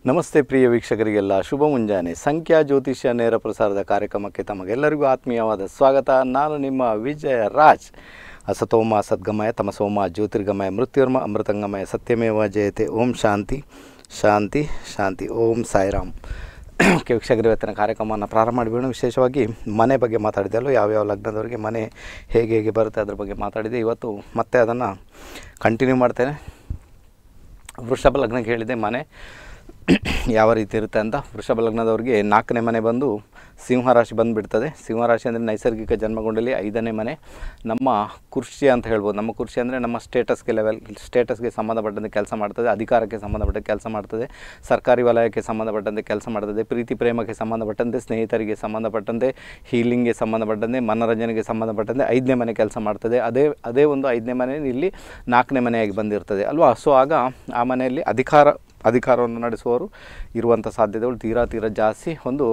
ನಮಸ್ತೆ ಪ್ರಿಯ ವೀಕ್ಷಕರಿಗೆಲ್ಲ ಶುಭ ಮುಂಜಾನೆ ಸಂಖ್ಯಾ ಜ್ಯೋತಿಷ್ಯ ನೇರ ಪ್ರಸಾರದ ಕಾರ್ಯಕ್ರಮಕ್ಕೆ ತಮಗೆಲ್ಲರಿಗೂ ಆತ್ಮೀಯವಾದ ಸ್ವಾಗತ ನಾನು ನಿಮ್ಮ ವಿಜಯ ರಾಜ್ ಅಸತೋಮ ಸದ್ಗಮಯ ತಮಸೋಮ ಜ್ಯೋತಿರ್ಗಮಯ ಮೃತ್ಯುರ್ಮ ಅಮೃತಂಗಮಯ ಸತ್ಯಮೇವ ಜಯತೆ ಓಂ ಶಾಂತಿ ಶಾಂತಿ ಶಾಂತಿ ಓಂ ಸಾಯಿರಾಮ್ ಓಕೆ ವೀಕ್ಷಕರು ಇವತ್ತಿನ ಕಾರ್ಯಕ್ರಮವನ್ನು ಪ್ರಾರಂಭ ಮಾಡಿಬಿಡೋಣ ವಿಶೇಷವಾಗಿ ಮನೆ ಬಗ್ಗೆ ಮಾತಾಡಿದೆ ಅಲ್ಲೋ ಯಾವ್ಯಾವ ಲಗ್ನದವರಿಗೆ ಮನೆ ಹೇಗೆ ಹೇಗೆ ಬರುತ್ತೆ ಅದ್ರ ಬಗ್ಗೆ ಮಾತಾಡಿದೆ ಇವತ್ತು ಮತ್ತೆ ಅದನ್ನು ಕಂಟಿನ್ಯೂ ಮಾಡ್ತೇನೆ ವೃಷಭ ಲಗ್ನಕ್ಕೆ ಹೇಳಿದೆ ಮನೆ ಯಾವ ರೀತಿ ಇರುತ್ತೆ ಅಂತ ವೃಷಭ ಲಗ್ನದವ್ರಿಗೆ ನಾಲ್ಕನೇ ಮನೆ ಬಂದು ಸಿಂಹರಾಶಿ ಬಂದುಬಿಡ್ತದೆ ಸಿಂಹರಾಶಿ ಅಂದರೆ ನೈಸರ್ಗಿಕ ಜನ್ಮಗೊಂಡಲ್ಲಿ ಐದನೇ ಮನೆ ನಮ್ಮ ಕೃಷಿ ಅಂತ ಹೇಳ್ಬೋದು ನಮ್ಮ ಕೃಷಿ ಅಂದರೆ ನಮ್ಮ ಸ್ಟೇಟಸ್ಗೆ ಲೆವೆಲ್ ಸ್ಟೇಟಸ್ಗೆ ಸಂಬಂಧಪಟ್ಟಂತೆ ಕೆಲಸ ಮಾಡ್ತದೆ ಅಧಿಕಾರಕ್ಕೆ ಸಂಬಂಧಪಟ್ಟ ಕೆಲಸ ಮಾಡ್ತದೆ ಸರ್ಕಾರಿ ವಲಯಕ್ಕೆ ಸಂಬಂಧಪಟ್ಟಂತೆ ಕೆಲಸ ಮಾಡ್ತದೆ ಪ್ರೀತಿ ಪ್ರೇಮಕ್ಕೆ ಸಂಬಂಧಪಟ್ಟಂತೆ ಸ್ನೇಹಿತರಿಗೆ ಸಂಬಂಧಪಟ್ಟಂತೆ ಹೀಲಿಂಗ್ಗೆ ಸಂಬಂಧಪಟ್ಟಂತೆ ಮನೋರಂಜನೆಗೆ ಸಂಬಂಧಪಟ್ಟಂತೆ ಐದನೇ ಮನೆ ಕೆಲಸ ಮಾಡ್ತದೆ ಅದೇ ಅದೇ ಒಂದು ಐದನೇ ಮನೆ ಇಲ್ಲಿ ನಾಲ್ಕನೇ ಮನೆಯಾಗಿ ಬಂದಿರ್ತದೆ ಅಲ್ವಾ ಸೊ ಆಗ ಆ ಮನೆಯಲ್ಲಿ ಅಧಿಕಾರ ಅಧಿಕಾರವನ್ನು ನಡೆಸುವವರು ಇರುವಂಥ ಸಾಧ್ಯತೆಗಳು ತೀರಾ ತೀರಾ ಜಾಸ್ತಿ ಒಂದು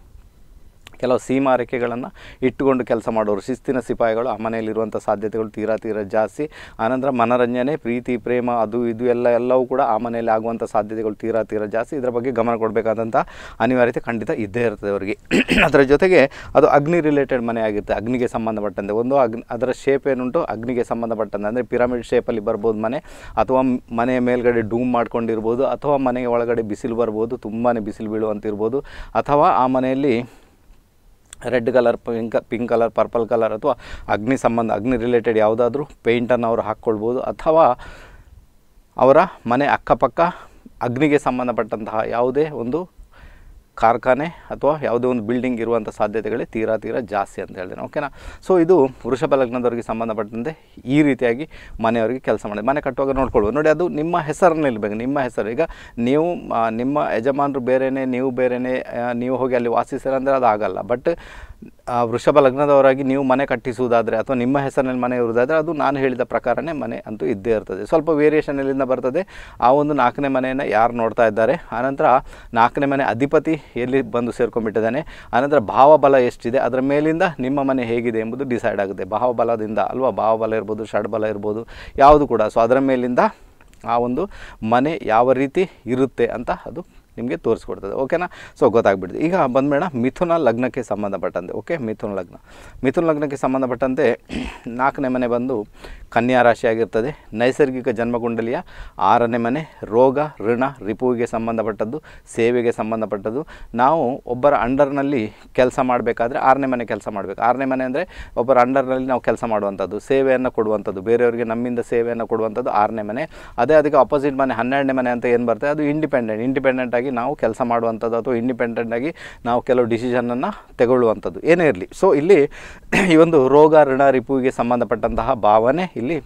ಕೆಲವು ಸೀಮಾರೇಖೆಗಳನ್ನು ಇಟ್ಟುಕೊಂಡು ಕೆಲಸ ಮಾಡೋರು ಶಿಸ್ತಿನ ಸಿಪಾಯಿಗಳು ಆ ಮನೆಯಲ್ಲಿರುವಂಥ ಸಾಧ್ಯತೆಗಳು ತೀರಾ ತೀರಾ ಜಾಸ್ತಿ ಆನಂತರ ಮನೋರಂಜನೆ ಪ್ರೀತಿ ಪ್ರೇಮ ಅದು ಇದು ಎಲ್ಲ ಎಲ್ಲವೂ ಕೂಡ ಆ ಮನೆಯಲ್ಲಿ ಆಗುವಂಥ ಸಾಧ್ಯತೆಗಳು ತೀರಾ ತೀರಾ ಜಾಸ್ತಿ ಇದರ ಬಗ್ಗೆ ಗಮನ ಕೊಡಬೇಕಾದಂಥ ಅನಿವಾರ್ಯತೆ ಖಂಡಿತ ಇದ್ದೇ ಇರ್ತದೆ ಅವರಿಗೆ ಅದರ ಜೊತೆಗೆ ಅದು ಅಗ್ನಿ ರಿಲೇಟೆಡ್ ಮನೆ ಆಗಿರುತ್ತೆ ಅಗ್ನಿಗೆ ಸಂಬಂಧಪಟ್ಟಂತೆ ಒಂದು ಅಗ್ನಿ ಅದರ ಶೇಪ್ ಏನುಂಟು ಅಗ್ನಿಗೆ ಸಂಬಂಧಪಟ್ಟಂತೆ ಅಂದರೆ ಪಿರಮಿಡ್ ಶೇಪಲ್ಲಿ ಬರ್ಬೋದು ಮನೆ ಅಥವಾ ಮನೆಯ ಮೇಲ್ಗಡೆ ಡೂಮ್ ಮಾಡ್ಕೊಂಡಿರ್ಬೋದು ಅಥವಾ ಮನೆಯ ಒಳಗಡೆ ಬಿಸಿಲು ಬರ್ಬೋದು ತುಂಬಾ ಬಿಸಿಲು ಬೀಳುವಂತಿರ್ಬೋದು ಅಥವಾ ಆ ಮನೆಯಲ್ಲಿ red colour pink pink colour purple colour ಅಥವಾ ಅಗ್ನಿ ಸಂಬಂಧ ಅಗ್ನಿ ರಿಲೇಟೆಡ್ ಯಾವುದಾದ್ರೂ ಪೇಂಟನ್ನು ಅವರು ಹಾಕ್ಕೊಳ್ಬೋದು ಅಥವಾ ಅವರ ಮನೆ ಅಕ್ಕಪಕ್ಕ ಅಗ್ನಿಗೆ ಸಂಬಂಧಪಟ್ಟಂತಹ ಯಾವುದೇ ಒಂದು ಕಾರ್ಖಾನೆ ಅಥವಾ ಯಾವುದೇ ಒಂದು ಬಿಲ್ಡಿಂಗ್ ಇರುವಂಥ ಸಾಧ್ಯತೆಗಳೇ ತೀರಾ ತೀರಾ ಜಾಸ್ತಿ ಅಂತ ಹೇಳ್ತೇನೆ ಓಕೆನಾ ಸೊ ಇದು ವೃಷಭ ಲಗ್ನದವರಿಗೆ ಸಂಬಂಧಪಟ್ಟಂತೆ ಈ ರೀತಿಯಾಗಿ ಮನೆಯವರಿಗೆ ಕೆಲಸ ಮಾಡಿ ಮನೆ ಕಟ್ಟುವಾಗ ನೋಡ್ಕೊಳ್ಬೋದು ನೋಡಿ ಅದು ನಿಮ್ಮ ಹೆಸರನ್ನ ಇರಬೇಕು ನಿಮ್ಮ ಹೆಸರು ಈಗ ನೀವು ಆ, ನಿಮ್ಮ ಯಜಮಾನರು ಬೇರೆಯೇ ನೀವು ಬೇರೆಯೇ ಆ, ನೀವು ಹೋಗಿ ಅಲ್ಲಿ ವಾಸಿಸ್ತೀರ ಅಂದರೆ ಅದು ಆಗಲ್ಲ ಬಟ್ ಆ, ವೃಷಭ ಲಗ್ನದವರಾಗಿ ನೀವು ಮನೆ ಕಟ್ಟಿಸುವುದಾದರೆ ಅಥವಾ ನಿಮ್ಮ ಹೆಸರಿನಲ್ಲಿ ಮನೆ ಇರುವುದಾದರೆ ಅದು ನಾನು ಹೇಳಿದ ಪ್ರಕಾರನೇ ಮನೆ ಅಂತೂ ಇದ್ದೇ ಇರ್ತದೆ ಸ್ವಲ್ಪ ವೇರಿಯೇಷನ್ ಎಲ್ಲಿಂದ ಬರ್ತದೆ ಆ ಒಂದು ನಾಲ್ಕನೇ ಮನೆಯನ್ನು ಯಾರು ನೋಡ್ತಾ ಇದ್ದಾರೆ ಆನಂತರ ನಾಲ್ಕನೇ ಮನೆ ಅಧಿಪತಿ ಎಲ್ಲಿ ಬಂದು ಸೇರ್ಕೊಂಡ್ಬಿಟ್ಟಿದ್ದಾನೆ ಆನಂತರ ಭಾವಬಲ ಎಷ್ಟಿದೆ ಅದರ ಮೇಲಿಂದ ನಿಮ್ಮ ಮನೆ ಹೇಗಿದೆ ಎಂಬುದು ಡಿಸೈಡ್ ಆಗುತ್ತೆ ಭಾವಬಲದಿಂದ ಅಲ್ವಾ ಭಾವಬಲ ಇರ್ಬೋದು ಷಡ್ಬಲ ಇರ್ಬೋದು ಯಾವುದು ಕೂಡ ಸೊ ಅದರ ಮೇಲಿಂದ ಆ ಒಂದು ಮನೆ ಯಾವ ರೀತಿ ಇರುತ್ತೆ ಅಂತ ಅದು ನಿಮಗೆ ತೋರಿಸ್ಕೊಡ್ತದೆ ಓಕೆನಾ ಸೊ ಗೊತ್ತಾಗ್ಬಿಡ್ತು ಈಗ ಬಂದ್ಬೇಡ ಮಿಥುನ ಲಗ್ನಕ್ಕೆ ಸಂಬಂಧಪಟ್ಟಂತೆ ಓಕೆ ಮಿಥುನ ಲಗ್ನ ಮಿಥುನ ಲಗ್ನಕ್ಕೆ ಸಂಬಂಧಪಟ್ಟಂತೆ ನಾಲ್ಕನೇ ಮನೆ ಬಂದು ಕನ್ಯಾ ರಾಶಿ ಆಗಿರ್ತದೆ ನೈಸರ್ಗಿಕ ಜನ್ಮಕುಂಡಲಿಯ ಆರನೇ ಮನೆ ರೋಗ ಋಣ ರಿಪುವಿಗೆ ಸಂಬಂಧಪಟ್ಟದ್ದು ಸೇವೆಗೆ ಸಂಬಂಧಪಟ್ಟದ್ದು ನಾವು ಒಬ್ಬರ ಅಂಡರ್ನಲ್ಲಿ ಕೆಲಸ ಮಾಡಬೇಕಾದ್ರೆ ಆರನೇ ಮನೆ ಕೆಲಸ ಮಾಡಬೇಕು ಆರನೇ ಮನೆ ಅಂದರೆ ಒಬ್ಬರ ಅಂಡರ್ನಲ್ಲಿ ನಾವು ಕೆಲಸ ಮಾಡುವಂಥದ್ದು ಸೇವೆಯನ್ನು ಕೊಡುವಂಥದ್ದು ಬೇರೆಯವರಿಗೆ ನಮ್ಮಿಂದ ಸೇವೆಯನ್ನು ಕೊಡುವಂಥದ್ದು ಆರನೇ ಮನೆ ಅದೇ ಅದಕ್ಕೆ ಆಪೋಸಿಟ್ ಮನೆ ಹನ್ನೆರಡನೇ ಮನೆ ಅಂತ ಏನು ಬರ್ತದೆ ಅದು ಇಂಡಿಪೆಂಡೆಂಟ್ ಇಂಡಿಪೆಂಡೆಂಟ್ ಆಗಿ ನಾವು ಕೆಲಸ ಮಾಡುವಂಥದ್ದು ಅಥವಾ ಇಂಡಿಪೆಂಡೆಂಟ್ ಆಗಿ ನಾವು ಕೆಲವು ಡಿಸಿಷನನ್ನು ತಗೊಳ್ಳುವಂಥದ್ದು ಏನೇ ಇರಲಿ ಸೊ ಇಲ್ಲಿ ಈ ಒಂದು ರೋಗ ಋಣ ರಿಪುವಿಗೆ ಸಂಬಂಧಪಟ್ಟಂತಹ ಭಾವನೆ ಇಲ್ಲಿ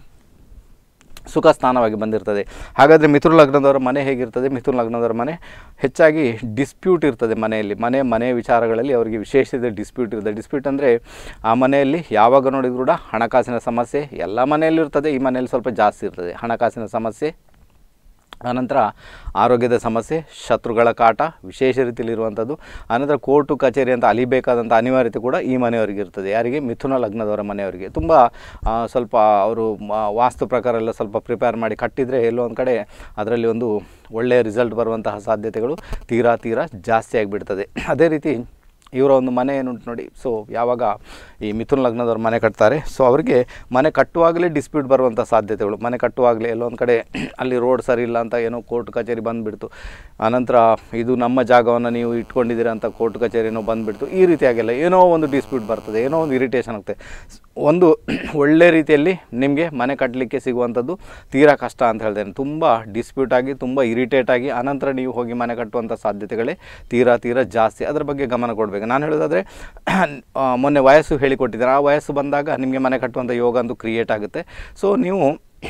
ಸುಖ ಸ್ಥಾನವಾಗಿ ಬಂದಿರ್ತದೆ ಹಾಗಾದರೆ ಮಿಥುನ ಲಗ್ನದವರ ಮನೆ ಹೇಗಿರ್ತದೆ ಮಿಥುನ ಲಗ್ನದವರ ಮನೆ ಹೆಚ್ಚಾಗಿ ಡಿಸ್ಪ್ಯೂಟ್ ಇರ್ತದೆ ಮನೆಯಲ್ಲಿ ಮನೆ ಮನೆ ವಿಚಾರಗಳಲ್ಲಿ ಅವರಿಗೆ ವಿಶೇಷತೆ ಡಿಸ್ಪ್ಯೂಟ್ ಇರ್ತದೆ ಡಿಸ್ಪ್ಯೂಟ್ ಅಂದರೆ ಆ ಮನೆಯಲ್ಲಿ ಯಾವಾಗ ನೋಡಿದ್ರು ಕೂಡ ಹಣಕಾಸಿನ ಸಮಸ್ಯೆ ಎಲ್ಲ ಮನೆಯಲ್ಲೂ ಇರ್ತದೆ ಈ ಮನೆಯಲ್ಲಿ ಸ್ವಲ್ಪ ಜಾಸ್ತಿ ಇರ್ತದೆ ಹಣಕಾಸಿನ ಸಮಸ್ಯೆ ಆನಂತರ ಆರೋಗ್ಯದ ಸಮಸ್ಯೆ ಶತ್ರುಗಳ ಕಾಟ ವಿಶೇಷ ರೀತಿಯಲ್ಲಿರುವಂಥದ್ದು ಆನಂತರ ಕೋರ್ಟು ಕಚೇರಿ ಅಂತ ಅಲಿಬೇಕಾದಂಥ ಅನಿವಾರ್ಯತೆ ಕೂಡ ಈ ಮನೆಯವರಿಗೆ ಇರ್ತದೆ ಯಾರಿಗೆ ಮಿಥುನ ಲಗ್ನದವರ ಮನೆಯವರಿಗೆ ತುಂಬ ಆ, ಸ್ವಲ್ಪ ಅವರು ಮ- ವಾಸ್ತು ಪ್ರಕಾರ ಎಲ್ಲ ಸ್ವಲ್ಪ ಪ್ರಿಪೇರ್ ಮಾಡಿ ಕಟ್ಟಿದರೆ ಎಲ್ಲೋ ಒಂದು ಕಡೆ ಅದರಲ್ಲಿ ಒಂದು ಒಳ್ಳೆಯ ರಿಸಲ್ಟ್ ಬರುವಂತಹ ಸಾಧ್ಯತೆಗಳು ತೀರಾ ತೀರಾ ಜಾಸ್ತಿ ಆಗಿಬಿಡ್ತದೆ ಅದೇ ರೀತಿ ಇವರ ಒಂದು ಮನೆ ಏನುಂಟು ನೋಡಿ ಸೊ ಯಾವಾಗ ಈ ಮಿಥುನ ಲಗ್ನದವ್ರು ಮನೆ ಕಟ್ತಾರೆ ಸೊ ಅವರಿಗೆ ಮನೆ ಕಟ್ಟುವಾಗಲೇ ಡಿಸ್ಪ್ಯೂಟ್ ಬರುವಂಥ ಸಾಧ್ಯತೆಗಳು ಮನೆ ಕಟ್ಟುವಾಗಲೇ ಎಲ್ಲೊಂದು ಕಡೆ ಅಲ್ಲಿ ರೋಡ್ ಸರಿ ಇಲ್ಲ ಅಂತ ಏನೋ ಕೋರ್ಟ್ ಕಚೇರಿ ಬಂದುಬಿಡ್ತು ಆನಂತರ ಇದು ನಮ್ಮ ಜಾಗವನ್ನು ನೀವು ಇಟ್ಕೊಂಡಿದ್ದೀರಾ ಅಂತ ಕೋರ್ಟ್ ಕಚೇರಿನೋ ಬಂದುಬಿಡ್ತು ಈ ರೀತಿಯಾಗೆಲ್ಲ ಏನೋ ಒಂದು ಡಿಸ್ಪ್ಯೂಟ್ ಬರ್ತದೆ ಏನೋ ಒಂದು ಇರಿಟೇಷನ್ ಆಗ್ತದೆ ಒಂದು ಒಳ್ಳೆ ರೀತಿಯಲ್ಲಿ ನಿಮಗೆ ಮನೆ ಕಟ್ಟಲಿಕ್ಕೆ ಸಿಗುವಂಥದ್ದು ತೀರಾ ಕಷ್ಟ ಅಂತ ಹೇಳ್ತೇನೆ ತುಂಬ ಡಿಸ್ಪ್ಯೂಟ್ ಆಗಿ ತುಂಬ ಇರಿಟೇಟ್ ಆಗಿ ಆನಂತರ ನೀವು ಹೋಗಿ ಮನೆ ಕಟ್ಟುವಂಥ ಸಾಧ್ಯತೆಗಳೇ ತೀರಾ ತೀರಾ ಜಾಸ್ತಿ ಅದರ ಬಗ್ಗೆ ಗಮನ ಕೊಡಬೇಕು ನಾನು ಹೇಳೋದಾದರೆ ಆ, ಮೊನ್ನೆ ವಯಸ್ಸು ಹೇಳಿಕೊಟ್ಟಿದ್ದಾರೆ ಆ ವಯಸ್ಸು ಬಂದಾಗ ನಿಮಗೆ ಮನೆ ಕಟ್ಟುವಂಥ ಯೋಗ ಅಂತೂ ಕ್ರಿಯೇಟ್ ಆಗುತ್ತೆ ಸೊ ನೀವು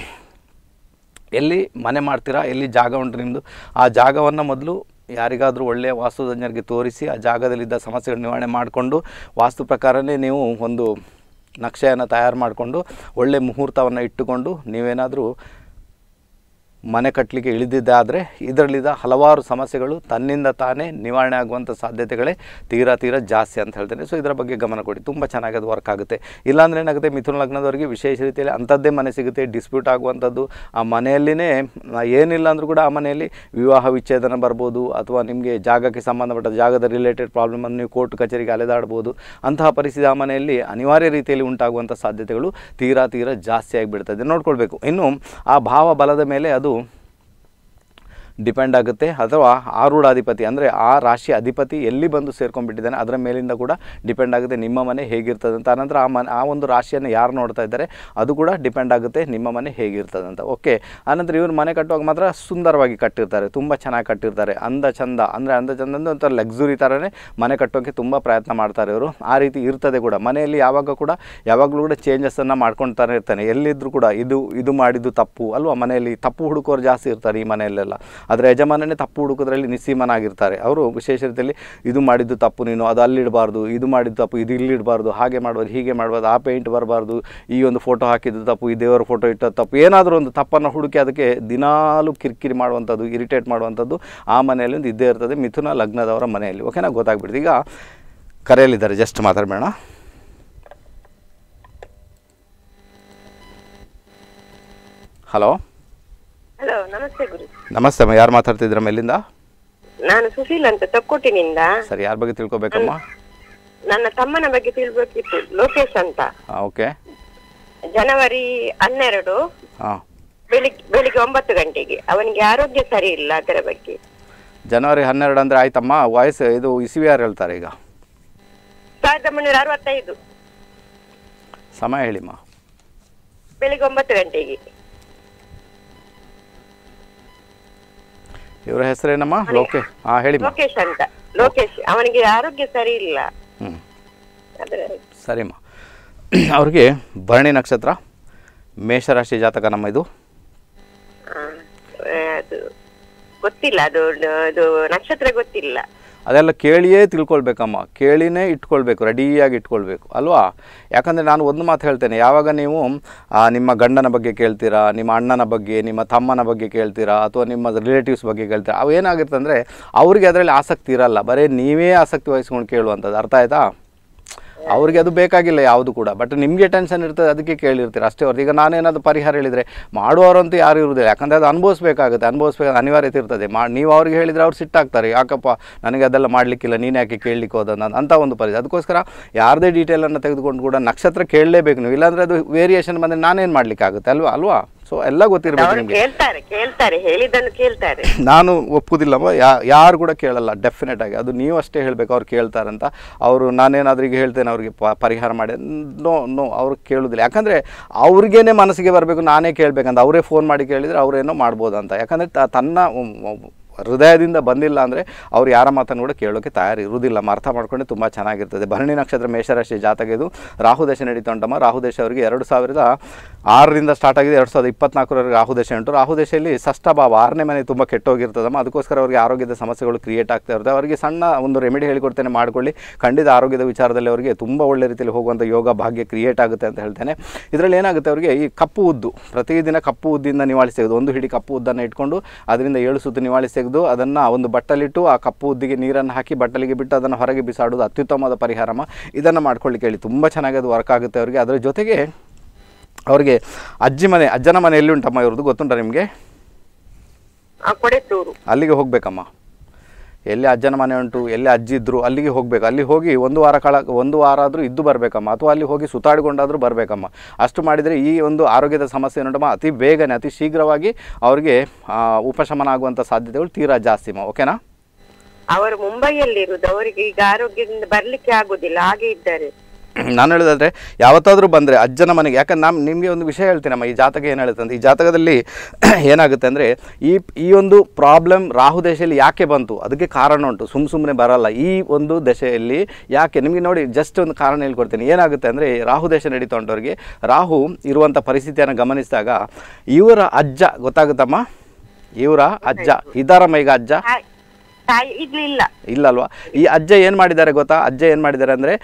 ಎಲ್ಲಿ ಮನೆ ಮಾಡ್ತೀರಾ ಎಲ್ಲಿ ಜಾಗ ಉಂಟು ನಿಮ್ಮದು ಆ ಜಾಗವನ್ನು ಮೊದಲು ಯಾರಿಗಾದರೂ ಒಳ್ಳೆಯ ವಾಸ್ತುತಜ್ಞರಿಗೆ ತೋರಿಸಿ ಆ ಜಾಗದಲ್ಲಿದ್ದ ಸಮಸ್ಯೆಗಳ ನಿವಾರಣೆ ಮಾಡಿಕೊಂಡು ವಾಸ್ತು ಪ್ರಕಾರನೇ ನೀವು ಒಂದು ನಕ್ಷೆಯನ್ನು ತಯಾರು ಮಾಡಿಕೊಂಡು ಒಳ್ಳೆಯ ಮುಹೂರ್ತವನ್ನು ಇಟ್ಟುಕೊಂಡು ನೀವೇನಾದರೂ ಮನೆ ಕಟ್ಟಲಿಕ್ಕೆ ಇಳಿದಿದ್ದಾದರೆ ಇದರಲ್ಲಿದ್ದ ಹಲವಾರು ಸಮಸ್ಯೆಗಳು ತನ್ನಿಂದ ತಾನೇ ನಿವಾರಣೆ ಆಗುವಂಥ ಸಾಧ್ಯತೆಗಳೇ ತೀರಾ ತೀರಾ ಜಾಸ್ತಿ ಅಂತ ಹೇಳ್ತೇನೆ ಸೊ ಇದರ ಬಗ್ಗೆ ಗಮನ ಕೊಡಿ ತುಂಬ ಚೆನ್ನಾಗಿ ಅದು ವರ್ಕ್ ಆಗುತ್ತೆ ಇಲ್ಲಾಂದ್ರೆ ಏನಾಗುತ್ತೆ ಮಿಥುನ ಲಗ್ನದವರಿಗೆ ವಿಶೇಷ ರೀತಿಯಲ್ಲಿ ಅಂಥದ್ದೇ ಮನೆ ಸಿಗುತ್ತೆ ಡಿಸ್ಪ್ಯೂಟ್ ಆಗುವಂಥದ್ದು ಆ ಮನೆಯಲ್ಲಿನೇ ಆ, ಏನಿಲ್ಲ ಅಂದರೂ ಕೂಡ ಆ ಮನೆಯಲ್ಲಿ ವಿವಾಹ ವಿಚ್ಛೇದನ ಬರ್ಬೋದು ಅಥವಾ ನಿಮಗೆ ಜಾಗಕ್ಕೆ ಸಂಬಂಧಪಟ್ಟ ಜಾಗದ ರಿಲೇಟೆಡ್ ಪ್ರಾಬ್ಲಮನ್ನು ನೀವು ಕೋರ್ಟ್ ಕಚೇರಿಗೆ ಅಲೆದಾಡ್ಬೋದು ಅಂತಹ ಪರಿಸ್ಥಿತಿ ಆ ಮನೆಯಲ್ಲಿ ಅನಿವಾರ್ಯ ರೀತಿಯಲ್ಲಿ ಉಂಟಾಗುವಂಥ ಸಾಧ್ಯತೆಗಳು ತೀರಾ ತೀರಾ ಜಾಸ್ತಿ ಆಗಿಬಿಡ್ತದೆ ನೋಡ್ಕೊಳ್ಬೇಕು ಇನ್ನು ಆ ಭಾವ ಬಲದ ಮೇಲೆ ಅದು ಡಿಪೆಂಡ್ ಆಗುತ್ತೆ ಅಥವಾ ಆರೂಢಾಧಿಪತಿ ಅಂದರೆ ಆ ರಾಶಿ ಅಧಿಪತಿ ಎಲ್ಲಿ ಬಂದು ಸೇರ್ಕೊಂಡ್ಬಿಟ್ಟಿದ್ದಾನೆ ಅದರ ಮೇಲಿಂದ ಕೂಡ ಡಿಪೆಂಡ್ ಆಗುತ್ತೆ ನಿಮ್ಮ ಮನೆ ಹೇಗಿರ್ತದೆ ಅಂತ ಆನಂತರ ಆ ಮನೆ ಆ ಒಂದು ರಾಶಿಯನ್ನು ಯಾರು ನೋಡ್ತಾ ಇದ್ದಾರೆ ಅದು ಕೂಡ ಡಿಪೆಂಡ್ ಆಗುತ್ತೆ ನಿಮ್ಮ ಮನೆ ಹೇಗಿರ್ತದೆ ಅಂತ ಓಕೆ ಆನಂತರ ಇವರು ಮನೆ ಕಟ್ಟುವಾಗ ಮಾತ್ರ ಸುಂದರವಾಗಿ ಕಟ್ಟಿರ್ತಾರೆ ತುಂಬ ಚೆನ್ನಾಗಿ ಕಟ್ಟಿರ್ತಾರೆ ಅಂದ ಚಂದ ಅಂದರೆ ಅಂದ ಚಂದ ಅಂದ್ರೆ ಒಂಥರ ಲಕ್ಸುರಿ ಥರನೇ ಮನೆ ಕಟ್ಟೋಕ್ಕೆ ತುಂಬ ಪ್ರಯತ್ನ ಮಾಡ್ತಾರೆ ಇವರು ಆ ರೀತಿ ಇರ್ತದೆ ಕೂಡ ಮನೆಯಲ್ಲಿ ಯಾವಾಗ ಕೂಡ ಯಾವಾಗಲೂ ಕೂಡ ಚೇಂಜಸನ್ನು ಮಾಡ್ಕೊಳ್ತಾನೆ ಇರ್ತಾನೆ ಎಲ್ಲಿದ್ದರೂ ಕೂಡ ಇದು ಇದು ಮಾಡಿದ್ದು ತಪ್ಪು ಅಲ್ವಾ ಮನೆಯಲ್ಲಿ ತಪ್ಪು ಹುಡುಕೋರು ಜಾಸ್ತಿ ಇರ್ತಾರೆ ಈ ಮನೆಯಲ್ಲೆಲ್ಲ ಆದರೆ ಯಜಮಾನನೇ ತಪ್ಪು ಹುಡುಕೋದ್ರಲ್ಲಿ ನಿಸ್ಸೀಮನಾಗಿರ್ತಾರೆ ಅವರು ವಿಶೇಷ ರೀತಿಯಲ್ಲಿ ಇದು ಮಾಡಿದ್ದು ತಪ್ಪು ನೀನು ಅದು ಅಲ್ಲಿಡಬಾರ್ದು ಇದು ಮಾಡಿದ್ದು ತಪ್ಪು ಇದು ಇಲ್ಲಿಡಬಾರ್ದು ಹಾಗೆ ಮಾಡ್ಬಾರ್ದು ಹೀಗೆ ಮಾಡ್ಬಾರ್ದು ಆ ಪೇಂಟ್ ಬರಬಾರ್ದು ಈ ಒಂದು ಫೋಟೋ ಹಾಕಿದ್ದು ತಪ್ಪು ಈ ದೇವರ ಫೋಟೋ ಇಟ್ಟದ್ದು ತಪ್ಪು ಏನಾದರೂ ಒಂದು ತಪ್ಪನ್ನು ಹುಡುಕಿ ಅದಕ್ಕೆ ದಿನಾಲು ಕಿರಿಕಿರಿ ಮಾಡುವಂಥದ್ದು ಇರಿಟೇಟ್ ಮಾಡುವಂಥದ್ದು ಆ ಮನೆಯಲ್ಲಿ ಒಂದು ಇದ್ದೇ ಇರ್ತದೆ ಮಿಥುನ ಲಗ್ನದವರ ಮನೆಯಲ್ಲಿ ಓಕೆನಾ ಗೊತ್ತಾಗ್ಬಿಡ್ತು ಈಗ ಕರೆಯಲ್ಲಿದ್ದಾರೆ ಜಸ್ಟ್ ಮಾತಾಡಬೇಡ ಹಲೋ ಹಲೋ ನಮಸ್ತೆ ಗುರು ನಮಸ್ತೆ ಅಮ್ಮ ಯಾರು ಮಾತಾಡ್ತಿದ್ರ ಮೇಲಿಂದ ನಾನು ಸುಶೀಲ್ ಅಂತ ತೊಕ್ಕೊಟ್ಟಿನಿಂದ ಸರಿ ಯಾರ ಬಗ್ಗೆ ತಿಳ್ಕೊಬೇಕಮ್ಮ ನನ್ನ ತಮ್ಮನ ಬಗ್ಗೆ ತಿಳ್ಬೇಕಿತ್ತು ಲೋಕೇಶ್ ಅಂತ ಹಾಂ ಓಕೆ ಜನವರಿ ಹನ್ನೆರಡು ಹಾಂ ಬೆಳಿಗ್ಗೆ ಬೆಳಿಗ್ಗೆ ಒಂಬತ್ತು ಗಂಟೆಗೆ ಅವನಿಗೆ ಆರೋಗ್ಯ ಸರಿ ಇಲ್ಲ ಅದರ ಬಗ್ಗೆ ಜನವರಿ ಹನ್ನೆರಡು ಅಂದರೆ ಆಯ್ತಮ್ಮ ವಯಸ್ಸು ಇದು ಇಸಿವಿ ಯಾರು ಹೇಳ್ತಾರೆ ಈಗ ಸಾವಿರದ ಒಂಬೈನೂರ ಅರವತ್ತೈದು ಸಮಯ ಹೇಳಿಮ್ಮ ಬೆಳಿಗ್ಗೆ ಒಂಬತ್ತು ಗಂಟೆಗೆ ಇವರ ಹೆಸರೇನಮ್ಮ ಲೋಕೆ ಹಾಂ ಹೇಳಿಮ್ಮ ಲೋಕೇಶ್ ಅಂತ ಲೋಕೇಶ್ ಅವನಿಗೆ ಆರೋಗ್ಯ ಸರಿ ಇಲ್ಲ ಹ್ಞೂ ಅದರ ಸರಿಮ್ಮ ಅವ್ರಿಗೆ ಭರಣಿ ನಕ್ಷತ್ರ ಮೇಷರಾಶಿ ಜಾತಕ ನಮ್ಮ ಇದು ಆ, ಅದು ಗೊತ್ತಿಲ್ಲ ಅದು ಅದು ನಕ್ಷತ್ರ ಗೊತ್ತಿಲ್ಲ ಅದೆಲ್ಲ ಕೇಳಿಯೇ ತಿಳ್ಕೊಳ್ಬೇಕಮ್ಮ ಕೇಳಿನೇ ಇಟ್ಕೊಳ್ಬೇಕು ರೆಡಿಯಾಗಿ ಇಟ್ಕೊಳ್ಬೇಕು ಅಲ್ವಾ ಯಾಕಂದರೆ ನಾನು ಒಂದು ಮಾತು ಹೇಳ್ತೇನೆ ಯಾವಾಗ ನೀವು ಆ, ನಿಮ್ಮ ಗಂಡನ ಬಗ್ಗೆ ಕೇಳ್ತೀರಾ ನಿಮ್ಮ ಅಣ್ಣನ ಬಗ್ಗೆ ನಿಮ್ಮ ತಮ್ಮನ ಬಗ್ಗೆ ಕೇಳ್ತೀರಾ ಅಥವಾ ನಿಮ್ಮ ರಿಲೇಟಿವ್ಸ್ ಬಗ್ಗೆ ಕೇಳ್ತೀರಾ ಅವು ಏನಾಗಿರುತ್ತೆ ಅಂದರೆ ಅವ್ರಿಗೆ ಅದರಲ್ಲಿ ಆಸಕ್ತಿ ಇರಲ್ಲ ಬರೀ ನೀವೇ ಆಸಕ್ತಿ ವಹಿಸ್ಕೊಂಡು ಕೇಳುವಂಥದ್ದು ಅರ್ಥ ಆಯ್ತಾ ಅವ್ರಿಗೆ ಅದು ಬೇಕಾಗಿಲ್ಲ ಯಾವುದು ಕೂಡ ಬಟ್ ನಿಮಗೆ ಟೆನ್ಷನ್ ಇರ್ತದೆ ಅದಕ್ಕೆ ಕೇಳಿರ್ತೀರ ಅಷ್ಟೇ ಹೊರತು ಈಗ ನಾನೇನಾದ್ರು ಪರಿಹಾರ ಹೇಳಿದರೆ ಮಾಡುವವರಂತೂ ಯಾರು ಇರುವುದಿಲ್ಲ ಯಾಕಂದರೆ ಅದು ಅನುಭವಿಸ್ಬೇಕಾಗುತ್ತೆ ಅನುಭವಿಸ್ಬೇಕು ಅನಿವಾರ್ಯತೆ ಇರ್ತದೆ ಮಾ ನೀವು ಅವ್ರಿಗೆ ಹೇಳಿದರೆ ಅವ್ರು ಸಿಟ್ಟಾಗ್ತಾರೆ ಯಾಕಪ್ಪ ನನಗೆ ಅದೆಲ್ಲ ಮಾಡಲಿಕ್ಕಿಲ್ಲ ನೀನು ಯಾಕೆ ಕೇಳಲಿಕ್ಕೆ ಹೋದ ಅಂತ ಒಂದು ಪರಿಸ್ಥಿತಿ ಅದಕ್ಕೋಸ್ಕರ ಯಾರದೇ ಡೀಟೇಲನ್ನು ತೆಗೆದುಕೊಂಡು ಕೂಡ ನಕ್ಷತ್ರ ಕೇಳಲೇಬೇಕು ನೀವು ಇಲ್ಲಾಂದರೆ ಅದು ವೇರಿಯೇಷನ್ ಬಂದರೆ ನಾನೇನು ಮಾಡಲಿಕ್ಕಾಗುತ್ತೆ ಅಲ್ವಾ ಅಲ್ವಾ ಸೊ ಎಲ್ಲ ಗೊತ್ತಿರಬೇಕು ಅವರು ನಿಮಗೆ ಕೇಳ್ತಾರೆ ಕೇಳ್ತಾರೆ ಹೇಳಿದ್ದನ್ನು ಕೇಳ್ತಾರೆ ನಾನು ಒಪ್ಪುದಿಲ್ಲಮ್ಮ ಯಾ ಯಾರು ಕೂಡ ಕೇಳಲ್ಲ ಡೆಫಿನೆಟ್ ಆಗಿ ಅದು ನೀವು ಅಷ್ಟೇ ಹೇಳಬೇಕು ಅವ್ರು ಕೇಳ್ತಾರಂತ ಅವರು ನಾನೇನಾದ್ರೂ ಈಗ ಹೇಳ್ತೇನೆ ಅವ್ರಿಗೆ ಪ ಪರಿಹಾರ ಮಾಡಿ ನೋ ನೋ ಅವ್ರು ಕೇಳೋದಿಲ್ಲ ಯಾಕಂದರೆ ಅವ್ರಿಗೇನೆ ಮನಸ್ಸಿಗೆ ಬರಬೇಕು ನಾನೇ ಕೇಳಬೇಕಂತ ಅವರೇ ಫೋನ್ ಮಾಡಿ ಕೇಳಿದರೆ ಅವರೇನೋ ಮಾಡ್ಬೋದಂತ ಯಾಕಂದರೆ ತ- ತನ್ನ ಉಮ್, ಉಮ್, ಹೃದಯದಿಂದ ಬಂದಿಲ್ಲ ಅಂದರೆ ಅವ್ರು ಯಾರ ಮಾತನ್ನು ಕೂಡ ಕೇಳೋಕ್ಕೆ ತಯಾರಿ ಇರುವುದಿಲ್ಲ ಅರ್ಥ ಮಾಡ್ಕೊಂಡೆ ತುಂಬ ಚೆನ್ನಾಗಿರ್ತದೆ ಭರಣಿ ನಕ್ಷತ್ರ ಮೇಷರಾಶಿ ಜಾತಕ ಇದು ರಾಹು ದಶೆ ನಡೀತಾ ಉಂಟಮ್ಮ ರಾಹು ದೇಶ ಅವರಿಗೆ ಎರಡು ಸಾವಿರದ ಆರರಿಂದ ಸ್ಟಾರ್ಟ್ ಆಗಿದೆ ಎರಡು ಸಾವಿರದ ಇಪ್ಪತ್ನಾಲ್ಕರವರೆಗೆ ರಾಹು ದಶೆ ಉಂಟು ರಾಹು ದಶೆಯಲ್ಲಿ ಷಷ್ಠ ಭಾವ ಆರನೇ ಮನೆ ತುಂಬ ಕೆಟ್ಟೋಗಿರ್ತದಮ್ಮ ಅದಕ್ಕೋಸ್ಕರ ಅವರಿಗೆ ಆರೋಗ್ಯದ ಸಮಸ್ಯೆಗಳು ಕ್ರಿಯೇಟ್ ಆಗ್ತಾ ಇರುತ್ತೆ ಅವರಿಗೆ ಸಣ್ಣ ಒಂದು ರೆಮಿಡಿ ಹೇಳಿಕೊಡ್ತೇನೆ ಮಾಡ್ಕೊಳ್ಳಿ ಖಂಡಿತ ಆರೋಗ್ಯದ ವಿಚಾರದಲ್ಲಿ ಅವರಿಗೆ ತುಂಬ ಒಳ್ಳೆ ರೀತಿಯಲ್ಲಿ ಹೋಗುವಂಥ ಯೋಗ ಭಾಗ್ಯ ಕ್ರಿಯೇಟ್ ಆಗುತ್ತೆ ಅಂತ ಹೇಳ್ತೇನೆ ಇದರಲ್ಲಿ ಏನಾಗುತ್ತೆ ಅವರಿಗೆ ಈ ಕಪ್ಪು ಉದ್ದು ಪ್ರತಿದಿನ ಕಪ್ಪು ಉದ್ದಿಂದ ನಿವಾಳಿಸಿ ತೆಗೆದು ಒಂದು ಹಿಡಿ ಕಪ್ಪು ಉದ್ದನ್ನು ಇಟ್ಕೊಂಡು ಅದರಿಂದ ಏಳು ಸುತ್ತು ನಿವಾಳಿಸಿ ತೆಗೆದು ಅದನ್ನು ಒಂದು ಬಟ್ಟಲಿಟ್ಟು ಆ ಕಪ್ಪು ಉದ್ದಿಗೆ ನೀರನ್ನು ಹಾಕಿ ಬಟ್ಟಲಿಗೆ ಬಿಟ್ಟು ಅದನ್ನು ಹೊರಗೆ ಬಿಸಾಡೋದು ಅತ್ಯುತ್ತಮವಾದ ಪರಿಹಾರಮ್ಮ ಇದನ್ನು ಮಾಡ್ಕೊಳ್ಳಿಕ್ಕೆ ಹೇಳಿ ತುಂಬ ಚೆನ್ನಾಗಿ ಅದು ವರ್ಕ್ ಆಗುತ್ತೆ ಅವರಿಗೆ ಅದರ ಜೊತೆಗೆ ಅವರಿಗೆ ಅಜ್ಜಿ ಮನೆ ಅಜ್ಜನ ಮನೆ ಎಲ್ಲಿ ಉಂಟಮ್ಮ ಇವ್ರದ್ದು ಗೊತ್ತುಂಟ ನಿಮಗೆ ಆ ಕೊಡೆತ್ತೂರು ಅಲ್ಲಿಗೆ ಹೋಗಬೇಕಮ್ಮ ಎಲ್ಲಿ ಅಜ್ಜನ ಮನೆ ಉಂಟು ಎಲ್ಲಿ ಅಜ್ಜಿ ಇದ್ದರು ಅಲ್ಲಿಗೆ ಹೋಗಬೇಕು ಅಲ್ಲಿ ಹೋಗಿ ಒಂದು ವಾರ ಕಾಲ ಒಂದು ವಾರ ಆದರೂ ಇದ್ದು ಬರಬೇಕಮ್ಮ ಅಥವಾ ಅಲ್ಲಿ ಹೋಗಿ ಸುತ್ತಾಡಿಕೊಂಡಾದರೂ ಬರಬೇಕಮ್ಮ ಅಷ್ಟು ಮಾಡಿದರೆ ಈ ಒಂದು ಆರೋಗ್ಯದ ಸಮಸ್ಯೆ ಏನುಂಟಮ್ಮ ಅತಿ ಬೇಗನೆ ಅತಿ ಶೀಘ್ರವಾಗಿ ಅವರಿಗೆ ಆ, ಉಪಶಮನ ಆಗುವಂಥ ಸಾಧ್ಯತೆಗಳು ತೀರಾ ಜಾಸ್ತಿಮ್ಮ ಓಕೆನಾ ಅವರು ಮುಂಬೈಯಲ್ಲಿರುವುದು ಅವರಿಗೆ ಈಗ ಆರೋಗ್ಯದಿಂದ ಬರ್ಲಿಕ್ಕೆ ಆಗುದಿಲ್ಲ ಹಾಗೆ ಇದ್ದಾರೆ ನಾನು ಹೇಳೋದಾದ್ರೆ ಯಾವತ್ತಾದರೂ ಬಂದರೆ ಅಜ್ಜನ ಮನೆಗೆ ಯಾಕಂದ್ರೆ ನಾನು ನಿಮಗೆ ಒಂದು ವಿಷಯ ಹೇಳ್ತೀನಮ್ಮ ಈ ಜಾತಕ ಏನು ಹೇಳುತ್ತೆ ಅಂತ ಈ ಜಾತಕದಲ್ಲಿ ಏನಾಗುತ್ತೆ ಅಂದರೆ ಈ ಈ ಒಂದು ಪ್ರಾಬ್ಲಮ್ ರಾಹು ದಶೆಯಲ್ಲಿ ಯಾಕೆ ಬಂತು ಅದಕ್ಕೆ ಕಾರಣ ಉಂಟು ಸುಮ್ಮ ಸುಮ್ಮನೆ ಬರಲ್ಲ ಈ ಒಂದು ದಶೆಯಲ್ಲಿ ಯಾಕೆ ನಿಮಗೆ ನೋಡಿ ಜಸ್ಟ್ ಒಂದು ಕಾರಣ ಹೇಳ್ಕೊಡ್ತೀನಿ ಏನಾಗುತ್ತೆ ಅಂದರೆ ರಾಹು ದೇಶ ನಡೀತಾ ಉಂಟವ್ರಿಗೆ ರಾಹು ಇರುವಂಥ ಪರಿಸ್ಥಿತಿಯನ್ನು ಗಮನಿಸಿದಾಗ ಇವರ ಅಜ್ಜ ಗೊತ್ತಾಗುತ್ತಮ್ಮ ಇವರ ಅಜ್ಜ ಇದ್ದಾರಮ್ಮ ಈಗ ಅಜ್ಜ ತಾಯಿ- ತಾಯಿ ಇರ್ಲಿಲ್ಲ ಇಲ್ಲಲ್ವಾ ಈ ಅಜ್ಜ ಏನು ಮಾಡಿದ್ದಾರೆ ಗೊತ್ತಾ ಅಜ್ಜ ಏನು ಮಾಡಿದ್ದಾರೆ ಅಂದರೆ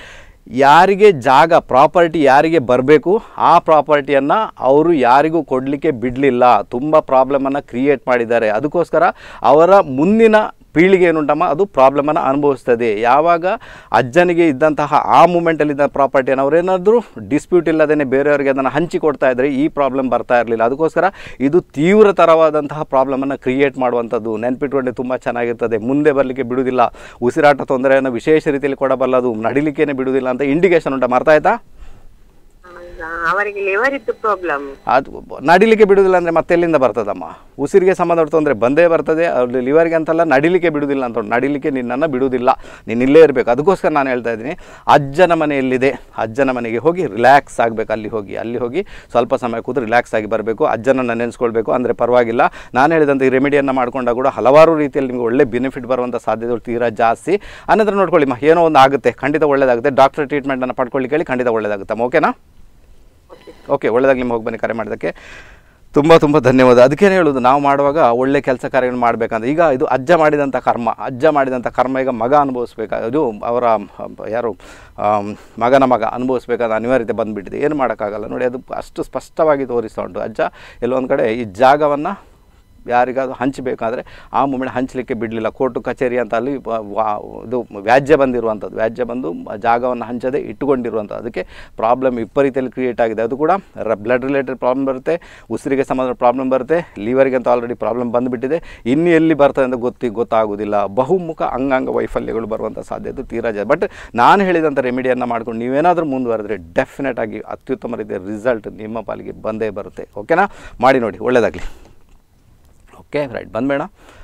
ಯಾರಿಗೆ ಜಾಗ ಪ್ರಾಪರ್ಟಿ ಯಾರಿಗೆ ಬರಬೇಕು ಆ ಪ್ರಾಪರ್ಟಿಯನ್ನು ಅವರು ಯಾರಿಗೂ ಕೊಡಲಿಕ್ಕೆ ಬಿಡಲಿಲ್ಲ ತುಂಬ ಪ್ರಾಬ್ಲಮನ್ನು ಕ್ರಿಯೇಟ್ ಮಾಡಿದ್ದಾರೆ ಅದಕ್ಕೋಸ್ಕರ ಅವರ ಮುಂದಿನ ಪೀಳಿಗೆ ಏನುಂಟಮ್ಮ ಅದು ಪ್ರಾಬ್ಲಮನ್ನು ಅನುಭವಿಸ್ತದೆ ಯಾವಾಗ ಅಜ್ಜನಿಗೆ ಇದ್ದಂತಹ ಆ ಮೂಮೆಂಟಲ್ಲಿದ್ದ ಪ್ರಾಪರ್ಟಿಯನ್ನು ಅವರೇನಾದರೂ ಡಿಸ್ಪ್ಯೂಟ್ ಇಲ್ಲದೇ ಬೇರೆಯವರಿಗೆ ಅದನ್ನು ಹಂಚಿಕೊಡ್ತಾ ಇದ್ದರೆ ಈ ಪ್ರಾಬ್ಲಮ್ ಬರ್ತಾ ಇರಲಿಲ್ಲ ಅದಕ್ಕೋಸ್ಕರ ಇದು ತೀವ್ರತರವಾದಂತಹ ಪ್ರಾಬ್ಲಮನ್ನು ಕ್ರಿಯೇಟ್ ಮಾಡುವಂಥದ್ದು ನೆನ್ಪಿಟ್ಕೊಂಡೆ ತುಂಬ ಚೆನ್ನಾಗಿರ್ತದೆ ಮುಂದೆ ಬರಲಿಕ್ಕೆ ಬಿಡುವುದಿಲ್ಲ ಉಸಿರಾಟ ತೊಂದರೆಯನ್ನು ವಿಶೇಷ ರೀತಿಯಲ್ಲಿ ಕೊಡಬಲ್ಲದು ನಡಿಲಿಕ್ಕೇನೆ ಬಿಡುವುದಿಲ್ಲ ಅಂತ ಇಂಡಿಕೇಶನ್ ಉಂಟಾ ಅರ್ಥ ಆಯ್ತಾ ಹೌದಾ? ಅವರಿಗೆ ಲಿವರ್ ಇತ್ತು ಪ್ರಾಬ್ಲಮ್ ಅದು ನಡಿಲಿಕ್ಕೆ ಬಿಡುವುದಿಲ್ಲ ಅಂದರೆ ಮತ್ತೆ ಎಲ್ಲಿಂದ ಬರ್ತದಮ್ಮ ಉಸಿರಿಗೆ ಸಂಬಂಧಪಟ್ಟ ತೊಂದರೆ ಬಂದೇ ಬರ್ತದೆ ಅವ್ರು ಲಿವರ್ಗೆ ಅಂತಲ್ಲ ನಡಿಲಿಕ್ಕೆ ಬಿಡುವುದಿಲ್ಲ ಅಂತ ಉಂಟು. ನಡಿಲಿಕ್ಕೆ ನಿನ್ನನ್ನು ಬಿಡುವುದಿಲ್ಲ ನೀನು ಇಲ್ಲೇ ಇರಬೇಕು ಅದಕ್ಕೋಸ್ಕರ ನಾನು ಹೇಳ್ತಾ ಇದ್ದೀನಿ ಅಜ್ಜನ ಮನೆ ಎಲ್ಲಿದೆ ಅಜ್ಜನ ಮನೆಗೆ ಹೋಗಿ ರಿಲ್ಯಾಕ್ಸ್ ಆಗಬೇಕು ಅಲ್ಲಿ ಹೋಗಿ ಅಲ್ಲಿ ಹೋಗಿ ಸ್ವಲ್ಪ ಸಮಯ ಕೂತು ರಿಲ್ಯಾಕ್ಸ್ ಆಗಿ ಬರಬೇಕು ಅಜ್ಜನನ್ನು ನೆನೆಸ್ಕೊಳ್ಬೇಕು ಅಂದರೆ ಪರವಾಗಿಲ್ಲ ನಾನು ಹೇಳಿದಂಥ ಈ ರೆಮಿಡಿಯನ್ನು ಮಾಡ್ಕೊಂಡಾಗ ಕೂಡ ಹಲವಾರು ರೀತಿಯಲ್ಲಿ ನಿಮಗೆ ಒಳ್ಳೆ ಬೆನಿಫಿಟ್ ಬರುವಂಥ ಸಾಧ್ಯತೆಗಳು ತೀರಾ ಜಾಸ್ತಿ ಅನ್ನೋದ್ರ ನೋಡ್ಕೊಳ್ಳಿ ಮ ಏನೋ ಒಂದು ಆಗುತ್ತೆ ಖಂಡಿತ ಒಳ್ಳೆಯದಾಗುತ್ತೆ ಡಾಕ್ಟರ್ ಟ್ರೀಟ್ಮೆಂಟನ್ನು ಪಡ್ಕೊಳ್ಳಿಕ್ಕೆ ಹೇಳಿ ಖಂಡಿತ ಒಳ್ಳೆಯದಾಗುತ್ತಮ್ಮ ಓಕೆನಾ ಓಕೆ ಒಳ್ಳೆದಾಗಿ ನಿಮ್ಗೆ ಹೋಗಿ ಬನ್ನಿ ಕರೆ ಮಾಡೋದಕ್ಕೆ ತುಂಬ ತುಂಬ ಧನ್ಯವಾದ ಅದಕ್ಕೇನು ಹೇಳೋದು ನಾವು ಮಾಡುವಾಗ ಒಳ್ಳೆ ಕೆಲಸ ಕಾರ್ಯಗಳು ಮಾಡಬೇಕಂತ ಈಗ ಇದು ಅಜ್ಜ ಮಾಡಿದಂಥ ಕರ್ಮ ಅಜ್ಜ ಮಾಡಿದಂಥ ಕರ್ಮ ಈಗ ಮಗ ಅನುಭವಿಸ್ಬೇಕಾ ಇದು ಅವರ ಹ, ಯಾರು ಆಮ್, ಮಗನ ಮಗ ಅನುಭವಿಸ್ಬೇಕಾದ ಅನಿವಾರ್ಯತೆ ಬಂದುಬಿಟ್ಟಿದೆ ಏನು ಮಾಡೋಕ್ಕಾಗಲ್ಲ ನೋಡಿ ಅದು ಅಷ್ಟು ಸ್ಪಷ್ಟವಾಗಿ ತೋರಿಸ್ತಾ ಉಂಟು ಅಜ್ಜ ಎಲ್ಲೊಂದು ಕಡೆ ಈ ಜಾಗವನ್ನು ಯಾರಿಗಾದ್ರೂ ಹಂಚಬೇಕಾದ್ರೆ ಆ ಮೂಮೆಂಟ್ ಹಂಚಲಿಕ್ಕೆ ಬಿಡಲಿಲ್ಲ ಕೋರ್ಟು ಕಚೇರಿ ಅಂತ ಅಲ್ಲಿ ವ- ವಾ- ಇದು ವ್ಯಾಜ್ಯ ಬಂದಿರುವಂಥದ್ದು ವ್ಯಾಜ್ಯ ಬಂದು ಜಾಗವನ್ನು ಹಂಚದೆ ಇಟ್ಟುಕೊಂಡಿರುವಂಥದ್ದು ಅದಕ್ಕೆ ಪ್ರಾಬ್ಲಮ್ ವಿಪರೀತದಲ್ಲಿ ಕ್ರಿಯೇಟ್ ಆಗಿದೆ ಅದು ಕೂಡ ಬ್ಲಡ್ ರಿಲೇಟೆಡ್ ಪ್ರಾಬ್ಲಮ್ ಬರುತ್ತೆ ಉಸಿರಿಗೆ ಸಂಬಂಧ ಪ್ರಾಬ್ಲಮ್ ಬರುತ್ತೆ ಲಿವರ್ಗೆ ಅಂತ ಆಲ್ರೆಡಿ ಪ್ರಾಬ್ಲಮ್ ಬಂದುಬಿಟ್ಟಿದೆ ಇನ್ನು ಎಲ್ಲಿ ಬರ್ತದೆ ಅಂತ ಗೊತ್ತಿ ಗೊತ್ತಾಗೋದಿಲ್ಲ ಬಹುಮುಖ ಅಂಗಾಂಗ ವೈಫಲ್ಯಗಳು ಬರುವಂಥ ಸಾಧ್ಯತೆ ತೀರಾ ಜಾ ಬಟ್ ನಾನು ಹೇಳಿದಂಥ ರೆಮಿಡಿಯನ್ನು ಮಾಡ್ಕೊಂಡು ನೀವೇನಾದರೂ ಮುಂದುವರೆದ್ರೆ ಡೆಫಿನೆಟ್ ಆಗಿ ಅತ್ಯುತ್ತಮ ರೀತಿಯ ರಿಸಲ್ಟ್ ನಿಮ್ಮ ಪಾಲಿಗೆ ಬಂದೇ ಬರುತ್ತೆ ಓಕೆನಾ ಮಾಡಿ ನೋಡಿ ಒಳ್ಳೆಯದಾಗಲಿ ಓಕೆ ರೈಟ್ ಬಂದ್ಬೇಡ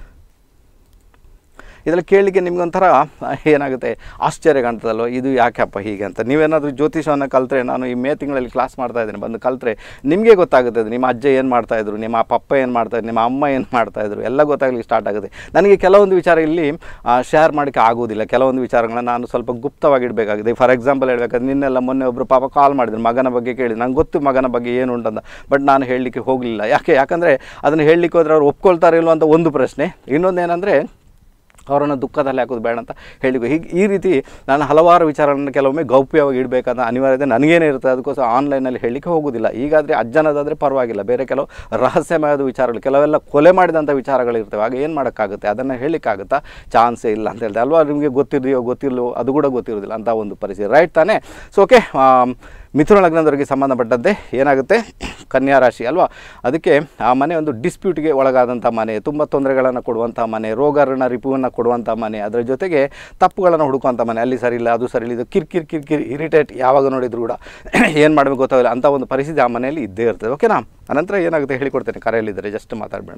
ಇದರಲ್ಲಿ ಕೇಳಲಿಕ್ಕೆ ನಿಮ್ಗೊಂಥರ ಏನಾಗುತ್ತೆ ಆಶ್ಚರ್ಯ ಕಾಣ್ತದಲ್ವ ಇದು ಯಾಕಪ್ಪ ಹೀಗೆ ಅಂತ ನೀವೇನಾದರೂ ಜ್ಯೋತಿಷವನ್ನು ಕಲ್ತ್ರೆ ನಾನು ಈ ಮೇ ತಿಂಗಳಲ್ಲಿ ಕ್ಲಾಸ್ ಮಾಡ್ತಾ ಇದ್ದೀನಿ ಬಂದು ಕಲ್ತ್ರೆ ನಿಮಗೆ ಗೊತ್ತಾಗುತ್ತೆ ಅದು ನಿಮ್ಮ ಅಜ್ಜ ಏನು ಮಾಡ್ತಾಯಿದ್ರು ನಿಮ್ಮ ಪಪ್ಪ ಏನು ಮಾಡ್ತಾಯಿದ್ರು ನಿಮ್ಮ ಅಮ್ಮ ಏನು ಮಾಡ್ತಾಯಿದ್ರು ಎಲ್ಲ ಗೊತ್ತಾಗಲಿಕ್ಕೆ ಸ್ಟಾರ್ಟ್ ಆಗುತ್ತೆ ನನಗೆ ಕೆಲವೊಂದು ವಿಚಾರ ಇಲ್ಲಿ ಶೇರ್ ಮಾಡೋಕ್ಕೆ ಆಗೋದಿಲ್ಲ ಕೆಲವೊಂದು ವಿಚಾರಗಳನ್ನ ನಾನು ಸ್ವಲ್ಪ ಗುಪ್ತವಾಗಿಡಬೇಕಾಗಿದೆ ಫಾರ್ ಎಕ್ಸಾಂಪಲ್ ಹೇಳಬೇಕಾದ್ರೆ ನಿನ್ನೆಲ್ಲ ಮೊನ್ನೆ ಒಬ್ಬರು ಪಾಪ ಕಾಲ್ ಮಾಡಿದ್ರು ಮಗನ ಬಗ್ಗೆ ಕೇಳಿ ನಂಗೆ ಗೊತ್ತು ಮಗನ ಬಗ್ಗೆ ಏನು ಉಂಟಂತ ಬಟ್ ನಾನು ಹೇಳಲಿಕ್ಕೆ ಹೋಗಲಿಲ್ಲ ಯಾಕೆ ಯಾಕಂದರೆ ಅದನ್ನು ಹೇಳಲಿಕ್ಕೆ ಹೋದ್ರೆ ಅವ್ರು ಒಪ್ಕೊಳ್ತಾರೆ ಇಲ್ವ ಅಂತ ಒಂದು ಪ್ರಶ್ನೆ ಇನ್ನೊಂದೇನೆಂದರೆ ಅವರನ್ನು ದುಃಖದಲ್ಲಿ ಹಾಕೋದು ಬೇಡ ಅಂತ ಹೇಳಿಕೊ ಹೀಗೆ ಈ ರೀತಿ ನಾನು ಹಲವಾರು ವಿಚಾರಗಳನ್ನು ಕೆಲವೊಮ್ಮೆ ಗೌಪ್ಯವಾಗಿ ಇಡಬೇಕಾದ ಅನಿವಾರ್ಯತೆ ನನಗೇನೇ ಇರುತ್ತೆ ಅದಕ್ಕೋಸ್ಕರ ಆನ್ಲೈನಲ್ಲಿ ಹೇಳಲಿಕ್ಕೆ ಹೋಗೋದಿಲ್ಲ ಈಗಾದರೆ ಅಜ್ಜನದಾದರೆ ಪರವಾಗಿಲ್ಲ ಬೇರೆ ಕೆಲವು ರಹಸ್ಯಮಯದ ವಿಚಾರಗಳು ಕೆಲವೆಲ್ಲ ಕೊಲೆ ಮಾಡಿದಂಥ ವಿಚಾರಗಳಿರ್ತವೆ ಆಗ ಏನು ಮಾಡೋಕ್ಕಾಗುತ್ತೆ ಅದನ್ನು ಹೇಳಲಿಕ್ಕಾಗುತ್ತಾ ಚಾನ್ಸೇ ಇಲ್ಲ ಅಂತ ಹೇಳ್ದೆ ಅಲ್ವಾ ನಿಮಗೆ ಗೊತ್ತಿದೆಯೋ ಗೊತ್ತಿಲ್ಲೋ ಅದು ಕೂಡ ಗೊತ್ತಿರೋದಿಲ್ಲ ಅಂತ ಒಂದು ಪರಿಸ್ಥಿತಿ ರೈಟ್ ತಾನೇ ಸೊ ಓಕೆ ಮಿಥುನ ಲಗ್ನದವರಿಗೆ ಸಂಬಂಧಪಟ್ಟಂತೆ ಏನಾಗುತ್ತೆ ಕನ್ಯಾ ರಾಶಿ ಅಲ್ವಾ ಅದಕ್ಕೆ ಆ ಮನೆ ಒಂದು ಡಿಸ್ಪ್ಯೂಟ್ಗೆ ಒಳಗಾದಂಥ ಮನೆ ತುಂಬ ತೊಂದರೆಗಳನ್ನು ಕೊಡುವಂಥ ಮನೆ ರೋಗ ಋಣ ರಿಪುವನ್ನು ಕೊಡುವಂಥ ಮನೆ ಅದರ ಜೊತೆಗೆ ತಪ್ಪುಗಳನ್ನು ಹುಡುಕುವಂಥ ಮನೆ ಅಲ್ಲಿ ಸರಿ ಇಲ್ಲ ಅದು ಸರಿ ಇಲ್ಲ ಇದು ಕಿರ್ಕಿರ್ ಕಿರ್ಕಿರ್ ಇರಿಟೇಟ್ ಯಾವಾಗ ನೋಡಿದ್ರು ಕೂಡ ಏನು ಮಾಡಬೇಕು ಗೊತ್ತಾಗಲ್ಲ ಅಂಥ ಒಂದು ಪರಿಸ್ಥಿತಿ ಆ ಮನೆಯಲ್ಲಿ ಇದ್ದೇ ಇರ್ತದೆ ಓಕೆನಾ ಅನಂತರ ಏನಾಗುತ್ತೆ ಹೇಳಿಕೊಡ್ತೇನೆ ಕರೆಯಲ್ಲಿದ್ದರೆ ಜಸ್ಟ್ ಮಾತಾಡಬೇಡ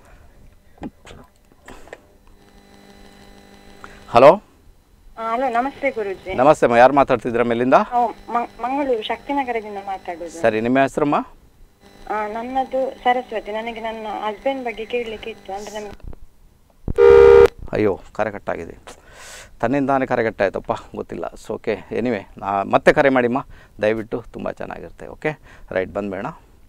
ಹಲೋ ಹಲೋ ನಮಸ್ತೆ ಗುರುಜಿ ನಮಸ್ತೆ ಅಮ್ಮ ಯಾರು ಮಾತಾಡ್ತಿದ್ರ ಮೇಲಿಂದ ನಾವು ಮ- ಮಂಗಳೂರು ಶಕ್ತಿನಗರದಿಂದ ಮಾತಾಡುದು ಸರಿ ನಿಮ್ಮ ಹೆಸರಮ್ಮ ಆ, ನನ್ನದು ಸರಸ್ವತಿ ನನಗೆ ನನ್ನ ಹಸ್ಬೆಂಡ್ ಬಗ್ಗೆ ಕೇಳಲಿಕ್ಕೆ ಇತ್ತು ಅಂದ್ರೆ ನಮ್ಗೆ ಅಯ್ಯೋ ಕರೆ ಕಟ್ಟಾಗಿದೆ ತನ್ನಿಂದಾನೇ ಕರೆ ಕಟ್ಟಾಯ್ತಪ್ಪ ಗೊತ್ತಿಲ್ಲ ಸೊ ಓಕೆ ಎನಿವೆ ಮತ್ತೆ ಕರೆ ಮಾಡಿಮ್ಮ ದಯವಿಟ್ಟು ತುಂಬ ಚೆನ್ನಾಗಿರುತ್ತೆ ಓಕೆ ರೈಟ್ ಬಂದ್ಬೇಡ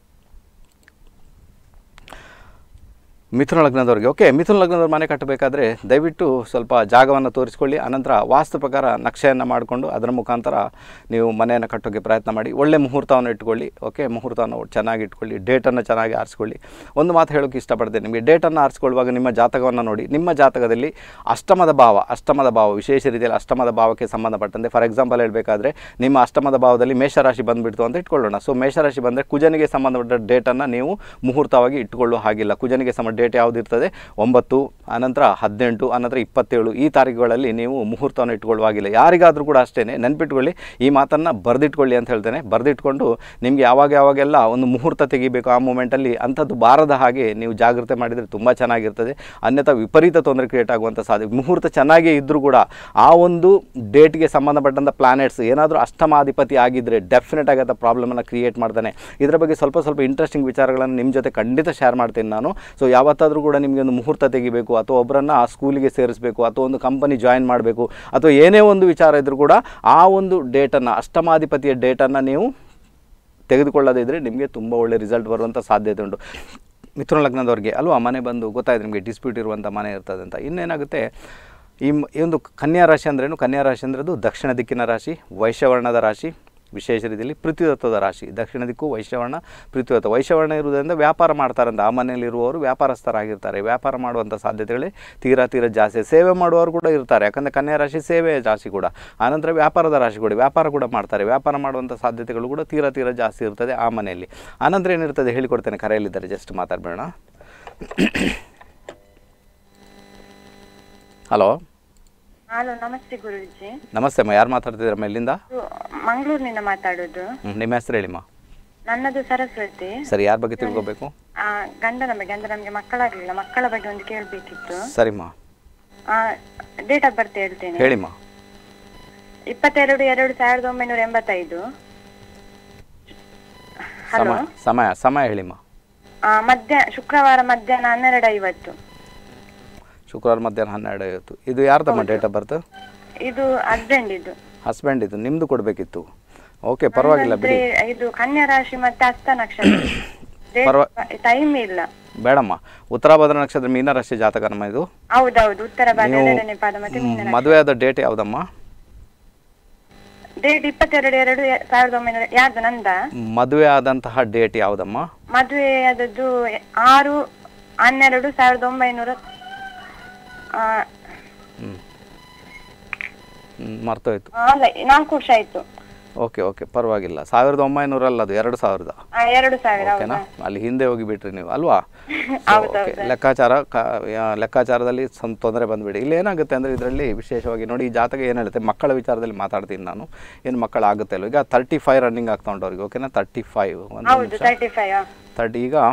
ಮಿಥುನ ಲಗ್ನದವ್ರಿಗೆ ಓಕೆ ಮಿಥುನ ಲಗ್ನದವ್ರು ಮನೆ ಕಟ್ಟಬೇಕಾದ್ರೆ ದಯವಿಟ್ಟು ಸ್ವಲ್ಪ ಜಾಗವನ್ನು ತೋರಿಸ್ಕೊಳ್ಳಿ ಅನಂತರ ವಾಸ್ತು ಪ್ರಕಾರ ನಕ್ಷೆಯನ್ನು ಮಾಡಿಕೊಂಡು ಅದರ ಮುಖಾಂತರ ನೀವು ಮನೆಯನ್ನು ಕಟ್ಟೋಕ್ಕೆ ಪ್ರಯತ್ನ ಮಾಡಿ ಒಳ್ಳೆ ಮುಹೂರ್ತವನ್ನು ಇಟ್ಕೊಳ್ಳಿ ಓಕೆ ಮುಹೂರ್ತವನ್ನು ಚೆನ್ನಾಗಿ ಇಟ್ಕೊಳ್ಳಿ ಡೇಟನ್ನು ಚೆನ್ನಾಗಿ ಆರಿಸ್ಕೊಳ್ಳಿ ಒಂದು ಮಾತು ಹೇಳೋಕ್ಕೆ ಇಷ್ಟಪಡ್ತೇನೆ ನಿಮಗೆ ಡೇಟನ್ನು ಆರಿಸ್ಕೊಳ್ಳುವಾಗ ನಿಮ್ಮ ಜಾತಕವನ್ನು ನೋಡಿ ನಿಮ್ಮ ಜಾತಕದಲ್ಲಿ ಅಷ್ಟಮದ ಭಾವ ಅಷ್ಟಮದ ಭಾವ ವಿಶೇಷ ರೀತಿಯಲ್ಲಿ ಅಷ್ಟಮದ ಭಾವಕ್ಕೆ ಸಂಬಂಧಪಟ್ಟಂತೆ ಫಾರ್ ಎಕ್ಸಾಂಪಲ್ ಹೇಳಬೇಕಾದ್ರೆ ನಿಮ್ಮ ಅಷ್ಟಮದ ಭಾವದಲ್ಲಿ ಮೇಷರಾಶಿ ಬಂದುಬಿಡ್ತು ಅಂತ ಇಟ್ಕೊಳ್ಳೋಣ ಸೊ ಮೇಷರಾಶಿ ಬಂದರೆ ಕುಜನಿಗೆ ಸಂಬಂಧಪಟ್ಟ ಡೇಟನ್ನು ನೀವು ಮುಹೂರ್ತವಾಗಿ ಇಟ್ಕೊಳ್ಳೋ ಹಾಗಿಲ್ಲ ಕುಜನಿಗೆ ಸಂಬಂಧ ಡೇಟ್ ಯಾವುದು ಇರ್ತದೆ ಒಂಬತ್ತು ಆನಂತರ ಹದಿನೆಂಟು ಆನಂತರ ಇಪ್ಪತ್ತೇಳು ಈ ತಾರೀಕುಗಳಲ್ಲಿ ನೀವು ಮುಹೂರ್ತವನ್ನು ಇಟ್ಕೊಳ್ಳುವಾಗಿಲ್ಲ ಯಾರಿಗಾದರೂ ಕೂಡ ಅಷ್ಟೇ ನೆನ್ಪಿಟ್ಕೊಳ್ಳಿ ಈ ಮಾತನ್ನು ಬರೆದಿಟ್ಕೊಳ್ಳಿ ಅಂತ ಹೇಳ್ತೇನೆ ಬರೆದಿಟ್ಕೊಂಡು ನಿಮಗೆ ಯಾವಾಗ ಯಾವಾಗೆಲ್ಲ ಒಂದು ಮುಹೂರ್ತ ತೆಗಿಬೇಕು ಆ ಮೂಮೆಂಟಲ್ಲಿ ಅಂಥದ್ದು ಬಾರದ ಹಾಗೆ ನೀವು ಜಾಗ್ರತೆ ಮಾಡಿದರೆ ತುಂಬ ಚೆನ್ನಾಗಿರ್ತದೆ ಅನ್ಯಥಾ ವಿಪರೀತ ತೊಂದರೆ ಕ್ರಿಯೇಟ್ ಆಗುವಂಥ ಸಾಧ್ಯತೆ ಮುಹೂರ್ತ ಚೆನ್ನಾಗೇ ಇದ್ದರೂ ಕೂಡ ಆ ಒಂದು ಡೇಟ್ಗೆ ಸಂಬಂಧಪಟ್ಟಂಥ ಪ್ಲಾನೆಟ್ಸ್ ಏನಾದರೂ ಅಷ್ಟಮಾಧಿಪತಿ ಆಗಿದ್ದರೆ ಡೆಫಿನೆಟ್ ಆಗಿ ಅಂತ ಪ್ರಾಬ್ಲಮನ್ನು ಕ್ರಿಯೇಟ್ ಮಾಡ್ತಾನೆ ಇದರ ಬಗ್ಗೆ ಸ್ವಲ್ಪ ಸ್ವಲ್ಪ ಇಂಟ್ರೆಸ್ಟಿಂಗ್ ವಿಚಾರಗಳನ್ನು ನಿಮ್ಮ ಜೊತೆ ಖಂಡಿತ ಶೇರ್ ಮಾಡ್ತೀನಿ ನಾನು ಸೊ ಯಾವತ್ತಾದರೂ ಕೂಡ ನಿಮಗೆ ಒಂದು ಮುಹೂರ್ತ ತೆಗಿಬೇಕು ಅಥವಾ ಒಬ್ಬರನ್ನು ಆ ಸ್ಕೂಲಿಗೆ ಸೇರಿಸಬೇಕು ಅಥವಾ ಒಂದು ಕಂಪನಿ ಜಾಯಿನ್ ಮಾಡಬೇಕು ಅಥವಾ ಏನೇ ಒಂದು ವಿಚಾರ ಇದ್ದರೂ ಕೂಡ ಆ ಒಂದು ಡೇಟನ್ನು ಅಷ್ಟಮಾಧಿಪತಿಯ ಡೇಟನ್ನು ನೀವು ತೆಗೆದುಕೊಳ್ಳದೇ ಇದ್ದರೆ ನಿಮಗೆ ತುಂಬ ಒಳ್ಳೆ ರಿಸಲ್ಟ್ ಬರುವಂಥ ಸಾಧ್ಯತೆ ಉಂಟು ಮಿಥುನ ಲಗ್ನದವ್ರಿಗೆ ಅಲ್ವಾ ಮನೆ ಬಂದು ಗೊತ್ತಾಯ್ತು ನಿಮಗೆ ಡಿಸ್ಪ್ಯೂಟ್ ಇರುವಂಥ ಮನೆ ಇರ್ತದೆ ಅಂತ ಇನ್ನೇನಾಗುತ್ತೆ ಈ ಮ್- ಈ ಒಂದು ಕನ್ಯಾ ರಾಶಿ ಅಂದ್ರೇನು ಕನ್ಯಾ ರಾಶಿ ಅಂದ್ರದು ದಕ್ಷಿಣ ದಿಕ್ಕಿನ ರಾಶಿ ವೈಶ್ಯವರ್ಣದ ರಾಶಿ ವಿಶೇಷ ರೀತಿಯಲ್ಲಿ ಪೃಥ್ವಿತತ್ವದ ರಾಶಿ ದಕ್ಷಿಣ ದಿಕ್ಕು ವೈಶ್ಯವರ್ಣ ಪೃಥ್ವಿತತ್ವ ವೈಶ್ಯವರ್ಣ ಇರುವುದರಿಂದ ವ್ಯಾಪಾರ ಮಾಡ್ತಾರಂತ ಆ ಮನೆಯಲ್ಲಿರುವವರು ವ್ಯಾಪಾರಸ್ಥರಾಗಿರ್ತಾರೆ ವ್ಯಾಪಾರ ಮಾಡುವಂಥ ಸಾಧ್ಯತೆಗಳೇ ತೀರಾ ತೀರಾ ಜಾಸ್ತಿ ಸೇವೆ ಮಾಡುವವರು ಕೂಡ ಇರ್ತಾರೆ ಯಾಕಂದರೆ ಕನ್ಯಾ ರಾಶಿ ಸೇವೆಯ ರಾಶಿ ಕೂಡ ಆನಂತರ ವ್ಯಾಪಾರದ ರಾಶಿ ಕೂಡ ವ್ಯಾಪಾರ ಕೂಡ ಮಾಡ್ತಾರೆ ವ್ಯಾಪಾರ ಮಾಡುವಂಥ ಸಾಧ್ಯತೆಗಳು ಕೂಡ ತೀರಾ ತೀರಾ ಜಾಸ್ತಿ ಇರ್ತದೆ ಆ ಮನೆಯಲ್ಲಿ ಆನಂತರ ಏನಿರ್ತದೆ ಹೇಳಿಕೊಡ್ತೇನೆ ಕರೆಯಲ್ಲಿದ್ದಾರೆ ಜಸ್ಟ್ ಮಾತಾಡಬೇಡ ಹಲೋ ಹಲೋ ನಮಸ್ತೆ ಗುರುಜಿ ನಮಸ್ತೆ ಅಮ್ಮ ಯಾರು ಮಾತಾಡ್ತಿದ್ದೀರಮ್ಮ ಇಲ್ಲಿಂದ ಇದು ಮಂಗಳೂರಿನಿಂದ ಮಾತಾಡೋದು ಹ್ಮ್, ನಿಮ್ಮ ಹೆಸರು ಹೇಳಿಮ್ಮ ನನ್ನದು ಸರಸ್ವತಿ ಸರಿ ಯಾರ ಬಗ್ಗೆ ತಿಳ್ಕೊಬೇಕು ಆ, ಗಂಡನ ಬಗ್ಗೆ ಅಂದ್ರೆ ನಮ್ಗೆ ಮಕ್ಕಳಾಗ್ಲಿಲ್ಲ ಮಕ್ಕಳ ಬಗ್ಗೆ ಒಂದು ಕೇಳ್ಬೇಕಿತ್ತು ಸರಿಮ್ಮ ಡೇಟ್ ಆಫ್ ಬರ್ತ್ ಹೇಳ್ತೇನೆ ಹೇಳಿಮ್ಮ ಇಪ್ಪತ್ತೆರಡು ಎರಡು ಸಾವಿರದ ಒಂಬೈನೂರ ಎಂಬತ್ತೈದು ಹಲೋ ಸಮಯ ಸಮಯ ಸಮಯ ಹೇಳಿಮ್ಮ ಮಧ್ಯ ಶುಕ್ರವಾರ ಮಧ್ಯಾಹ್ನ ಹನ್ನೆರಡು ಐವತ್ತು ಶುಕ್ರವಾರ ಮಧ್ಯಾಹ್ನ ಹನ್ನೆರಡು ಐವತ್ತು ಇದು ಯಾರ್ದಮ್ಮ ಡೇಟ್ ಆಫ್ ಬರ್ತ್ ಇದು ಹಸ್ಬೆಂಡ್ ಇದು ಹಸ್ಬೆಂಡ್ ಇದು ನಿಮ್ಮದು ಕೊಡಬೇಕಿತ್ತು ಓಕೆ ಪರವಾಗಿಲ್ಲ ಅಂದ್ರೆ ಬಿಡಿ ಇದು ಕನ್ಯಾ ರಾಶಿ ಮತ್ತೆ ಹಸ್ತ ನಕ್ಷತ್ರ ಪರ್ವ- ಟೈಮ್ ಇಲ್ಲ ಬೇಡಮ್ಮ ಉತ್ತರಾಭದ್ರ ನಕ್ಷತ್ರ ಮೀನ ರಾಶಿ ಜಾತಕ ನಮ್ಮ ಇದು ಹೌದೌದು ಉತ್ತರ ಭಾಗ ನೀವು ಎರಡನೇ ಪಾದ ಮತ್ತೆ ಮೀನ ಮದುವೆ ಆದ ಡೇಟ್ ಯಾವುದಮ್ಮ ಡೇಟ್ ಇಪ್ಪತ್ತೆರಡು ಎರಡು ಎ- ಸಾವಿರದ ಒಂಬೈನೂರ ಯಾರ್ದು ನಂದ ಮದುವೆ ಆದಂತಹ ಡೇಟ್ ಯಾವುದಮ್ಮ ಮದುವೆ ಆದದ್ದು ಆರು ಹನ್ನೆರಡು ಸಾವಿರದ ಒಂಬೈನೂರ ಆ, ಹ್ಞೂ ಮರ್ತೋಯ್ತು ಅಲ್ಲ ನಾಲ್ಕು ವರ್ಷ ಆಯ್ತು ಓಕೆ ಓಕೆ ಪರವಾಗಿಲ್ಲ ಸಾವಿರದ ಒಂಬೈನೂರಲ್ಲ ಅದು ಎರಡು ಸಾವಿರದ ಆ, ಎರಡು ಸಾವಿರ ಓಕೆನಾ ಹೌದಾ ಅಲ್ಲಿ ಹಿಂದೆ ಹೋಗಿ ಬಿಟ್ರಿ ನೀವು ಅಲ್ವಾ So, ಹೌದೌದು. okay. ಲೆಕ್ಕಾಚಾರ ಕ- ಯಾ- ಲೆಕ್ಕಾಚಾರದಲ್ಲಿ ಸ್ವಲ್ಪ ತೊಂದರೆ ಬಂದ್ಬಿಡಿ ಇಲ್ಲಿ ಏನಾಗುತ್ತೆ ಅಂದರೆ ಇದರಲ್ಲಿ ವಿಶೇಷವಾಗಿ ನೋಡಿ ಈ ಜಾತಕ ಏನು ಹೇಳುತ್ತೆ ಮಕ್ಕಳ ವಿಚಾರದಲ್ಲಿ ಮಾತಾಡ್ತೀನಿ ನಾನು ಏನು ಮಕ್ಕಳಾಗುತ್ತೆ ಅಲ್ವ ಈಗ ತರ್ಟಿ ಫೈವ್ ರನ್ನಿಂಗ್ ಆಗ್ತಾ ಉಂಟು ಅವ್ರಿಗೆ ಓಕೆನಾ ತರ್ಟಿ ಫೈವ್ ಒಂದು ಹೌದು ನಿಮಿಷ ತರ್ಟಿ ಫೈವ್ ತರ್ಟಿ ಈಗ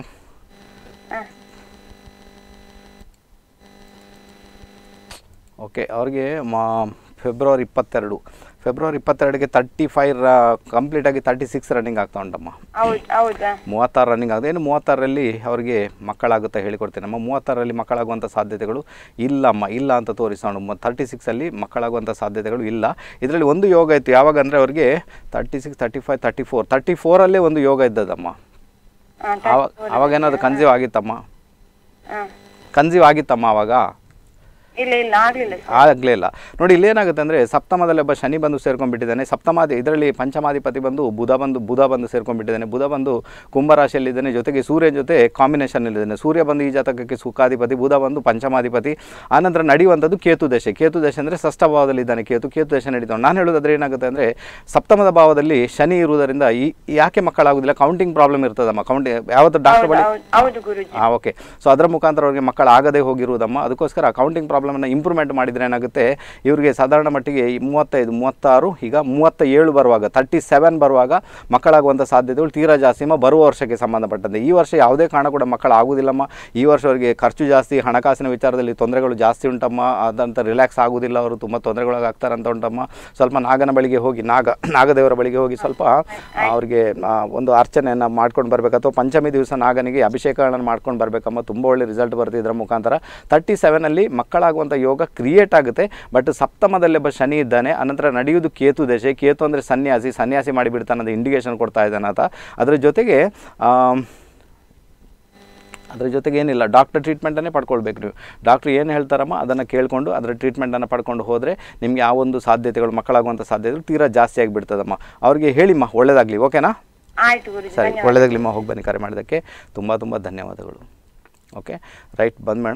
ಓಕೆ ಅವ್ರಿಗೆ ಮಾ ಫೆಬ್ರವರಿ ಇಪ್ಪತ್ತೆರಡು ಫೆಬ್ರವರಿ ಇಪ್ಪತ್ತೆರಡಿಗೆ ತರ್ಟಿ ಫೈವ್ ಕಂಪ್ಲೀಟಾಗಿ ತರ್ಟಿ ಸಿಕ್ಸ್ ರನ್ನಿಂಗ್ ಆಗ್ತಾ ಉಂಟಮ್ಮ ಹೌದು ಹೌದಾ ಮೂವತ್ತಾರು ರನ್ನಿಂಗ್ ಆಗಿದೆ ಇನ್ನು ಮೂವತ್ತಾರರಲ್ಲಿ ಅವರಿಗೆ ಮಕ್ಕಳಾಗುತ್ತೆ ಹೇಳಿಕೊಡ್ತೇನೆ ನಮ್ಮ ಮೂವತ್ತಾರರಲ್ಲಿ ಮಕ್ಕಳಾಗುವಂಥ ಸಾಧ್ಯತೆಗಳು ಇಲ್ಲಮ್ಮ ಇಲ್ಲ ಅಂತ ತೋರಿಸೋಣ ತರ್ಟಿ ಸಿಕ್ಸಲ್ಲಿ ಮಕ್ಕಳಾಗುವಂಥ ಸಾಧ್ಯತೆಗಳು ಇಲ್ಲ ಇದರಲ್ಲಿ ಒಂದು ಯೋಗ ಇತ್ತು ಯಾವಾಗ ಅಂದರೆ ಅವರಿಗೆ thirty six thirty five thirty four thirty ಫೋರಲ್ಲೇ ಒಂದು ಯೋಗ ಇದ್ದದಮ್ಮ ಆ, ತ- ಆವಾಗ ಅವಾಗ ಏನಾದ್ರು ಕನ್ಸೀವ್ ಆಗಿತ್ತಮ್ಮ ಆ. ಕನ್ಸೀವ್ ಆಗಿತ್ತಮ್ಮ ಆವಾಗ ಇಲ್ಲ ಇಲ್ಲ ಆಗ್ಲಿಲ್ಲ sir. ಆಗಲೇ ಇಲ್ಲ ನೋಡಿ ಇಲ್ಲೇನಾಗುತ್ತೆ ಅಂದರೆ ಸಪ್ತಮದಲ್ಲಿ ಒಬ್ಬ ಶನಿ ಬಂದು ಸೇರ್ಕೊಂಡ್ಬಿಟ್ಟಿದ್ದಾನೆ ಸಪ್ತಮಾದಿ ಇದರಲ್ಲಿ ಪಂಚಮಾಧಿಪತಿ ಬಂದು ಬುಧ ಬಂದು ಬುಧ ಬಂದು ಸೇರ್ಕೊಂಡ್ಬಿಟ್ಟಿದ್ದಾನೆ ಬುಧ ಬಂದು ಕುಂಭರಾಶಿಯಲ್ಲಿದ್ದಾನೆ ಜೊತೆಗೆ ಸೂರ್ಯ ಜೊತೆ ಕಾಂಬಿನೇಷನ್ ಇದ್ದಾನೆ ಸೂರ್ಯ ಬಂದು ಈ ಜಾತಕಕ್ಕೆ ಸುಖಾಧಿಪತಿ ಬುಧ ಬಂದು ಪಂಚಮಾಧಿಪತಿ ಆನಂತರ ನಡೆಯುವಂಥದ್ದು ಕೇತು ದಶೆ ಕೇತು ದಶೆ ಅಂದರೆ ಷಷ್ಠ ಭಾವದಲ್ಲಿದ್ದಾನೆ ಕೇತು ಕೇತು ದಶೆ ನಡೀತಾವೆ ನಾನು ಹೇಳೋದಾದ್ರೆ ಏನಾಗುತ್ತೆ ಅಂದರೆ ಸಪ್ತಮದ ಭಾವದಲ್ಲಿ ಶನಿ ಇರುವುದರಿಂದ ಈ ಯಾಕೆ ಮಕ್ಕಳಾಗೋದಿಲ್ಲ ಕೌಂಟಿಂಗ್ ಪ್ರಾಬ್ಲಮ್ ಇರ್ತದಮ್ಮ ಕೌಂಟಿಂಗ್ ಯಾವತ್ತು ಡಾಕ್ಟರ್ ಹೌದು ಬಳಿ ಹೌದು ಹೌದು ಗುರುಜಿ ಹಾಂ ಓಕೆ ಸೊ ಅದರ ಮುಖಾಂತರ ಅವ್ರಿಗೆ ಮಕ್ಕಳಾಗದೇ ಹೋಗಿರುವುದಮ್ಮ ಅದಕ್ಕೋಸ್ಕರ ಅಕೌಂಟಿಂಗ್ ಪ್ರಾಬ್ಲಮನ್ನು ಇಂಪ್ರೂವ್ಮೆಂಟ್ ಮಾಡಿದರೆ ಏನಾಗುತ್ತೆ ಇವರಿಗೆ ಸಾಧಾರಣ ಮಟ್ಟಿಗೆ ಈ ಮೂವತ್ತೈದು ಮೂವತ್ತಾರು ಈಗ ಮೂವತ್ತ ಏಳು ಬರುವಾಗ ತರ್ಟಿ ಸೆವೆನ್ ಬರುವಾಗ ಮಕ್ಕಳಾಗುವಂಥ ಸಾಧ್ಯತೆಗಳು ತೀರಾ ಜಾಸ್ತಿ ಅಮ್ಮ ಬರುವ ವರ್ಷಕ್ಕೆ ಸಂಬಂಧಪಟ್ಟಂತೆ ಈ ವರ್ಷ ಯಾವುದೇ ಕಾರಣ ಕೂಡ ಮಕ್ಕಳಾಗುವುದಿಲ್ಲಮ್ಮ ಈ ವರ್ಷ ಅವರಿಗೆ ಖರ್ಚು ಜಾಸ್ತಿ ಹಣಕಾಸಿನ ವಿಚಾರದಲ್ಲಿ ತೊಂದರೆಗಳು ಜಾಸ್ತಿ ಉಂಟಮ್ಮ ಅದಂತ ರಿಲ್ಯಾಕ್ಸ್ ಆಗುವುದಿಲ್ಲ ಅವರು ತುಂಬ ತೊಂದರೆಗೊಳಗಾಗ್ತಾರಂತ ಉಂಟಮ್ಮ ಸ್ವಲ್ಪ ನಾಗನ ಬಳಿಗೆ ಹೋಗಿ ನಾಗ ನಾಗದೇವರ ಬಳಿಗೆ ಹೋಗಿ ಸ್ವಲ್ಪ ಅವ್ರಿಗೆ ಆ, ಒಂದು ಅರ್ಚನೆಯನ್ನು ಮಾಡ್ಕೊಂಡು ಬರಬೇಕು ಅಥವಾ ಪಂಚಮಿ ದಿವಸ ನಾಗನಿಗೆ ಅಭಿಷೇಕಗಳನ್ನು ಮಾಡ್ಕೊಂಡು ಬರಬೇಕಮ್ಮ ತುಂಬ ಒಳ್ಳೆ ರಿಸಲ್ಟ್ ಬರುತ್ತೆ ಇದರ ಮುಖಾಂತರ ತರ್ಟಿ ಸೆವೆನಲ್ಲಿ ಮಕ್ಕಳಾಗುವಂಥ ಯೋಗ ಕ್ರಿಯೇಟ್ ಆಗುತ್ತೆ ಬಟ್ ಸಪ್ತಮದಲ್ಲಿ ಒಬ್ಬ ಶನಿ ಇದ್ದಾನೆ ಅನಂತರ ನಡೆಯುವುದು ಕೇತು ದಶೆ ಕೇತು ಅಂದರೆ ಸನ್ಯಾಸಿ ಸನ್ಯಾಸಿ ಮಾಡಿಬಿಡ್ತಾನೆ ಅನ್ನೋದು ಇಂಡಿಕೇಶನ್ ಕೊಡ್ತಾ ಇದ್ದಾನೆ ಆತ ಅದರ ಜೊತೆಗೆ ಆಮ್, ಅದ್ರ ಜೊತೆಗೆ ಏನಿಲ್ಲ ಡಾಕ್ಟರ್ ಟ್ರೀಟ್ಮೆಂಟನ್ನೇ ಪಡ್ಕೊಳ್ಬೇಕು ನೀವು ಡಾಕ್ಟ್ರ್ ಏನು ಹೇಳ್ತಾರಮ್ಮ ಅದನ್ನು ಕೇಳಿಕೊಂಡು ಅದರ ಟ್ರೀಟ್ಮೆಂಟನ್ನು ಪಡ್ಕೊಂಡು ಹೋದರೆ ನಿಮಗೆ ಆ ಒಂದು ಸಾಧ್ಯತೆಗಳು ಮಕ್ಕಳಾಗುವಂಥ ಸಾಧ್ಯತೆಗಳು ತೀರಾ ಜಾಸ್ತಿ ಆಗಿಬಿಡ್ತದಮ್ಮ ಅವ್ರಿಗೆ ಹೇಳಿಮ್ಮ ಒಳ್ಳೇದಾಗಲಿ ಓಕೆನಾ ಆಯ್ತು ಗುರುಜಿ ಸರಿ ಧನ್ಯವಾದ ಒಳ್ಳೇದಾಗಲಿಮ್ಮ ಹೋಗಿ ಬನ್ನಿ ಕರೆ ಮಾಡೋದಕ್ಕೆ ತುಂಬ ತುಂಬ ಧನ್ಯವಾದಗಳು ಓಕೆ ರೈಟ್ ಬಂದ್ಮೇಣ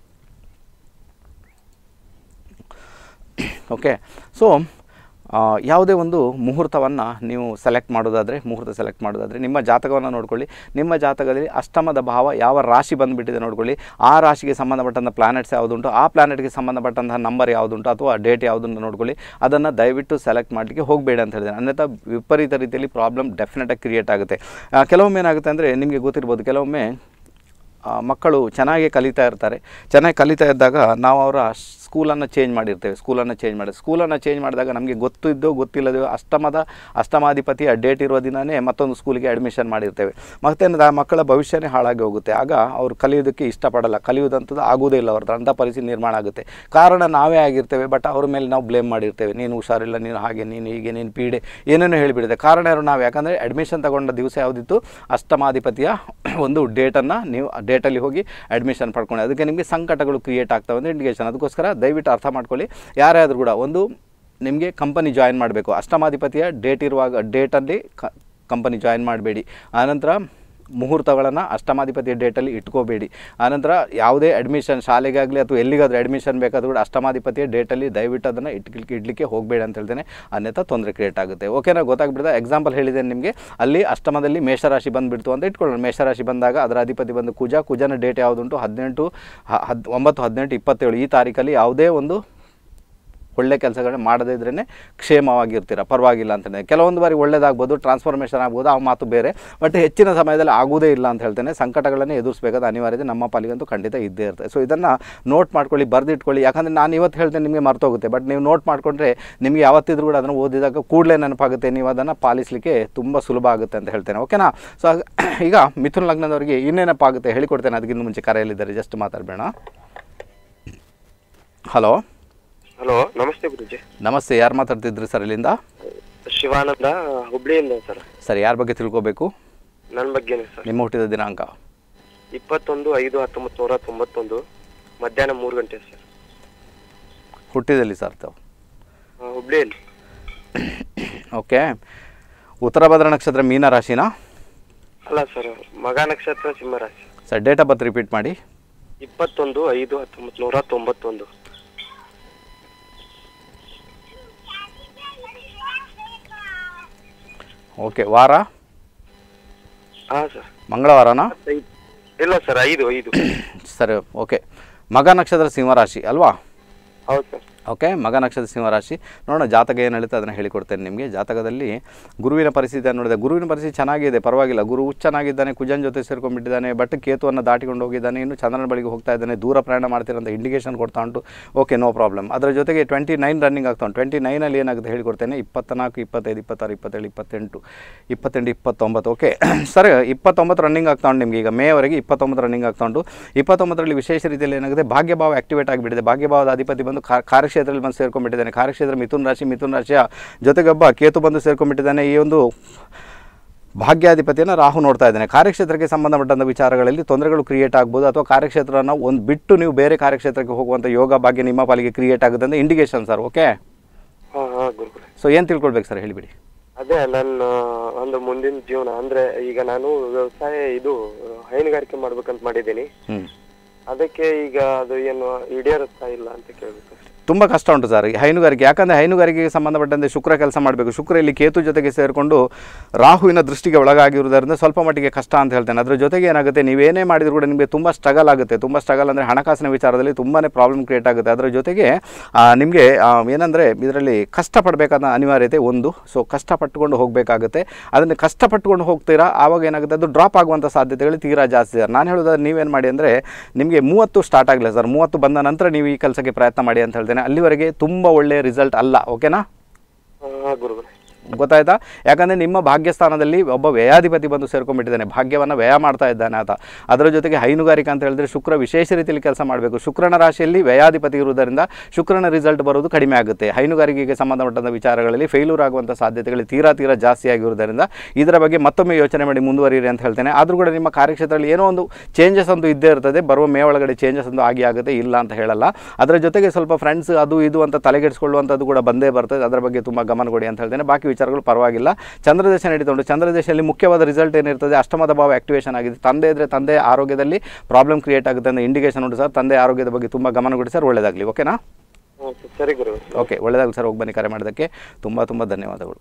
ಓಕೆ ಸೊ ಯಾವುದೇ ಒಂದು ಮುಹೂರ್ತವನ್ನು ನೀವು ಸೆಲೆಕ್ಟ್ ಮಾಡೋದಾದರೆ ಮುಹೂರ್ತ ಸೆಲೆಕ್ಟ್ ಮಾಡೋದಾದರೆ ನಿಮ್ಮ ಜಾತಕವನ್ನು ನೋಡ್ಕೊಳ್ಳಿ ನಿಮ್ಮ ಜಾತಕದಲ್ಲಿ ಅಷ್ಟಮದ ಭಾವ ಯಾವ ರಾಶಿ ಬಂದುಬಿಟ್ಟಿದೆ ನೋಡ್ಕೊಳ್ಳಿ ಆ ರಾಶಿಗೆ ಸಂಬಂಧಪಟ್ಟಂಥ ಪ್ಲಾನೆಟ್ಸ್ ಯಾವುದುಂಟು ಆ ಪ್ಲಾನೆಟ್ಗೆ ಸಂಬಂಧಪಟ್ಟಂತಹ ನಂಬರ್ ಯಾವುದುಂಟು ಅಥವಾ ಡೇಟ್ ಯಾವುದನ್ನು ನೋಡ್ಕೊಳ್ಳಿ ಅದನ್ನು ದಯವಿಟ್ಟು ಸೆಲೆಕ್ಟ್ ಮಾಡಲಿಕ್ಕೆ ಹೋಗಬೇಡಿ ಅಂತ ಹೇಳಿದೆ ಅನ್ಯಥಾ ವಿಪರೀತ ರೀತಿಯಲ್ಲಿ ಪ್ರಾಬ್ಲಮ್ ಡೆಫಿನೆಟಾಗಿ ಕ್ರಿಯೇಟ್ ಆಗುತ್ತೆ ಆ, ಕೆಲವೊಮ್ಮೆ ಏನಾಗುತ್ತೆ ಅಂದರೆ ನಿಮಗೆ ಗೊತ್ತಿರ್ಬೋದು ಕೆಲವೊಮ್ಮೆ ಆ, ಮಕ್ಕಳು ಚೆನ್ನಾಗಿ ಕಲಿತಾ ಇರ್ತಾರೆ ಚೆನ್ನಾಗಿ ಕಲಿತಾ ಇದ್ದಾಗ ನಾವು ಅವರ ಸ್ಕೂಲನ್ನು ಚೇಂಜ್ ಮಾಡಿರ್ತೇವೆ ಸ್ಕೂಲನ್ನು ಚೇಂಜ್ ಮಾಡಿ ಸ್ಕೂಲನ್ನು ಚೇಂಜ್ ಮಾಡಿದಾಗ ನಮಗೆ ಗೊತ್ತಿದ್ದೋ ಗೊತ್ತಿಲ್ಲದೋ ಅಷ್ಟಮದ ಅಷ್ಟಮಾಧಿಪತಿಯ ಡೇಟ್ ಇರುವ ದಿನವೇ ಮತ್ತೊಂದು ಸ್ಕೂಲಿಗೆ ಅಡ್ಮಿಷನ್ ಮಾಡಿರ್ತೇವೆ ಮತ್ತೇನದ ಆ ಮಕ್ಕಳ ಭವಿಷ್ಯನೇ ಹಾಳಾಗಿ ಹೋಗುತ್ತೆ ಆಗ ಅವರು ಕಲಿಯೋದಕ್ಕೆ ಇಷ್ಟಪಡಲ್ಲ ಕಲಿಯುವುದಂಥದ್ದು ಆಗುವುದೇ ಇಲ್ಲ ಅವ್ರದ್ದು ಅಂಥ ಪರಿಸ್ಥಿತಿ ನಿರ್ಮಾಣ ಆಗುತ್ತೆ ಕಾರಣ ನಾವೇ ಆಗಿರ್ತೇವೆ ಬಟ್ ಅವ್ರ ಮೇಲೆ ನಾವು ಬ್ಲೇಮ್ ಮಾಡಿರ್ತೇವೆ ನೀನು ಹುಷಾರಿಲ್ಲ ನೀನು ಹಾಗೆ ನೀನು ಹೀಗೆ ನೀನು ಪೀಡೆ ಏನೇನೋ ಹೇಳಿಬಿಡುತ್ತೆ ಕಾರಣ ಯಾರು ನಾವು ಯಾಕಂದರೆ ಅಡ್ಮಿಷನ್ ತಗೊಂಡ ದಿವಸ ಯಾವುದಿತ್ತು ಅಷ್ಟಮಾಧಿಪತಿಯ ಒಂದು ಡೇಟನ್ನು ನೀವು ಡೇಟಲ್ಲಿ ಹೋಗಿ ಅಡ್ಮಿಷನ್ ಪಡ್ಕೊಂಡು ಅದಕ್ಕೆ ನಿಮಗೆ ಸಂಕಟಗಳು ಕ್ರಿಯೇಟ್ ಆಗ್ತವೆ ಅಂತ ಇಂಡಿಕೇಶನ್ ಅದಕ್ಕೋಸ್ಕರ ದಯವಿಟ್ಟು ಅರ್ಥ ಮಾಡ್ಕೊಳ್ಳಿ ಯಾರ್ಯಾದರೂ ಕೂಡ ಒಂದು ನಿಮಗೆ ಕಂಪನಿ ಜಾಯಿನ್ ಮಾಡಬೇಕು ಅಷ್ಟಮಾಧಿಪತಿಯ ಡೇಟ್ ಇರುವಾಗ ಡೇಟಲ್ಲಿ ಕ ಕಂಪನಿ ಜಾಯಿನ್ ಮಾಡಬೇಡಿ ಆನಂತರ ಮುಹೂರ್ತಗಳನ್ನು ಅಷ್ಟಮಾಧಿಪತಿಯ ಡೇಟಲ್ಲಿ ಇಟ್ಕೋಬೇಡಿ ಆನಂತರ ಯಾವುದೇ ಅಡ್ಮಿಷನ್ ಶಾಲೆಗಾಗಲಿ ಅಥವಾ ಎಲ್ಲಿಗಾದರೂ ಅಡ್ಮಿಷನ್ ಬೇಕಾದರೂ ಕೂಡ ಅಷ್ಟಮಾಧಿಪತಿಯ ಡೇಟಲ್ಲಿ ದಯವಿಟ್ಟು ಅದನ್ನು ಇಟ್ಲಿಕ್ಕೆ ಇಡಲಿಕ್ಕೆ ಹೋಗಬೇಡಿ ಅಂತ ಹೇಳ್ತೇನೆ ಅನ್ಯಥ ತೊಂದರೆ ಕ್ರಿಯೇಟ್ ಆಗುತ್ತೆ ಓಕೆನಾ ಗೊತ್ತಾಗ್ಬಿಡ್ತಾ ಎಕ್ಸಾಂಪಲ್ ಹೇಳಿದ್ದೇನೆ ನಿಮಗೆ ಅಲ್ಲಿ ಅಷ್ಟಮದಲ್ಲಿ ಮೇಷರಾಶಿ ಬಂದುಬಿಡ್ತು ಅಂತ ಇಟ್ಕೊಳ್ಳೋಣ ಮೇಷರಾಶಿ ಬಂದಾಗ ಅದರ ಅಧಿಪತಿ ಬಂದು ಕುಜ ಕುಜನ ಡೇಟ್ ಯಾವುದುಂಟು ಹದಿನೆಂಟು ಹ- ಹದ್ ಒಂಬತ್ತು ಹದಿನೆಂಟು ಇಪ್ಪತ್ತೇಳು ಈ ತಾರೀಕಲ್ಲಿ ಯಾವುದೇ ಒಂದು ಒಳ್ಳೆ ಕೆಲಸಗಳನ್ನ ಮಾಡದೇ ಇದ್ರೇ ಕ್ಷೇಮವಾಗಿರ್ತೀರ ಪರವಾಗಿಲ್ಲ ಅಂತಲೇ ಕೆಲವೊಂದು ಬಾರಿ ಒಳ್ಳೇದಾಗ್ಬೋದು ಟ್ರಾನ್ಸ್ಫಾರ್ಮೇಷನ್ ಆಗ್ಬೋದು ಆ ಮಾತು ಬೇರೆ ಬಟ್ ಹೆಚ್ಚಿನ ಸಮಯದಲ್ಲಿ ಆಗೋದೇ ಇಲ್ಲ ಅಂತ ಹೇಳ್ತೇನೆ ಸಂಕಟಗಳನ್ನು ಎದುರಿಸಬೇಕಾದ ಅನಿವಾರ್ಯತೆ ನಮ್ಮ ಪಾಲಿಗಂತೂ ಖಂಡಿತ ಇದ್ದೇ ಇರ್ತದೆ ಸೊ ಇದನ್ನು ನೋಟ್ ಮಾಡ್ಕೊಳ್ಳಿ ಬರೆದಿಟ್ಕೊಳ್ಳಿ ಯಾಕಂದರೆ ನಾನು ಇವತ್ತು ಹೇಳ್ತೇನೆ ನಿಮಗೆ ಮರ್ತೋಗುತ್ತೆ ಬಟ್ ನೀವು ನೋಟ್ ಮಾಡಿಕೊಂಡ್ರೆ ನಿಮಗೆ ಯಾವತ್ತಿದ್ರೂ ಕೂಡ ಅದನ್ನು ಓದಿದಾಗ ಕೂಡಲೇ ನೆನಪಾಗುತ್ತೆ ನೀವು ಅದನ್ನು ಪಾಲಿಸಲಿಕ್ಕೆ ತುಂಬ ಸುಲಭ ಆಗುತ್ತೆ ಅಂತ ಹೇಳ್ತೇನೆ ಓಕೆನಾ ಸೊ ಹಾಗ- ಈಗ ಮಿಥುನ್ ಲಗ್ನದವರಿಗೆ ಇನ್ನೇನಪ್ಪ ಆಗುತ್ತೆ ಹೇಳಿಕೊಡ್ತೇನೆ ಅದಕ್ಕಿಂತ ಮುಂಚೆ ಕರೆಯಲ್ಲಿದ್ದಾರೆ ಜಸ್ಟ್ ಮಾತಾಡಬೇಡ ಹಲೋ ಹಲೋ ನಮಸ್ತೆ ಗುರುಜಿ ನಮಸ್ತೆ ಯಾರು ಮಾತಾಡ್ತಿದ್ರಿ ಸರ್ ಇಲ್ಲಿಂದ ಶಿವಾನಂದ ಹುಬ್ಳಿಯಿಂದ ಸರ್ ಸರ್ ಯಾರ ಬಗ್ಗೆ ತಿಳ್ಕೊಬೇಕು ನನ್ನ ಬಗ್ಗೆನೇ ಸರ್ ನಿಮ್ಮ ಹುಟ್ಟಿದ ದಿನಾಂಕ ಇಪ್ಪತ್ತೊಂದು ಐದು ಹತ್ತೊಂಬತ್ತು ನೂರ ತೊಂಬತ್ತೊಂದು ಮಧ್ಯಾಹ್ನ ಮೂರು ಗಂಟೆ ಸರ್ ಹುಟ್ಟಿದಲ್ಲಿ ಸರ್ ತಾವು ಆ, ಹುಬ್ಳಿಯಲ್ಲಿ ಓಕೆ ಉತ್ತರ ಭದ್ರ ನಕ್ಷತ್ರ ಮೀನ ರಾಶಿನಾ ಅಲ್ಲ ಸರ್ ಮಗ ನಕ್ಷತ್ರ ಸಿಂಹರಾಶಿ sir date of birth repeat ಮಾಡಿ ಇಪ್ಪತ್ತೊಂದು ಐದು ಹತ್ತೊಂಬತ್ತು ನೂರ ತೊಂಬತ್ತೊಂದು ಓಕೆ ವಾರ ಹಾಂ ಸರ್ ಮಂಗಳವಾರನಾ ಐದು ಇಲ್ಲ ಸರ್ ಐದು ಐದು ಸರಿ ಓಕೆ ಮಗ ನಕ್ಷತ್ರ ಸಿಂಹರಾಶಿ ಅಲ್ವಾ ಹೌದು ಸರ್ ಓಕೆ ಮಗ ನಕ್ಷತ್ರ ಸಿಂಹರಾಶಿ ನೋಡೋಣ ಜಾತಕ ಏನು ಹೇಳುತ್ತೆ ಅದನ್ನು ಹೇಳಿಕೊಡ್ತೇನೆ ನಿಮಗೆ ಜಾತಕದಲ್ಲಿ ಗುರುವಿನ ಪರಿಸ್ಥಿತಿ ನೋಡಿದೆ ಗುರುವಿನ ಪರಿಸ್ಥಿತಿ ಚೆನ್ನಾಗಿದೆ ಪರವಾಗಿಲ್ಲ ಗುರು ಚೆನ್ನಾಗಿದ್ದಾನೆ ಕುಜನ್ ಜೊತೆ ಸೇರ್ಕೊಂಡ್ಬಿಟ್ಟಿದ್ದಾನೆ ಬಟ್ ಕೇತುವನ್ನು ದಾಟಿಕೊಂಡು ಹೋಗಿದ್ದಾನೆ ಇನ್ನು ಚಂದ್ರನ ಬಳಿಗೆ ಹೋಗ್ತಾ ಇದ್ದಾನೆ ದೂರ ಪ್ರಯಾಣ ಮಾಡ್ತಿರೋಂಥ ಇಂಡಿಕೇಶನ್ ಕೊಡ್ತಾ ಉಂಟು ಓಕೆ ನೋ ಪ್ರಾಬ್ಲಮ್ ಅದರ ಜೊತೆಗೆ ಟ್ವೆಂಟಿ ನೈನ್ ರನ್ನಿಂಗ್ ಆಗ್ತಾ ಉಂಟು ಟ್ವೆಂಟಿ ನೈನಲ್ಲಿ ಏನಾಗುತ್ತೆ ಹೇಳಿಕೊಡ್ತೇನೆ ಇಪ್ಪತ್ನಾಲ್ಕು ಇಪ್ಪತ್ತೈದು ಇಪ್ಪತ್ತಾರು ಇಪ್ಪತ್ತೇಳು ಇಪ್ಪತ್ತೆಂಟು ಇಪ್ಪತ್ತೆಂಟು ಇಪ್ಪತ್ತೊಂಬತ್ತು ಓಕೆ ಸರ್ ಇಪ್ಪತ್ತೊಂಬತ್ತು ರನ್ನಿಂಗ್ ಆಗ್ತಾ ಉಂಟು ನಿಮಗೆ ಈಗ ಮೇವರೆಗೆ ಇಪ್ಪತ್ತೊಂಬತ್ತು ರನ್ನಿಂಗ್ ಆಗ್ತಾ ಉಂಟು ಇಪ್ಪತ್ತೊಂಬತ್ತರಲ್ಲಿ ವಿಶೇಷ ರೀತಿಯಲ್ಲಿ ಏನಾಗುತ್ತೆ ಭಾಗ್ಯಭಾವ ಆಕ್ಟಿವೇಟ್ ಆಗಿಬಿಟ್ಟಿದೆ ಭಾಗ್ಯಭಾವದ ಅಧಿಪತಿ ಬಂದು ಕಾ- ಕಾರ್ಯಕ್ಷೇತ್ರದಲ್ಲಿ ಬಂದು ಸೇರ್ಕೊಂಡ್ಬಿಟ್ಟಿದ್ದಾನೆ ಕಾರ್ಯಕ್ಷೇತ್ರ ಮಿಥುನ್ ರಾಶಿ ಮಿಥುನ್ ರಾಶಿಯ ಜೊತೆಗೊಬ್ಬ ಕೇತು ಬಂದು ಸೇರ್ಕೊಂಡ್ಬಿಟ್ಟಿದ್ದಾನೆ ಈ ಒಂದು ಭಾಗ್ಯಾಧಿಪತಿಯನ್ನು ರಾಹು ನೋಡ್ತಾ ಇದ್ದಾನೆ ಕಾರ್ಯಕ್ಷೇತ್ರಕ್ಕೆ ಸಂಬಂಧಪಟ್ಟಂಥ ವಿಚಾರಗಳಲ್ಲಿ ತೊಂದರೆಗಳು ಕ್ರಿಯೇಟ್ ಆಗ್ಬೋದು ಅಥವಾ ಕಾರ್ಯಕ್ಷೇತ್ರನ ಒಂದು ಬಿಟ್ಟು ನೀವು ಬೇರೆ ಕಾರ್ಯಕ್ಷೇತ್ರಕ್ಕೆ ಹೋಗುವಂಥ ಯೋಗ ಭಾಗ್ಯ ನಿಮ್ಮ ಪಾಲಿಗೆ ಕ್ರಿಯೇಟ್ ಆಗುತ್ತೆ ಅಂತ ಇಂಡಿಕೇಶನ್ ಸರ್ ಓಕೆ ಹಾಂ ಹಾಂ ಗುರುಗಳೇ ಸೊ ಏನು ತಿಳ್ಕೊಳ್ಬೇಕು ಸರ್ ಹೇಳಿಬಿಡಿ ಅದೇ ನನ್ನ ಒಂದು ಮುಂದಿನ ಜೀವನ ಅಂದ್ರೆ ಈಗ ನಾನು ವ್ಯವಸಾಯ ಇದು ಹೈನುಗಾರಿಕೆ ಮಾಡ್ಬೇಕಂತ ಮಾಡಿದ್ದೀನಿ ಹ್ಞೂ ಅದಕ್ಕೆ ಈಗ ಅದು ಏನು ಈಡೇರುತ್ತಾ ಇಲ್ಲ ಅಂತ ಕೇಳ್ಬೇಕು ಅಷ್ಟೇ ತುಂಬ ಕಷ್ಟ ಉಂಟು ಸರ್ ಈ ಹೈನುಗಾರಿಕೆ ಯಾಕಂದರೆ ಹೈನುಗಾರಿಕೆಗೆ ಸಂಬಂಧಪಟ್ಟಂತೆ ಶುಕ್ರ ಕೆಲಸ ಮಾಡಬೇಕು ಶುಕ್ರ ಇಲ್ಲಿ ಕೇತು ಜೊತೆಗೆ ಸೇರಿಕೊಂಡು ರಾಹುವಿನ ದೃಷ್ಟಿಗೆ ಒಳಗಾಗಿರುವುದರಿಂದ ಸ್ವಲ್ಪ ಮಟ್ಟಿಗೆ ಕಷ್ಟ ಅಂತ ಹೇಳ್ತೇನೆ ಅದರ ಜೊತೆಗೆ ಏನಾಗುತ್ತೆ ನೀವೇನೇ ಮಾಡಿದ್ರು ಕೂಡ ನಿಮಗೆ ತುಂಬ ಸ್ಟ್ರಗಲ್ ಆಗುತ್ತೆ ತುಂಬ ಸ್ಟ್ರಗಲ್ ಅಂದರೆ ಹಣಕಾಸಿನ ವಿಚಾರದಲ್ಲಿ ತುಂಬಾ ಪ್ರಾಬ್ಲಮ್ ಕ್ರಿಯೇಟ್ ಆಗುತ್ತೆ ಅದರ ಜೊತೆಗೆ ನಿಮಗೆ ಏನಂದರೆ ಇದರಲ್ಲಿ ಕಷ್ಟಪಡಬೇಕಾದ ಅನಿವಾರ್ಯತೆ ಒಂದು ಸೊ ಕಷ್ಟಪಟ್ಟುಕೊಂಡು ಹೋಗಬೇಕಾಗುತ್ತೆ ಅದನ್ನು ಕಷ್ಟಪಟ್ಟುಕೊಂಡು ಹೋಗ್ತೀರಾ ಆವಾಗ ಏನಾಗುತ್ತೆ ಅದು ಡ್ರಾಪ್ ಆಗುವಂಥ ಸಾಧ್ಯತೆಗಳು ತೀರಾ ಜಾಸ್ತಿ ಸರ್ ನಾನು ಹೇಳೋದಾದ್ರೆ ನೀವೇನು ಮಾಡಿ ಅಂದರೆ ನಿಮಗೆ ಮೂವತ್ತು ಸ್ಟಾರ್ಟ್ ಆಗಲಿಲ್ಲ ಸರ್ ಮೂವತ್ತು ಬಂದ ನಂತರ ನೀವು ಈ ಕೆಲಸಕ್ಕೆ ಪ್ರಯತ್ನ ಮಾಡಿ ಅಂತ ಹೇಳ್ತೇನೆ ಅಲ್ಲಿವರೆಗೆ ತುಂಬ ಒಳ್ಳೆಯ ರಿಸಲ್ಟ್ ಅಲ್ಲ ಓಕೆನಾ ಹಾಂ ಗುರುಗಳೇ ಗೊತ್ತಾಯ್ತಾ ಯಾಕಂದರೆ ನಿಮ್ಮ ಭಾಗ್ಯಸ್ಥಾನದಲ್ಲಿ ಒಬ್ಬ ವ್ಯಯಾಧಿಪತಿ ಬಂದು ಸೇರ್ಕೊಂಡ್ಬಿಟ್ಟಿದ್ದಾನೆ ಭಾಗ್ಯವನ್ನು ವ್ಯಯ ಮಾಡ್ತಾ ಇದ್ದಾನೆ ಆತ ಅದರ ಜೊತೆಗೆ ಹೈನುಗಾರಿಕೆ ಅಂತ ಹೇಳಿದ್ರೆ ಶುಕ್ರ ವಿಶೇಷ ರೀತಿಯಲ್ಲಿ ಕೆಲಸ ಮಾಡಬೇಕು ಶುಕ್ರನ ರಾಶಿಯಲ್ಲಿ ವ್ಯಯಾಧಿಪತಿ ಇರುವುದರಿಂದ ಶುಕ್ರನ ರಿಸಲ್ಟ್ ಬರೋದು ಕಡಿಮೆ ಆಗುತ್ತೆ ಹೈನುಗಾರಿಕೆಗೆ ಸಂಬಂಧಪಟ್ಟಂಥ ವಿಚಾರಗಳಲ್ಲಿ ಫೇಲ್ಯೂರ್ ಆಗುವಂಥ ಸಾಧ್ಯತೆಗಳು ತೀರಾ ತೀರಾ ಜಾಸ್ತಿ ಆಗಿರುವುದರಿಂದ ಇದರ ಬಗ್ಗೆ ಮತ್ತೊಮ್ಮೆ ಯೋಚನೆ ಮಾಡಿ ಮುಂದುವರಿರಿ ಅಂತ ಹೇಳ್ತೇನೆ ಆದರೂ ಕೂಡ ನಿಮ್ಮ ಕಾರ್ಯಕ್ಷೇತ್ರದಲ್ಲಿ ಏನೋ ಒಂದು ಚೇಂಜಸ್ ಅಂತೂ ಇದ್ದೇ ಇರ್ತದೆ ಬರುವ ಮೇ ಒಳಗಡೆ ಚೇಂಜಸ್ ಅಂತೂ ಆಗಿ ಆಗುತ್ತೆ ಇಲ್ಲ ಅಂತ ಹೇಳಲ್ಲ ಅದರ ಜೊತೆಗೆ ಸ್ವಲ್ಪ ಫ್ರೆಂಡ್ಸ್ ಅದು ಇದು ಅಂತ ತಲೆಗೆಡಿಸ್ಕೊಳ್ಳುವಂಥದ್ದು ಕೂಡ ಬಂದೇ ಬರ್ತದೆ ಅದರ ಬಗ್ಗೆ ತುಂಬ ಗಮನ ಕೊಡಿ ಅಂತ ಹೇಳ್ತೇನೆ ಬಾಕಿ ವಿಚಾರಗಳು ಪರವಾಗಿಲ್ಲ ಚಂದ್ರದೇಶ ನಡೀತುಂಟು ಚಂದ್ರದೇಶದಲ್ಲಿ ಮುಖ್ಯವಾದ ರಿಸಲ್ಟ್ ಏನಿರ್ತದೆ ಅಷ್ಟಮದ ಭಾವ ಆಕ್ಟಿವೇಶನ್ ಆಗಿದೆ ತಂದೆ ಇದ್ದರೆ ತಂದೆ ಆರೋಗ್ಯದಲ್ಲಿ ಪ್ರಾಬ್ಲಮ್ ಕ್ರಿಯೇಟ್ ಆಗುತ್ತೆ ಅನ್ನೋ ಇಂಡಿಕೇಶನ್ ಉಂಟು ಸರ್ ತಂದೆ ಆರೋಗ್ಯದ ಬಗ್ಗೆ ತುಂಬ ಗಮನ ಕೊಡಿ ಸರ್ ಒಳ್ಳೆಯದಾಗಲಿ ಓಕೆನಾ ಹಾಂ ಸರಿ ಗುರು ಓಕೆ ಒಳ್ಳೆಯದಾಗಲಿ ಸರ್ ಹೋಗಿ ಬನ್ನಿ ಕರೆ ಮಾಡೋದಕ್ಕೆ ತುಂಬ ತುಂಬ ಧನ್ಯವಾದಗಳು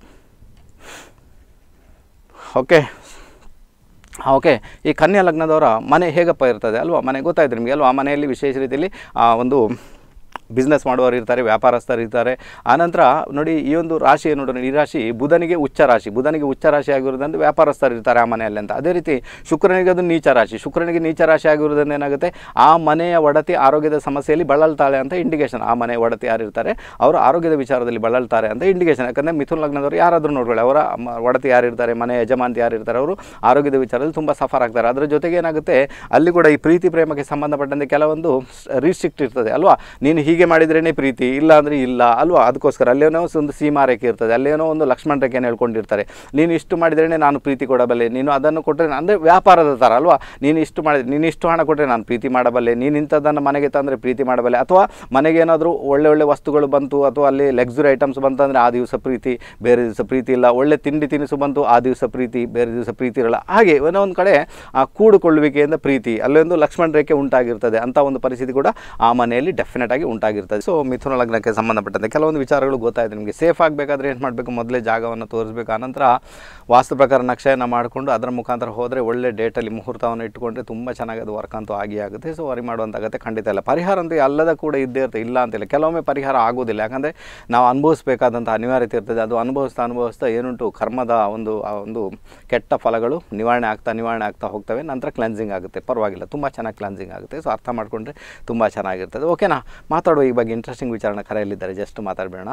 ಓಕೆ ಹಾಂ ಓಕೆ ಈ ಕನ್ಯಾ ಲಗ್ನದವರ ಮನೆ ಹೇಗಪ್ಪ ಇರ್ತದೆ ಅಲ್ವಾ ಮನೆ ಗೊತ್ತಾಯ್ತು ನಿಮಗೆ ಅಲ್ವಾ ಆ ಮನೆಯಲ್ಲಿ ವಿಶೇಷ ರೀತಿಯಲ್ಲಿ ಆ, ಒಂದು ಬಿಸ್ನೆಸ್ ಮಾಡುವವರು ಇರ್ತಾರೆ ವ್ಯಾಪಾರಸ್ಥರು ಇರ್ತಾರೆ ಆನಂತರ ನೋಡಿ ಈ ಒಂದು ರಾಶಿ ಏನು ನೋಡೋಣ ಈ ರಾಶಿ ಬುಧನಿಗೆ ಉಚ್ಚ ರಾಶಿ ಬುಧನಿಗೆ ಉಚ್ಚ ರಾಶಿ ಆಗಿರೋದ್ರಿಂದ ವ್ಯಾಪಾರಸ್ಥರು ಇರ್ತಾರೆ ಆ ಮನೆಯಲ್ಲಿ ಅಂತ ಅದೇ ರೀತಿ ಶುಕ್ರನಿಗೆ ಅದು ನೀಚ ರಾಶಿ ಶುಕ್ರನಿಗೆ ನೀಚ ರಾಶಿ ಆಗಿರೋದ್ರಿಂದ ಏನಾಗುತ್ತೆ ಆ ಮನೆಯ ಒಡತಿ ಆರೋಗ್ಯದ ಸಮಸ್ಯೆಯಲ್ಲಿ ಬಳಲ್ತಾಳೆ ಅಂತ ಇಂಡಿಕೇಶನ್ ಆ ಮನೆ ಒಡತಿ ಯಾರು ಇರ್ತಾರೆ ಅವರು ಆರೋಗ್ಯದ ವಿಚಾರದಲ್ಲಿ ಬಳಲ್ತಾರೆ ಅಂತ ಇಂಡಿಕೇಶನ್ ಯಾಕಂದರೆ ಮಿಥುನ್ ಲಗ್ನದವರು ಯಾರಾದರೂ ನೋಡ್ಕೊಳ್ಳಿ ಅವರ ಮ- ಒಡತಿ ಯಾರು ಇರ್ತಾರೆ ಮನೆ ಯಜಮಾಂತಿ ಯಾರು ಇರ್ತಾರೆ ಅವರು ಆರೋಗ್ಯದ ವಿಚಾರದಲ್ಲಿ ತುಂಬ ಸಫರ್ ಆಗ್ತಾರೆ ಅದರ ಜೊತೆಗೆ ಏನಾಗುತ್ತೆ ಅಲ್ಲಿ ಕೂಡ ಈ ಪ್ರೀತಿ ಪ್ರೇಮಕ್ಕೆ ಸಂಬಂಧಪಟ್ಟಂತೆ ಕೆಲವೊಂದು ರಿಸ್ಟ್ರಿಕ್ಟ್ ಇರ್ತದೆ ಅಲ್ವಾ ನೀನು ಹೀಗೆ ಹೀಗೆ ಮಾಡಿದ್ರೇ ಪ್ರೀತಿ ಇಲ್ಲ ಅಂದರೆ ಇಲ್ಲ ಅಲ್ವಾ ಅದಕ್ಕೋಸ್ಕರ ಅಲ್ಲೇನೋ ಒಂದು ಸೀಮಾ ರೇಖೆ ಇರ್ತದೆ ಅಲ್ಲೇನೋ ಒಂದು ಲಕ್ಷ್ಮಣ ರೇಖೆನ ಹೇಳ್ಕೊಂಡಿರ್ತಾರೆ ನೀನು ಇಷ್ಟು ಮಾಡಿದ್ರೇ ನಾನು ಪ್ರೀತಿ ಕೊಡಬಲ್ಲೆ ನೀನು ಅದನ್ನು ಕೊಟ್ಟರೆ ಅಂದರೆ ವ್ಯಾಪಾರದ ಥರ ಅಲ್ವಾ ನೀನು ಇಷ್ಟು ಮಾಡಿದ್ರೆ ನೀನು ಇಷ್ಟು ಹಣ ಕೊಟ್ಟರೆ ನಾನು ಪ್ರೀತಿ ಮಾಡಬಲ್ಲೆ ನೀನು ಇಂಥದ್ದನ್ನು ಮನೆಗೆ ತಂದರೆ ಪ್ರೀತಿ ಮಾಡಬಲ್ಲೆ ಅಥವಾ ಮನೆಗೆ ಏನಾದರೂ ಒಳ್ಳೆ ಒಳ್ಳೆ ವಸ್ತುಗಳು ಬಂತು ಅಥವಾ ಅಲ್ಲಿ ಲಕ್ಸುರಿ ಐಟಮ್ಸ್ ಬಂತಂದರೆ ಆ ದಿವಸ ಪ್ರೀತಿ ಬೇರೆ ದಿವಸ ಪ್ರೀತಿ ಇಲ್ಲ ಒಳ್ಳೆ ತಿಂಡಿ ತಿನಿಸು ಬಂತು ಆ ದಿವಸ ಪ್ರೀತಿ ಬೇರೆ ದಿವಸ ಪ್ರೀತಿ ಇರಲ್ಲ ಹಾಗೆ ಏನೋ ಒಂದು ಕಡೆ ಆ ಕೂಡುಕೊಳ್ಳುವಿಕೆಯಿಂದ ಪ್ರೀತಿ ಅಲ್ಲೊಂದು ಲಕ್ಷ್ಮಣ ರೇಖೆ ಉಂಟಾಗಿರ್ತದೆ ಅಂತ ಒಂದು ಪರಿಸ್ಥಿತಿ ಕೂಡ ಆ ಮನೆಯಲ್ಲಿ ಡೆಫಿನೆಟ್ ಆಗಿ ಉಂಟಾಗಿರ್ತದೆ ಸೊ ಮಿಥುನ ಲಗ್ನಕ್ಕೆ ಸಂಬಂಧಪಟ್ಟಂತೆ ಕೆಲವೊಂದು ವಿಚಾರಗಳು ಗೊತ್ತಾಯಿತು ನಿಮಗೆ ಸೇಫ್ ಆಗಬೇಕಾದ್ರೆ ಏನು ಮಾಡಬೇಕು ಮೊದಲೇ ಜಾಗವನ್ನು ತೋರಿಸ್ಬೇಕು ಆನಂತರ ವಾಸ್ತು ಪ್ರಕಾರ ನಕ್ಷೆಯನ್ನು ಮಾಡಿಕೊಂಡು ಅದರ ಮುಖಾಂತರ ಹೋದರೆ ಒಳ್ಳೆ ಡೇಟಲ್ಲಿ ಮುಹೂರ್ತವನ್ನು ಇಟ್ಟುಕೊಂಡ್ರೆ ತುಂಬ ಚೆನ್ನಾಗಿ ಅದು ವರ್ಕ್ ಅಂತೂ ಆಗಿ ಆಗುತ್ತೆ ಸೊ ವರಿ ಮಾಡುವಂಥ ಅಗತ್ಯ ಖಂಡಿತ ಇಲ್ಲ ಪರಿಹಾರ ಅಂತೂ ಎಲ್ಲದ ಕೂಡ ಇದ್ದೇ ಇರುತ್ತೆ ಇಲ್ಲ ಅಂತಿಲ್ಲ ಕೆಲವೊಮ್ಮೆ ಪರಿಹಾರ ಆಗೋದಿಲ್ಲ ಯಾಕಂದರೆ ನಾವು ಅನುಭವಿಸಬೇಕಾದಂಥ ಅನಿವಾರ್ಯತೆ ಇರ್ತದೆ ಅದು ಅನುಭವಿಸ್ತಾ ಅನುಭವಿಸ್ತಾ ಏನುಂಟು ಕರ್ಮದ ಒಂದು ಆ ಒಂದು ಕೆಟ್ಟ ಫಲಗಳು ನಿವಾರಣೆ ಆಗ್ತಾ ನಿವಾರಣೆ ಆಗ್ತಾ ಹೋಗ್ತವೆ ನಂತರ ಕ್ಲೆನ್ಸಿಂಗ್ ಆಗುತ್ತೆ ಪರವಾಗಿಲ್ಲ ತುಂಬ ಚೆನ್ನಾಗಿ ಕ್ಲೆನ್ಸಿಂಗ್ ಆಗುತ್ತೆ ಸೊ ಅರ್ಥ ಮಾಡಿಕೊಂಡ್ರೆ ತುಂಬ ಚೆನ್ನಾಗಿರ್ತದೆ ಓಕೆನಾ ಮಾತಾಡುವ ಈ ಬಗ್ಗೆ ಇಂಟ್ರೆಸ್ಟಿಂಗ್ ವಿಚಾರನ ಕರೆಯಲ್ಲಿದ್ದಾರೆ ಜಸ್ಟ್ ಮಾತಾಡಬೇಡ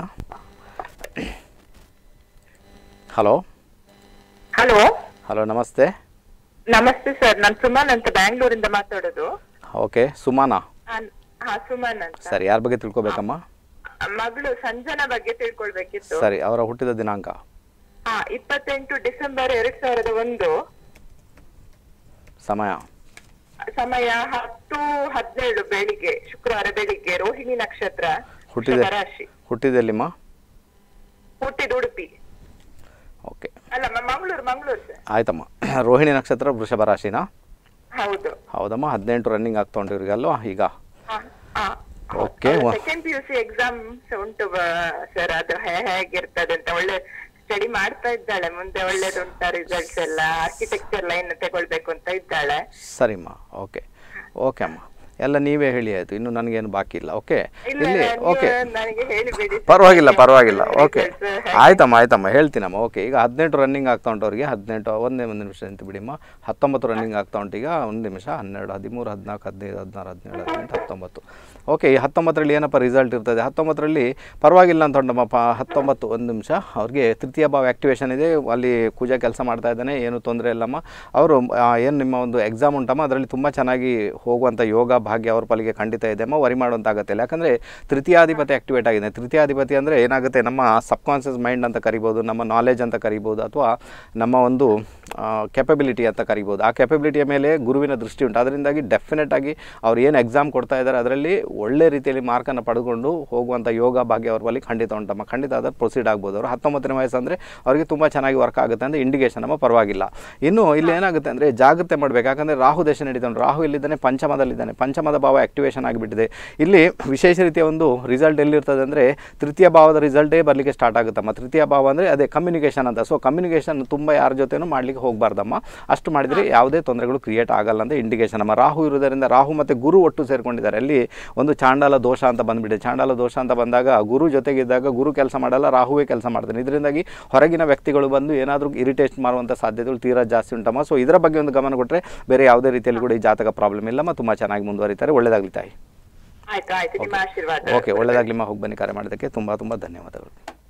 ಹಲೋ ಹಲೋ ಹಲೋ ನಮಸ್ತೆ ನಮಸ್ತೆ ಸರ್ ನಾನು ಸುಮನ್ ಅಂತ ಬ್ಯಾಂಗ್ಳೂರಿಂದ ಮಾತಾಡೋದು ಓಕೆ ಸುಮಾನಾ ನಾನ್- ಹಾ ಸುಮನ್ ಅಂತ ಸರಿ ಯಾರ ಬಗ್ಗೆ ತಿಳ್ಕೊಬೇಕಮ್ಮ ಮಗಳು ಸಂಜನಾ ಬಗ್ಗೆ ತಿಳ್ಕೊಳ್ಬೇಕಿತ್ತು ಸರಿ ಅವರ ಹುಟ್ಟಿದ ದಿನಾಂಕ ಹಾ ಇಪ್ಪತ್ತೆಂಟು ಡಿಸೆಂಬರ್ ಎರಡ್ ಸಾವಿರದ ಒಂದು ಸಮಯ ಸಮಯ ಹತ್ತು ಹದಿನೇಳು ಬೆಳಿಗ್ಗೆ ಶುಕ್ರವಾರ ಬೆಳಿಗ್ಗೆ ರೋಹಿಣಿ ನಕ್ಷತ್ರ ಹುಟ್ಟಿದೆ ವೃಷಭ ರಾಶಿ ಹುಟ್ಟಿದೆಲ್ಲಿಮ್ಮ ಹುಟ್ಟಿದ ಉಡುಪಿ ಓಕೆ ಅಲ್ಲ ಮ- ಮಂಗಳೂರು ಮಂಗಳೂರು ಸರ್ ಆಯ್ತಮ್ಮ ರೋಹಿಣಿ ನಕ್ಷತ್ರ ವೃಷಭ ರಾಶಿನಾ ಹೌದು ಹೌದಮ್ಮ ಹದಿನೆಂಟು ರನ್ನಿಂಗ್ ಆಗ್ತಾ ಉಂಟು ಇವ್ರಿಗೆ ಅಲ್ವಾ ಈಗ Okay, ವ- second P U C exams ಉಂಟು ಸರ್ ಅದು ಹೇ- ಹೇಗಿರ್ತದೆ ಅಂತ ಒಳ್ಳೆ ಸ್ಟಡಿ ಮಾಡ್ತಾ ಇದ್ದಾಳೆ ಮುಂದೆ ಒಳ್ಳೇದುಂಟ ರಿಸಲ್ಟ್ಸ್ ಎಲ್ಲ ಆರ್ಕಿಟೆಕ್ಚರ್ ಲೈನ್ ತಗೊಳ್ಬೇಕು ಅಂತ ಇದ್ದಾಳೆ ಸರಿಮ್ಮ ಓಕೆ ಓಕೆ ಅಮ್ಮ ಎಲ್ಲ ನೀವೇ ಹೇಳಿ ಆಯಿತು ಇನ್ನು ನನಗೇನು ಬಾಕಿ ಇಲ್ಲ ಓಕೆ ಇಲ್ಲ ಇಲ್ಲಿ ನೀವು ಓಕೆ ನನಗೆ ಹೇಳಿಬಿಡಿ sir. ಪರವಾಗಿಲ್ಲ ಪರವಾಗಿಲ್ಲ ಓಕೆ Results ಹೇಗೆ- ಆಯ್ತಮ್ಮ ಆಯ್ತಮ್ಮ ಹೇಳ್ತೀನಮ್ಮ ಓಕೆ ಈಗ ಹದಿನೆಂಟು ರನ್ನಿಂಗ್ ಆಗ್ತಾ ಉಂಟು ಅವ್ರಿಗೆ ಹದಿನೆಂಟು ಒಂದೇ ಒಂದು ನಿಮಿಷ ಅಂತ ಬಿಡಿಮ್ಮ ಹತ್ತೊಂಬತ್ತು ರನ್ನಿಂಗ್ ಆಗ್ತಾ ಉಂಟು ಈಗ ಒಂದು ನಿಮಿಷ ಹನ್ನೆರಡು ಹದಿಮೂರು ಹದಿನಾಲ್ಕು ಹದಿನೈದು ಹದಿನಾರು ಹದಿನೇಳು ಹದಿನೆಂಟು ಹತ್ತೊಂಬತ್ತು ಓಕೆ ಈ ಹತ್ತೊಂಬತ್ತರಲ್ಲಿ ಏನಪ್ಪ ರಿಸಲ್ಟ್ ಇರ್ತದೆ ಹತ್ತೊಂಬತ್ತರಲ್ಲಿ ಪರವಾಗಿಲ್ಲ ಅಂತ ಉಂಟಮ್ಮ ಪ ಹತ್ತೊಂಬತ್ತು ಒಂದು ನಿಮಿಷ ಅವ್ರಿಗೆ ತೃತೀಯ ಭಾವ ಆ್ಯಕ್ಟಿವೇಶನ್ ಇದೆ ಅಲ್ಲಿ ಪೂಜಾ ಕೆಲಸ ಮಾಡ್ತಾ ಇದ್ದಾನೆ ಏನು ತೊಂದರೆ ಇಲ್ಲಮ್ಮ ಅವರು ಏನು ನಿಮ್ಮ ಒಂದು ಎಕ್ಸಾಮ್ ಉಂಟಮ್ಮ ಅದರಲ್ಲಿ ತುಂಬ ಚೆನ್ನಾಗಿ ಹೋಗುವಂಥ ಯೋಗ ಭಾಗ್ಯ ಅವ್ರ ಪಾಲಿಗೆ ಖಂಡಿತ ಇದೆ ಅಮ್ಮ ವರಿ ಮಾಡುವಂಥ ಆಗತ್ತಿಲ್ಲ ಯಾಕಂದರೆ ತೃತೀಯಾಧಿಪತಿ ಆ್ಯಕ್ಟಿವೇಟ್ ಆಗಿದೆ ತೃತೀಯಾಧಿಪತಿ ಅಂದರೆ ಏನಾಗುತ್ತೆ ನಮ್ಮ ಸಬ್ಕಾನ್ಷಿಯಸ್ ಮೈಂಡ್ ಅಂತ ಕರಿಬೋದು ನಮ್ಮ ನಾಲೆಜ್ ಅಂತ ಕರಿಬೋದು ಅಥವಾ ನಮ್ಮ ಒಂದು ಕೆಪಬಿಲಿಟಿ ಅಂತ ಕರಿಬೋದು ಆ ಕೆಪಬಿಲಿಟಿಯ ಮೇಲೆ ಗುರುವಿನ ದೃಷ್ಟಿ ಉಂಟು ಅದರಿಂದಾಗಿ ಡೆಫಿನೆಟ್ ಆಗಿ ಅವ್ರು ಏನು ಎಕ್ಸಾಮ್ ಕೊಡ್ತಾ ಇದ್ದಾರೆ ಅದರಲ್ಲಿ ಒಳ್ಳೆ ರೀತಿಯಲ್ಲಿ ಮಾರ್ಕನ್ನು ಪಡೆದುಕೊಂಡು ಹೋಗುವಂಥ ಯೋಗ ಭಾಗ್ಯ ಅವ್ರ ಬಳಿ ಖಂಡಿತ ಉಂಟಮ್ಮ ಖಂಡಿತ ಅದರ ಪ್ರೊಸೀಡ್ ಆಗ್ಬೋದು ಅವರು ಹತ್ತೊಂಬತ್ತನೇ ವಯಸ್ಸು ಅಂದರೆ ಅವರಿಗೆ ತುಂಬ ಚೆನ್ನಾಗಿ ವರ್ಕ್ ಆಗುತ್ತೆ ಅಂದರೆ ಇಂಡಿಕೇಶನ್ ನಮ್ಮ ಪರವಾಗಿಲ್ಲ ಇನ್ನು ಇಲ್ಲಿ ಏನಾಗುತ್ತೆ ಅಂದರೆ ಜಾಗ್ರತೆ ಮಾಡಬೇಕು ಯಾಕಂದರೆ ರಾಹು ದೇಶ ನಡೀತಾನೆ ರಾಹು ಇಲ್ಲಿದ್ದಾನೆ ಪಂಚಮದಲ್ಲಿದ್ದಾನೆ ಪಂಚಮದ ಭಾವ ಆ್ಯಕ್ಟಿವೇಶನ್ ಆಗಿಬಿಟ್ಟಿದೆ ಇಲ್ಲಿ ವಿಶೇಷ ರೀತಿಯ ಒಂದು ರಿಸಲ್ಟ್ ಎಲ್ಲಿರ್ತದೆ ಅಂದರೆ ತೃತೀಯ ಭಾವದ ರಿಸಲ್ಟೇ ಬರಲಿಕ್ಕೆ ಸ್ಟಾರ್ಟ್ ಆಗುತ್ತಮ್ಮ ತೃತೀಯ ಭಾವ ಅಂದರೆ ಅದೇ ಕಮ್ಯುನಿಕೇಷನ್ ಅಂತ ಸೊ ಕಮ್ಯುನಿಕೇಷನ್ ತುಂಬ ಯಾರ ಜೊತೆನೂ ಮಾಡಲಿಕ್ಕೆ ಹೋಗಬಾರ್ದಮ್ಮ ಅಷ್ಟು ಮಾಡಿದರೆ ಯಾವುದೇ ತೊಂದರೆಗಳು ಕ್ರಿಯೇಟ್ ಆಗಲ್ಲ ಅಂತ ಇಂಡಿಕೇಶನ್ ಅಮ್ಮ ರಾಹು ಇರೋದರಿಂದ ರಾಹು ಮತ್ತು ಗುರು ಒಟ್ಟು ಸೇರ್ಕೊಂಡಿದ್ದಾರೆ ಅಲ್ಲಿ ಒಂದು ಚಾಂಡಾಲ ದೋಷ ಅಂತ ಬಂದುಬಿಟ್ಟಿದೆ ಚಾಂಡಾಲ ದೋಷ ಅಂತ ಬಂದಾಗ ಗುರು ಜೊತೆಗಿದ್ದಾಗ ಗುರು ಕೆಲಸ ಮಾಡಲ್ಲ ರಾಹುವೇ ಕೆಲಸ ಮಾಡ್ತಾನೆ ಇದರಿಂದಾಗಿ ಹೊರಗಿನ ವ್ಯಕ್ತಿಗಳು ಬಂದು ಏನಾದರೂ ಇರಿಟೇಟ್ ಮಾಡುವಂಥ ಸಾಧ್ಯತೆಗಳು ತೀರಾ ಜಾಸ್ತಿ ಉಂಟಮ್ಮ ಸೊ ಇದರ ಬಗ್ಗೆ ಒಂದು ಗಮನ ಕೊಟ್ಟರೆ ಬೇರೆ ಯಾವುದೇ ರೀತಿಯಲ್ಲಿ ಕೂಡ ಈ ಜಾತಕ ಪ್ರಾಬ್ಲಮ್ ಇಲ್ಲಮ್ಮ ತುಂಬ ಚೆನ್ನಾಗಿ ಮುಂದುವರಿತಾರೆ ಒಳ್ಳೆಯದಾಗಲಿ ತಾಯಿ ಆಯ್ತು ಆಯ್ತು ನಿಮ್ಮ ಆಶೀರ್ವಾದ ಓಕೆ ಒಳ್ಳೆಯದಾಗಲಿಮ್ಮ ಹೋಗಿ ಬನ್ನಿ ಕರೆ ಮಾಡೋದಕ್ಕೆ ತುಂಬ ತುಂಬ ಧನ್ಯವಾದಗಳು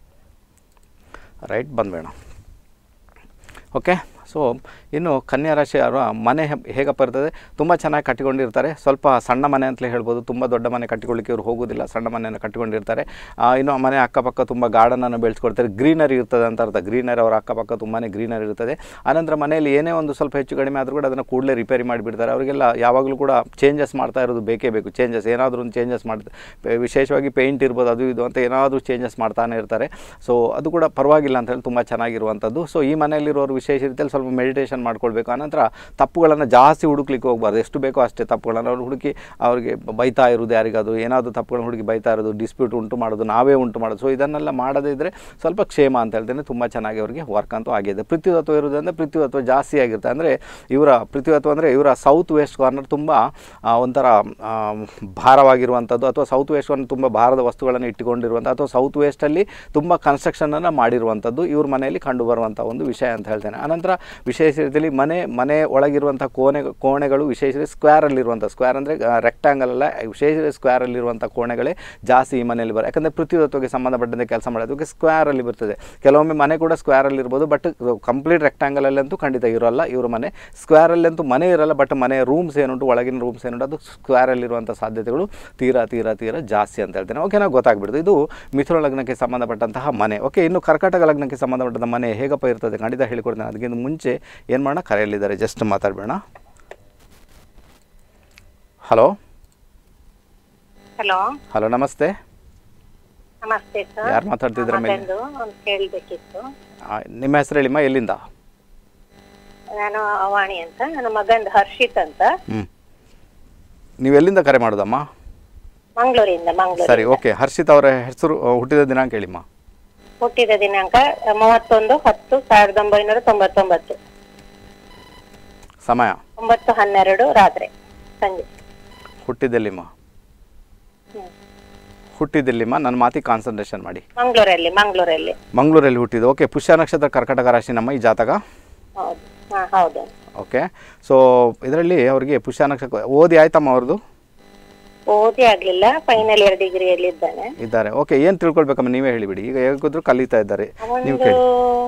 ರೈಟ್ ಬಂದ್ಬೇಡ ಓಕೆ ಸೊ ಇನ್ನು ಕನ್ಯಾ ರಾಶಿಯವರ ಮನೆ ಹೆ- ಹೇಗಪ್ಪ ಇರ್ತದೆ ತುಂಬ ಚೆನ್ನಾಗಿ ಕಟ್ಟಿಕೊಂಡಿರ್ತಾರೆ ಸ್ವಲ್ಪ ಸಣ್ಣ ಮನೆ ಅಂತಲೇ ಹೇಳ್ಬೋದು ತುಂಬ ದೊಡ್ಡ ಮನೆ ಕಟ್ಟಿಕೊಳ್ಳಿಕ್ಕೆ ಇವರು ಹೋಗೋದಿಲ್ಲ ಸಣ್ಣ ಮನೆಯನ್ನು ಕಟ್ಟಿಕೊಂಡಿರ್ತಾರೆ ಆ, ಇನ್ನು ಆ ಮನೆ ಅಕ್ಕಪಕ್ಕ ತುಂಬ ಗಾರ್ಡನನ್ನು ಬೆಳೆಸ್ಕೊಡ್ತಾರೆ ಗ್ರೀನರಿ ಇರ್ತದೆ ಅಂತ ಅರ್ಥ ಗ್ರೀನರಿ ಅವರ ಅಕ್ಕಪಕ್ಕ ತುಂಬಾ ಗ್ರೀನರಿ ಇರ್ತದೆ ಆನಂತರ ಮನೆಯಲ್ಲಿ ಏನೇ ಒಂದು ಸ್ವಲ್ಪ ಹೆಚ್ಚು ಕಡಿಮೆ ಆದರೂ ಕೂಡ ಅದನ್ನು ಕೂಡಲೇ ರಿಪೇರಿ ಮಾಡಿಬಿಡ್ತಾರೆ ಅವರಿಗೆಲ್ಲ ಯಾವಾಗಲೂ ಕೂಡ ಚೇಂಜಸ್ ಮಾಡ್ತಾ ಇರೋದು ಬೇಕೇ ಬೇಕು ಚೇಂಜಸ್ ಏನಾದರೂ ಒಂದು ಚೇಂಜಸ್ ಮಾಡ್ತಾರೆ ವಿಶೇಷವಾಗಿ ಪೇಂಟ್ ಇರ್ಬೋದು ಅದು ಇದು ಅಂತ ಏನಾದರೂ ಚೇಂಜಸ್ ಮಾಡ್ತಾನೆ ಇರ್ತಾರೆ ಸೊ ಅದು ಕೂಡ ಪರವಾಗಿಲ್ಲ ಅಂತ ಹೇಳಿ ತುಂಬ ಚೆನ್ನಾಗಿರುವಂಥದ್ದು ಸೊ ಈ ಮನೆಯಲ್ಲಿರೋರು ವಿಶೇಷ ರೀತಿಯಲ್ಲಿ ಸ್ವಲ್ಪ ಮೆಡಿಟೇಷನ್ ಮಾಡ್ಕೊಳ್ಬೇಕು ಆನಂತರ ತಪ್ಪುಗಳನ್ನು ಜಾಸ್ತಿ ಹುಡುಕ್ಲಿಕ್ಕೆ ಹೋಗ್ಬಾರ್ದು ಎಷ್ಟು ಬೇಕೋ ಅಷ್ಟೇ ತಪ್ಪುಗಳನ್ನು ಅವ್ರು ಹುಡುಕಿ ಅವ್ರಿಗೆ ಬೈತಾ ಇರೋದು ಯಾರಿಗಾದ್ರು ಏನಾದರೂ ತಪ್ಪುಗಳನ್ನು ಹುಡುಕಿ ಬೈತಾ ಇರೋದು ಡಿಸ್ಪ್ಯೂಟ್ ಉಂಟು ಮಾಡೋದು ನಾವೇ ಉಂಟು ಮಾಡೋದು ಸೊ ಇದನ್ನೆಲ್ಲ ಮಾಡದೇ ಇದ್ದರೆ ಸ್ವಲ್ಪ ಕ್ಷೇಮ ಅಂತ ಹೇಳ್ತೇನೆ ತುಂಬ ಚೆನ್ನಾಗಿ ಅವರಿಗೆ ವರ್ಕ್ ಅಂತೂ ಆಗಿದೆ ಪೃಥ್ವಿತತ್ವ ಇರೋದ್ರಿಂದ ಪೃಥ್ವಿತತ್ವ ಜಾಸ್ತಿ ಆಗಿರುತ್ತೆ ಅಂದರೆ ಇವರ ಪೃಥ್ವಿತತ್ವ ಅಂದರೆ ಇವರ ಸೌತ್ ವೆಸ್ಟ್ ಕಾರ್ನರ್ ತುಂಬ ಆ, ಒಂಥರ ಆ, ಭಾರವಾಗಿರುವಂಥದ್ದು ಅಥವಾ ಸೌತ್ ವೆಸ್ಟ್ ಕಾರ್ನರ್ ತುಂಬ ಭಾರದ ವಸ್ತುಗಳನ್ನು ಇಟ್ಟುಕೊಂಡಿರುವಂಥ ಅಥವಾ ಸೌತ್ ವೆಸ್ಟಲ್ಲಿ ತುಂಬ ಕನ್ಸ್ಟ್ರಕ್ಷನನ್ನು ಮಾಡಿರುವಂಥದ್ದು ಇವ್ರ ಮನೆಯಲ್ಲಿ ಕಂಡು ಬರುವಂಥ ಒಂದು ವಿಷಯ ಅಂತ ಹೇಳ್ತೇನೆ ಆನಂತರ ವಿಶೇಷ ರೀತಿಯಲ್ಲಿ ಮನೆ ಮನೆ ಒಳಗಿರುವಂಥ ಕೋಣೆ ಕೋಣೆಗಳು ವಿಶೇಷ ಸ್ಕ್ವೇರಲ್ಲಿರುವಂಥ ಸ್ಕ್ವೇರ್ ಅಂದರೆ ರೆಕ್ಟಾಂಗಲ್ ಅಲ್ಲ ವಿಶೇಷ ಸ್ಕ್ವೇರಲ್ಲಿರುವಂಥ ಕೋಣೆಗಳೇ ಜಾಸ್ತಿ ಈ ಮನೆಯಲ್ಲಿ ಬರೋ ಯಾಕಂದರೆ ಪೃಥ್ವಿತತ್ವಕ್ಕೆ ಸಂಬಂಧಪಟ್ಟಂತೆ ಕೆಲಸ ಮಾಡೋದಕ್ಕೆ ಸ್ಕ್ವೇರಲ್ಲಿ ಬರ್ತದೆ ಕೆಲವೊಮ್ಮೆ ಮನೆ ಕೂಡ ಸ್ಕ್ವೇರಲ್ಲಿ ಇರ್ಬೋದು ಬಟ್ ಕಂಪ್ಲೀಟ್ ರೆಕ್ಟಾಂಗಲಲ್ಲಂತೂ ಖಂಡಿತ ಇರೋಲ್ಲ ಇವ್ರ ಮನೆ ಸ್ಕ್ವೇರಲ್ಲಂತೂ ಮನೆ ಇರಲ್ಲ ಬಟ್ ಮನೆ ರೂಮ್ಸ್ ಏನುಂಟು ಒಳಗಿನ ರೂಮ್ಸ್ ಏನುಂಟು ಅದು ಸ್ಕ್ವೇರಲ್ಲಿರುವಂಥ ಸಾಧ್ಯತೆಗಳು ತೀರಾ ತೀರಾ ತೀರಾ ಜಾಸ್ತಿ ಅಂತ ಹೇಳ್ತೇನೆ ಓಕೆ ನಾವು ಗೊತ್ತಾಗ್ಬಿಡ್ತು ಇದು ಮಿಥುನ ಲಗ್ನಕ್ಕೆ ಸಂಬಂಧಪಟ್ಟಂತಹ ಮನೆ ಓಕೆ ಇನ್ನು ಕರ್ಕಾಟಕ ಲಗ್ನಕ್ಕೆ ಸಂಬಂಧಪಟ್ಟಂಥ ಮನೆ ಹೇಗಪ್ಪ ಇರ್ತದೆ ಖಂಡಿತ ಹೇಳಿಕೊಡ್ತೇನೆ ಅದಕ್ಕಿಂತ ಮುಂಚೆ ಏನು ಮಾಡೋಣ ಕರೆಯಲ್ಲಿದ್ದಾರೆ ಜಸ್ಟ್ ಮಾತಾಡಬೇಡ ಹಲೋ ಹಲೋ ಹಲೋ ನಮಸ್ತೆ ನಮಸ್ತೆ ಸರ್ ಯಾರು ಮಾತಾಡ್ತಿದ್ರ ಮೇಲೆ ಮಗಂದು ಒಂದು ಕೇಳಬೇಕಿತ್ತು ಆ, ನಿಮ್ಮ ಹೆಸರು ಹೇಳಿಮ್ಮ ಎಲ್ಲಿಂದ ನಾನು ಅವಾಣಿ ಅಂತ ನನ್ನ ಮಗಂದು ಹರ್ಷಿತ್ ಅಂತ ಹ್ಞೂ ನೀವು ಎಲ್ಲಿಂದ ಕರೆ ಮಾಡೋದಮ್ಮ ಮಂಗಳೂರಿಂದ ಮಂಗಳೂರು ಸರಿ ಓಕೆ ಹರ್ಷಿತ್ ಅವರ ಹೆಸರು ಆ, ಹುಟ್ಟಿದ ದಿನಾಂಕ ಹೇಳಿಮ್ಮ ಹುಟ್ಟಿದ ದಿನಾಂಕ ಮೂವತ್ತೊಂದು ಹತ್ತು ಸಾವಿರದ ಒಂಬೈನೂರ ತೊಂಬತ್ತೊಂಬತ್ತು ಸಮಯ ಒಂಬತ್ತು ಹನ್ನೆರಡು ರಾತ್ರಿ ಸಂಜೆ ಹುಟ್ಟಿದ್ದೆಲ್ಲಿಮ್ಮ ಹ್ಮ್. ಹುಟ್ಟಿದ್ದೆಲ್ಲಿಮ್ಮ ನನ್ನ ಮಾತಿಗೆ ಕಾನ್ಸಂಟ್ರೇಷನ್ ಮಾಡಿ ಮಂಗಳೂರಲ್ಲಿ ಮಂಗಳೂರಲ್ಲಿ ಮಂಗಳೂರಲ್ಲಿ ಹುಟ್ಟಿದ್ದು ಓಕೆ ಪುಷ್ಯ ನಕ್ಷತ್ರ ಕರ್ಕಟಕ ರಾಶಿ ನಮ್ಮ ಈ ಜಾತಕ ಹೌದು ಹಾ ಹೌದು ಓಕೆ ಸೊ ಇದರಲ್ಲಿ ಅವರಿಗೆ ಪುಷ್ಯ ನಕ್ಷತ್ರ ಓದಿ ಆಯ್ತಮ್ಮ ಅವ್ರದ್ದು ಓದಿ ಆಗ್ಲಿಲ್ಲ ಫೈನಲ್ ಇಯರ್ ಡಿಗ್ರಿಯಲ್ಲಿ ಇದ್ದಾನೆ ಇದ್ದಾರೆ ಓಕೆ ಏನು ತಿಳ್ಕೊಳ್ಬೇಕಮ್ಮ ನೀವೇ ಹೇಳಿಬಿಡಿ ಈಗ ಹೇಗಿದ್ರು ಕಲಿತಾ ಇದ್ದಾರೆ ನೀವು ಒಂದು ಕೇಳಿ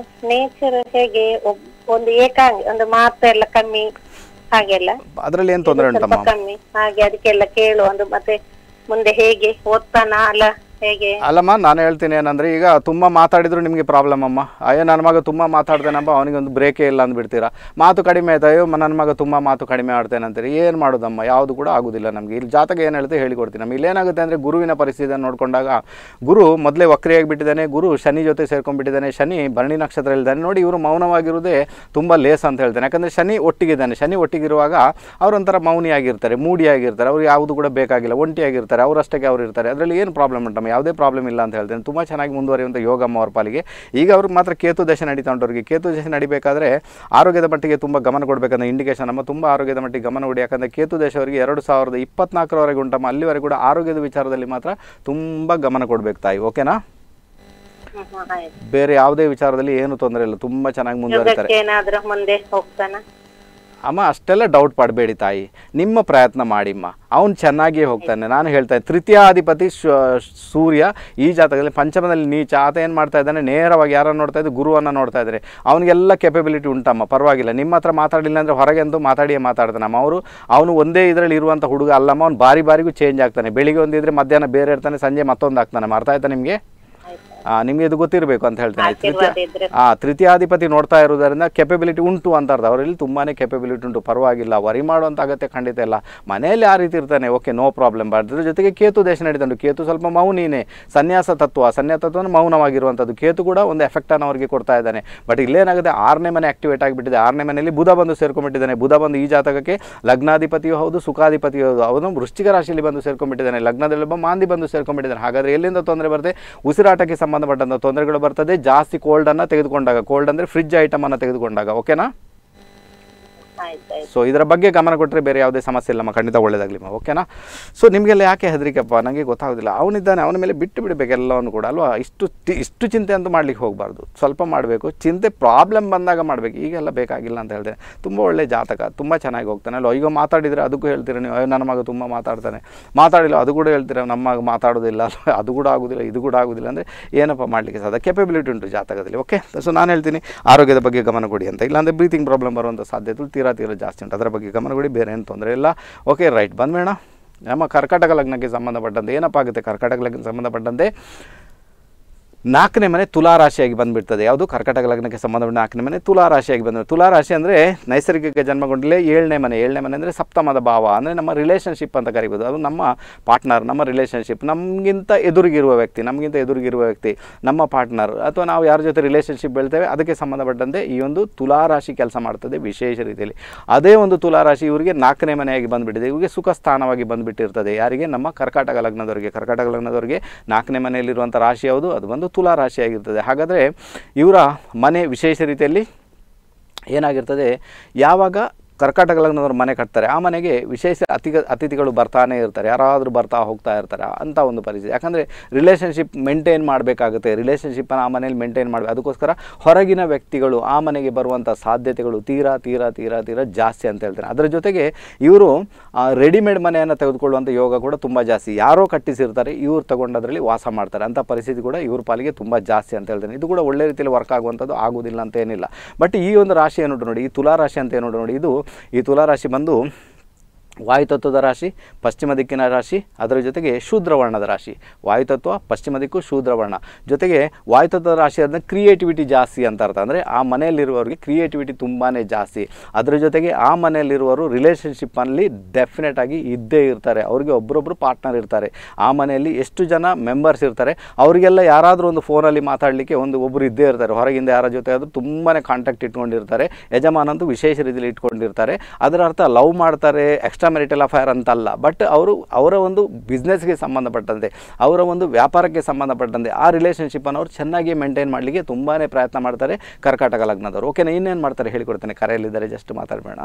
ನೇಚರ್ ಹೇಗೆ ಒಬ್- ಒಂದು ಏಕಾಂಗಿ ಒಂದು ಮಾತು ಎಲ್ಲ ಕಮ್ಮಿ ಹಾಗೆಲ್ಲ ಅದರಲ್ಲಿ ಏನು ತೊಂದರೆ ಸ್ವಲ್ಪ ಉಂಟಮ್ಮ ಕಮ್ಮಿ ಹಾಗೆ ಅದಕ್ಕೆಲ್ಲ ಕೇಳು ಒಂದು ಮತ್ತೆ ಮುಂದೆ ಹೇಗೆ ಓದ್ತಾನ ಅಲ್ಲ ಹೇಗೆ ಅಲ್ಲಮ್ಮ ನಾನು ಹೇಳ್ತೀನಿ ಏನಂದ್ರೆ ಈಗ ತುಂಬ ಮಾತಾಡಿದ್ರು ನಿಮಗೆ ಪ್ರಾಬ್ಲಮ್ ಅಮ್ಮ ಅಯ್ಯೋ ನನ್ನ ಮಗ ತುಂಬ ಮಾತಾಡ್ತೇನಪ್ಪ ಅವನಿಗೊಂದು ಬ್ರೇಕೇ ಇಲ್ಲ ಅಂದ್ಬಿಡ್ತೀರಾ ಮಾತು ಕಡಿಮೆ ಆಯ್ತು ಅಯ್ಯೋ ನನ್ನ ಮಗ ತುಂಬ ಮಾತು ಕಡಿಮೆ ಆಡ್ತೇನೆ ಅಂತೀರಿ ಏನು ಮಾಡೋದಮ್ಮ ಯಾವುದು ಕೂಡ ಆಗೋದಿಲ್ಲ ನಮಗೆ ಇಲ್ಲಿ ಜಾತಕ ಏನು ಹೇಳುತ್ತೆ ಹೇಳಿಕೊಡ್ತೀನಿ ನಮಗೆ ಇಲ್ಲೇನಾಗುತ್ತೆ ಅಂದರೆ ಗುರುವಿನ ಪರಿಸ್ಥಿತಿಯನ್ನು ನೋಡಿಕೊಂಡಾಗ ಗುರು ಮೊದಲೇ ವಕ್ರಿಯಾಗಿ ಬಿಟ್ಟಿದ್ದಾನೆ ಗುರು ಶನಿ ಜೊತೆ ಸೇರ್ಕೊಂಡ್ಬಿಟ್ಟಿದ್ದಾನೆ ಶನಿ ಭರಣಿ ನಕ್ಷತ್ರ ಇದ್ದಾನೆ ನೋಡಿ ಇವರು ಮೌನವಾಗಿರುವುದೇ ತುಂಬ ಲೇಸ್ ಅಂತ ಹೇಳ್ತಾನೆ ಯಾಕಂದರೆ ಶನಿ ಒಟ್ಟಿಗಿದ್ದಾನೆ ಶನಿ ಒಟ್ಟಿಗಿರುವಾಗ ಅವರೊಂಥರ ಮೌನಿಯಾಗಿರ್ತಾರೆ ಮೂಡಿಯಾಗಿರ್ತಾರೆ ಅವ್ರು ಯಾವುದು ಕೂಡ ಬೇಕಾಗಿಲ್ಲ ಒಂಟಿಯಾಗಿರ್ತಾರೆ ಅವರಷ್ಟಕ್ಕೆ ಅವ್ರು ಇರ್ತಾರೆ ಅದರಲ್ಲಿ ಏನು ಪ್ರಾಬ್ಲಮ್ ಉಂಟಮ್ಮ ಯಾವುದೇ ಪ್ರಾಬ್ಲಮ್ ಇಲ್ಲ ಅಂತ ಹೇಳ್ತೇನೆ ತುಂಬ ಚೆನ್ನಾಗಿ ಮುಂದುವರಿಯುವಂಥ ಯೋಗಮ್ಮ ಅವ್ರ ಪಾಲಿಗೆ ಈಗ ಅವ್ರಿಗೆ ಮಾತ್ರ ಕೇತು ದಶೆ ನಡೀತಾ ಉಂಟು ಅವ್ರಿಗೆ ಕೇತು ದಶೆ ನಡಿಬೇಕಾದ್ರೆ ಆರೋಗ್ಯದ ಮಟ್ಟಿಗೆ ತುಂಬ ಗಮನ ಕೊಡಬೇಕಂತ ಇಂಡಿಕೇಶನ್ ನಮ್ಮ ತುಂಬ ಆರೋಗ್ಯದ ಮಟ್ಟಿಗೆ ಗಮನ ಕೊಡಿ ಯಾಕಂದರೆ ಕೇತು ದಶೆ ಅವರಿಗೆ ಎರಡು ಸಾವಿರದ ಇಪ್ಪತ್ನಾಲ್ಕರವರೆಗೆ ಉಂಟಮ್ಮ ಅಲ್ಲಿವರೆಗೆ ಕೂಡ ಆರೋಗ್ಯದ ವಿಚಾರದಲ್ಲಿ ಮಾತ್ರ ತುಂಬ ಗಮನ ಕೊಡಬೇಕು ತಾಯಿ ಓಕೆನಾ ಹ್ಮ್, ಹ್ಮ್, ಆಯ್ತು. ಬೇರೆ ಯಾವುದೇ ವಿಚಾರದಲ್ಲಿ ಏನು ತೊಂದರೆ ಇಲ್ಲ ತುಂಬ ಚೆನ್ನಾಗಿ ಮುಂದುವರಿತಾರೆ ಯೋಗಕ್ಕೆ ಏನಾದ್ರೂ ಮುಂದೆ ಹೋಗ್ತಾನ ಅಮ್ಮ ಅಷ್ಟೆಲ್ಲ ಡೌಟ್ ಪಡಬೇಡಿ ತಾಯಿ ನಿಮ್ಮ ಪ್ರಯತ್ನ ಮಾಡಿಮ್ಮ ಅವನು ಚೆನ್ನಾಗಿಯೇ ಹೋಗ್ತಾನೆ ನಾನು ಹೇಳ್ತೇನೆ ತೃತೀಯಾಧಿಪತಿ ಶ- ಸೂರ್ಯ ಈ ಜಾತಕದಲ್ಲಿ ಪಂಚಮದಲ್ಲಿ ನೀಚ ಆತ ಏನು ಮಾಡ್ತಾ ಇದ್ದಾನೆ ನೇರವಾಗಿ ಯಾರನ್ನು ನೋಡ್ತಾ ಇದ್ದು ಗುರುವನ್ನು ನೋಡ್ತಾ ಇದ್ದಾರೆ ಅವನಿಗೆಲ್ಲ ಕೆಪಬಿಲಿಟಿ ಉಂಟಮ್ಮ ಪರವಾಗಿಲ್ಲ ನಿಮ್ಮ ಹತ್ರ ಮಾತಾಡಿಲ್ಲ ಅಂದರೆ ಹೊರಗೆ ಅಂತೂ ಮಾತಾಡಿಯೇ ಮಾತಾಡ್ತಾನಮ್ಮ ಅವರು ಅವನು ಒಂದೇ ಇದರಲ್ಲಿ ಇರುವಂಥ ಹುಡುಗ ಅಲ್ಲಮ್ಮ ಅವ್ನು ಬಾರಿ ಬಾರಿಗೂ ಚೇಂಜ್ ಆಗ್ತಾನೆ ಬೆಳಿಗ್ಗೆ ಒಂದಿದ್ರೆ ಮಧ್ಯಾಹ್ನ ಬೇರೆ ಇರ್ತಾನೆ ಸಂಜೆ ಮತ್ತೊಂದು ಆಗ್ತಾನೆ ಅರ್ಥ ಆಯ್ತಾ ನಿಮಗೆ ನಿಮಗೆ ಇದು ಗೊತ್ತಿರಬೇಕು ಅಂತ ಹೇಳ್ತೇನೆ ಆಶೀರ್ವಾದ ತೃತೀಯ ಇದ್ರೆ ಆ ತೃತೀಯಾಧಿಪತಿ ನೋಡ್ತಾ ಇರೋದರಿಂದ ಕೆಪಬಿಲಿಟಿ ಉಂಟು ಅಂತ ಅರ್ಥ ಅವರಲ್ಲಿ ತುಂಬಾ ಕೆಪಬಿಲಿಟಿ ಉಂಟು ಪರವಾಗಿಲ್ಲ ವರಿ ಮಾಡುವಂಥ ಅಗತ್ಯ ಖಂಡಿತ ಇಲ್ಲ ಮನೆಯಲ್ಲಿ ಆ ರೀತಿ ಇರ್ತಾನೆ ಓಕೆ ನೋ ಪ್ರಾಬ್ಲಮ್ ಬಟ್ ಅದ್ರ ಜೊತೆಗೆ ಕೇತು ದೇಶ ನಡೀತಂಡು ಕೇತು ಸ್ವಲ್ಪ ಮೌನಿನೇ ಸನ್ಯಾಸ ತತ್ವ ಸನ್ಯಾಸ ತತ್ವ ಮೌನವಾಗಿರುವಂಥದ್ದು ಕೇತು ಕೂಡ ಒಂದು ಎಫೆಕ್ಟನ್ನು ಅವರಿಗೆ ಕೊಡ್ತಾ ಇದ್ದಾನೆ ಬಟ್ ಇಲ್ಲೇನಾಗುತ್ತೆ ಆರನೇ ಮನೆ ಆಕ್ಟಿವೇಟ್ ಆಗಿಬಿಟ್ಟಿದೆ ಆರನೇ ಮನೆಯಲ್ಲಿ ಬುಧ ಬಂದು ಸೇರ್ಕೊಂಡ್ಬಿಟ್ಟಿದ್ದಾನೆ ಬುಧ ಬಂದು ಈ ಜಾತಕಕ್ಕೆ ಲಗ್ನಾಧಿಪತಿಯೂ ಹೌದು ಸುಖಾಧಿಪತಿಯೂ ಹೌದು ಅವನು ವೃಶ್ಚಿಕ ರಾಶಿಯಲ್ಲಿ ಬಂದು ಸೇರ್ಕೊಂಡ್ಬಿಟ್ಟಿದ್ದಾನೆ ಲಗ್ನದಲ್ಲಿ ಒಬ್ಬ ಮಾಂದಿ ಬಂದು ಸೇರ್ಕೊಂಡ್ಬಿಟ್ಟಿದ್ದಾನೆ ಹಾಗಾದ್ರೆ ಎಲ್ಲಿಂದ ತೊಂದರೆ ಬರುತ್ತೆ ಉಸಿರಾಟಕ್ಕೆ ಸಂಬಂಧಪಟ್ಟಂಥ ತೊಂದರೆಗಳು ಬರ್ತದೆ ಜಾಸ್ತಿ ಕೋಲ್ಡನ್ನು ತೆಗೆದುಕೊಂಡಾಗ ಕೋಲ್ಡ್ ಅಂದರೆ ಫ್ರಿಜ್ ಐಟಮನ್ನು ತೆಗೆದುಕೊಂಡಾಗ ಓಕೆನಾ ಆಯ್ತಾಯ್ತು ಸೊ ಇದರ ಬಗ್ಗೆ ಗಮನ ಕೊಟ್ಟರೆ ಬೇರೆ ಯಾವುದೇ ಸಮಸ್ಯೆ ಇಲ್ಲಮ್ಮ ಖಂಡಿತ ಒಳ್ಳೇದಾಗಲಿ ಓಕೆನಾ ಸೊ ನಿಮಗೆಲ್ಲ ಯಾಕೆ ಹೆದರಿಕಪ್ಪ ನನಗೆ ಗೊತ್ತಾಗೋದಿಲ್ಲ ಅವನಿದ್ದಾನೆ ಅವನ ಮೇಲೆ ಬಿಟ್ಟು ಬಿಡಬೇಕು ಎಲ್ಲವನ್ನು ಕೂಡ ಅಲ್ವಾ ಇಷ್ಟು ತಿ- ಇಷ್ಟು ಚಿಂತೆ ಅಂತೂ ಮಾಡ್ಲಿಕ್ಕೆ ಹೋಗಬಾರ್ದು ಸ್ವಲ್ಪ ಮಾಡಬೇಕು ಚಿಂತೆ ಪ್ರಾಬ್ಲಮ್ ಬಂದಾಗ ಮಾಡಬೇಕು ಈಗೆಲ್ಲ ಬೇಕಾಗಿಲ್ಲ ಅಂತ ಹೇಳ್ತೇನೆ ತುಂಬ ಒಳ್ಳೆ ಜಾತಕ ತುಂಬ ಚೆನ್ನಾಗಿ ಹೋಗ್ತಾನೆ ಅಲ್ವಾ ಈಗ ಮಾತಾಡಿದರೆ ಅದಕ್ಕೂ ಹೇಳ್ತೀರ ನೀವು ಅಯ್ಯೋ ನನ್ನ ಮಗ ತುಂಬ ಮಾತಾಡ್ತಾನೆ ಮಾತಾಡಿಲ್ಲ ಅದು ಕೂಡ ಹೇಳ್ತೀರ ನಮ್ಮ ಮಗ ಮಾತಾಡೋದಿಲ್ಲ ಅಲ್ವಾ ಅದು ಕೂಡ ಆಗೋದಿಲ್ಲ ಇದು ಕೂಡ ಆಗೋದಿಲ್ಲ ಅಂದರೆ ಏನಪ್ಪ ಮಾಡಲಿಕ್ಕೆ ಸಾಧ್ಯ ಕೆಪಬಿಲಿಟಿ ಉಂಟು ಜಾತಕದಲ್ಲಿ ಓಕೆ ಸೊ ನಾನು ಹೇಳ್ತೀನಿ ಆರೋಗ್ಯದ ಬಗ್ಗೆ ಗಮನ ಕೊಡಿ ಅಂತ ಇಲ್ಲಾಂದರೆ ಬ್ರೀತಿಂಗ್ ಪ್ರಾಬ್ಲಮ್ ಬರುವಂಥ ಸಾಧ್ಯತೆಗಳು ತೀರಾ ತೀರಾ ಜಾಸ್ತಿ ಉಂಟು ಅದರ ಬಗ್ಗೆ ಗಮನ ಕೊಡಿ ಬೇರೆ ಏನು ತೊಂದರೆ ಇಲ್ಲ ಓಕೆ ರೈಟ್ ಬಂದ್ಬೇಡ ನಮ್ಮ ಕರ್ಕಾಟಕ ಲಗ್ನಕ್ಕೆ ಸಂಬಂಧಪಟ್ಟಂತೆ ಏನಪ್ಪ ಆಗುತ್ತೆ ಕರ್ಕಾಟಕ ಲಗ್ನಕ್ಕೆ ಸಂಬಂಧಪಟ್ಟಂತೆ ನಾಲ್ಕನೇ ಮನೆ ತುಲಾ ರಾಶಿಯಾಗಿ ಬಂದುಬಿಡ್ತದೆ ಯಾವುದು ಕರ್ಕಾಟಕ ಲಗ್ನಕ್ಕೆ ಸಂಬಂಧಪಟ್ಟ ನಾಲ್ಕನೇ ಮನೆ ತುಲಾ ರಾಶಿಯಾಗಿ ಬಂದ ತುಲಾ ರಾಶಿ ಅಂದರೆ ನೈಸರ್ಗಿಕ ಜನ್ಮಗೊಂಡಲೇ ಏಳನೇ ಮನೆ ಏಳನೇ ಮನೆ ಅಂದರೆ ಸಪ್ತಮದ ಭಾವ ಅಂದರೆ ನಮ್ಮ ರಿಲೇಷನ್ಶಿಪ್ ಅಂತ ಕರಿಬೋದು ಅದು ನಮ್ಮ ಪಾರ್ಟ್ನರ್ ನಮ್ಮ ರಿಲೇಷನ್ಶಿಪ್ ನಮಗಿಂತ ಎದುರಿಗಿರುವ ವ್ಯಕ್ತಿ ನಮಗಿಂತ ಎದುರಿಗಿರುವ ವ್ಯಕ್ತಿ ನಮ್ಮ ಪಾರ್ಟ್ನರ್ ಅಥವಾ ನಾವು ಯಾರ ಜೊತೆ ರಿಲೇಷನ್ಶಿಪ್ ಬೆಳ್ತೇವೆ ಅದಕ್ಕೆ ಸಂಬಂಧಪಟ್ಟಂತೆ ಈ ಒಂದು ತುಲಾ ರಾಶಿ ಕೆಲಸ ಮಾಡ್ತದೆ ವಿಶೇಷ ರೀತಿಯಲ್ಲಿ ಅದೇ ಒಂದು ತುಲಾ ರಾಶಿ ಇವರಿಗೆ ನಾಲ್ಕನೇ ಮನೆಯಾಗಿ ಬಂದುಬಿಟ್ಟಿದೆ ಇವರಿಗೆ ಸುಖ ಸ್ಥಾನವಾಗಿ ಬಂದುಬಿಟ್ಟಿರ್ತದೆ ಯಾರಿಗೆ ನಮ್ಮ ಕರ್ಕಾಟಕ ಲಗ್ನದವರಿಗೆ ಕರ್ಕಾಟಕ ಲಗ್ನದವರಿಗೆ ನಾಲ್ಕನೇ ಮನೆಯಲ್ಲಿರುವಂಥ ರಾಶಿ ಯಾವುದು ಅದು ಒಂದು ತುಲಾ ರಾಶಿಯಾಗಿರ್ತದೆ ಹಾಗಾದರೆ ಇವರ ಮನೆ ವಿಶೇಷ ರೀತಿಯಲ್ಲಿ ಏನಾಗಿರ್ತದೆ ಯಾವಾಗ ಕರ್ಕಾಟಕ ಲಗ್ನದವ್ರು ಮನೆ ಕಟ್ತಾರೆ ಆ ಮನೆಗೆ ವಿಶೇಷ ಅತಿ ಅತಿಥಿಗಳು ಬರ್ತಾನೆ ಇರ್ತಾರೆ ಯಾರಾದರೂ ಬರ್ತಾ ಹೋಗ್ತಾ ಇರ್ತಾರೆ ಅಂತ ಒಂದು ಪರಿಸ್ಥಿತಿ ಯಾಕಂದರೆ ರಿಲೇಷನ್ಶಿಪ್ ಮೇಂಟೈನ್ ಮಾಡಬೇಕಾಗುತ್ತೆ ರಿಲೇಷನ್ಶಿಪ್ಪನ್ನು ಆ ಮನೇಲಿ ಮೇಂಟೈನ್ ಮಾಡಬೇಕು ಅದಕ್ಕೋಸ್ಕರ ಹೊರಗಿನ ವ್ಯಕ್ತಿಗಳು ಆ ಮನೆಗೆ ಬರುವಂಥ ಸಾಧ್ಯತೆಗಳು ತೀರಾ ತೀರಾ ತೀರಾ ತೀರಾ ಜಾಸ್ತಿ ಅಂತ ಹೇಳ್ತಾರೆ ಅದರ ಜೊತೆಗೆ ಇವರು ರೆಡಿಮೇಡ್ ಮನೆಯನ್ನು ತೆಗೆದುಕೊಳ್ಳುವಂಥ ಯೋಗ ಕೂಡ ತುಂಬ ಜಾಸ್ತಿ ಯಾರೋ ಕಟ್ಟಿಸಿರ್ತಾರೆ ಇವ್ರು ತಗೊಂಡದ್ರಲ್ಲಿ ವಾಸ ಮಾಡ್ತಾರೆ ಅಂಥ ಪರಿಸ್ಥಿತಿ ಕೂಡ ಇವ್ರ ಪಾಲಿಗೆ ತುಂಬ ಜಾಸ್ತಿ ಅಂತ ಹೇಳ್ತೇನೆ ಇದು ಕೂಡ ಒಳ್ಳೆ ರೀತಿಯಲ್ಲಿ ವರ್ಕ್ ಆಗುವಂಥದ್ದು ಆಗೋದಿಲ್ಲ ಅಂತ ಏನಿಲ್ಲ ಬಟ್ ಈ ಒಂದು ರಾಶಿ ಏನು ನೋಡಿ ಈ ತುಲಾ ರಾಶಿ ಅಂತ ಏನು ನೋಡಿ ಇದು ಈ ತುಲಾ ರಾಶಿ ಬಂದು ವಾಯುತತ್ವದ ರಾಶಿ ಪಶ್ಚಿಮ ದಿಕ್ಕಿನ ರಾಶಿ ಅದರ ಜೊತೆಗೆ ಶೂದ್ರ ವರ್ಣದ ರಾಶಿ ವಾಯುತತ್ವ ಪಶ್ಚಿಮ ದಿಕ್ಕು ಶೂದ್ರ ವರ್ಣ ಜೊತೆಗೆ ವಾಯುತತ್ವದ ರಾಶಿ ಅದನ್ನ ಕ್ರಿಯೇಟಿವಿಟಿ ಜಾಸ್ತಿ ಅಂತ ಅರ್ಥ ಅಂದರೆ ಆ ಮನೆಯಲ್ಲಿರುವವರಿಗೆ ಕ್ರಿಯೇಟಿವಿಟಿ ತುಂಬಾ ಜಾಸ್ತಿ ಅದರ ಜೊತೆಗೆ ಆ ಮನೆಯಲ್ಲಿರುವವರು ರಿಲೇಷನ್ಶಿಪ್ಪಲ್ಲಿ ಡೆಫಿನೆಟ್ ಆಗಿ ಇದ್ದೇ ಇರ್ತಾರೆ ಅವರಿಗೆ ಒಬ್ಬರೊಬ್ಬರು ಪಾರ್ಟ್ನರ್ ಇರ್ತಾರೆ ಆ ಮನೆಯಲ್ಲಿ ಎಷ್ಟು ಜನ ಮೆಂಬರ್ಸ್ ಇರ್ತಾರೆ ಅವರಿಗೆಲ್ಲ ಯಾರಾದರೂ ಒಂದು ಫೋನಲ್ಲಿ ಮಾತಾಡಲಿಕ್ಕೆ ಒಂದು ಒಬ್ಬರು ಇದ್ದೇ ಇರ್ತಾರೆ ಹೊರಗಿಂದ ಯಾರ ಜೊತೆ ಆದರೂ ತುಂಬಾ ಕಾಂಟ್ಯಾಕ್ಟ್ ಇಟ್ಕೊಂಡಿರ್ತಾರೆ ಯಜಮಾನ ಅಂತೂ ವಿಶೇಷ ರೀತಿಯಲ್ಲಿ ಇಟ್ಕೊಂಡಿರ್ತಾರೆ ಅದರ ಅರ್ಥ ಲವ್ ಮಾಡ್ತಾರೆ ಎಕ್ಸ್ಟ್ರಾ ಮೆರಿಟಲ್ ಅಫೈರ್ ಅಂತಲ್ಲ ಬಟ್ ಅವರು ಅವರ ಒಂದು ಬಿಸ್ನೆಸ್ಗೆ ಸಂಬಂಧಪಟ್ಟಂತೆ ಅವರ ಒಂದು ವ್ಯಾಪಾರಕ್ಕೆ ಸಂಬಂಧಪಟ್ಟಂತೆ ಆ ರಿಲೇಷನ್ಶಿಪ್ಪನ್ನು ಅವ್ರು ಚೆನ್ನಾಗಿ ಮೇಂಟೈನ್ ಮಾಡಲಿಕ್ಕೆ ತುಂಬಾ ಪ್ರಯತ್ನ ಮಾಡ್ತಾರೆ ಕರ್ಕಾಟಕ ಲಗ್ನದವರು ಓಕೆನಾ ಇನ್ನೇನು ಮಾಡ್ತಾರೆ ಹೇಳಿಕೊಡ್ತೇನೆ ಕರೆಯಲ್ಲಿದ್ದಾರೆ ಜಸ್ಟ್ ಮಾತಾಡಬೇಡ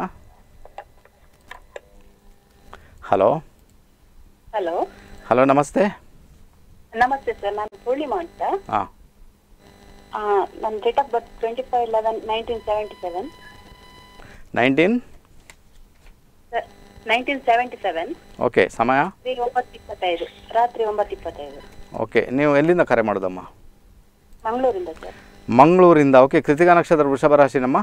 ಹಲೋ ಹಲೋ ಹಲೋ ನಮಸ್ತೆ ನಮಸ್ತೆ ಸರ್ ನಾನು ಪೂರ್ಣಿಮಾ ಅಂತ ಹಾಂ ಆ, ನನ್ನ date of birth twenty five eleven nineteen seventy seven nineteen nineteen seventy seven okay ಸಮಯ ರಾತ್ರಿ ಒಂಬತ್ತು ಇಪ್ಪತ್ತೈದು ರಾತ್ರಿ ಒಂಬತ್ತು ಇಪ್ಪತ್ತೈದು ಓಕೆ ನೀವು ಎಲ್ಲಿಂದ ಕರೆ ಮಾಡೋದಮ್ಮ ಮಂಗಳೂರಿಂದ ಸರ್ ಮಂಗಳೂರಿಂದ ಓಕೆ ಕೃತಿಕಾ ನಕ್ಷತ್ರ ವೃಷಭ ರಾಶಿನಮ್ಮ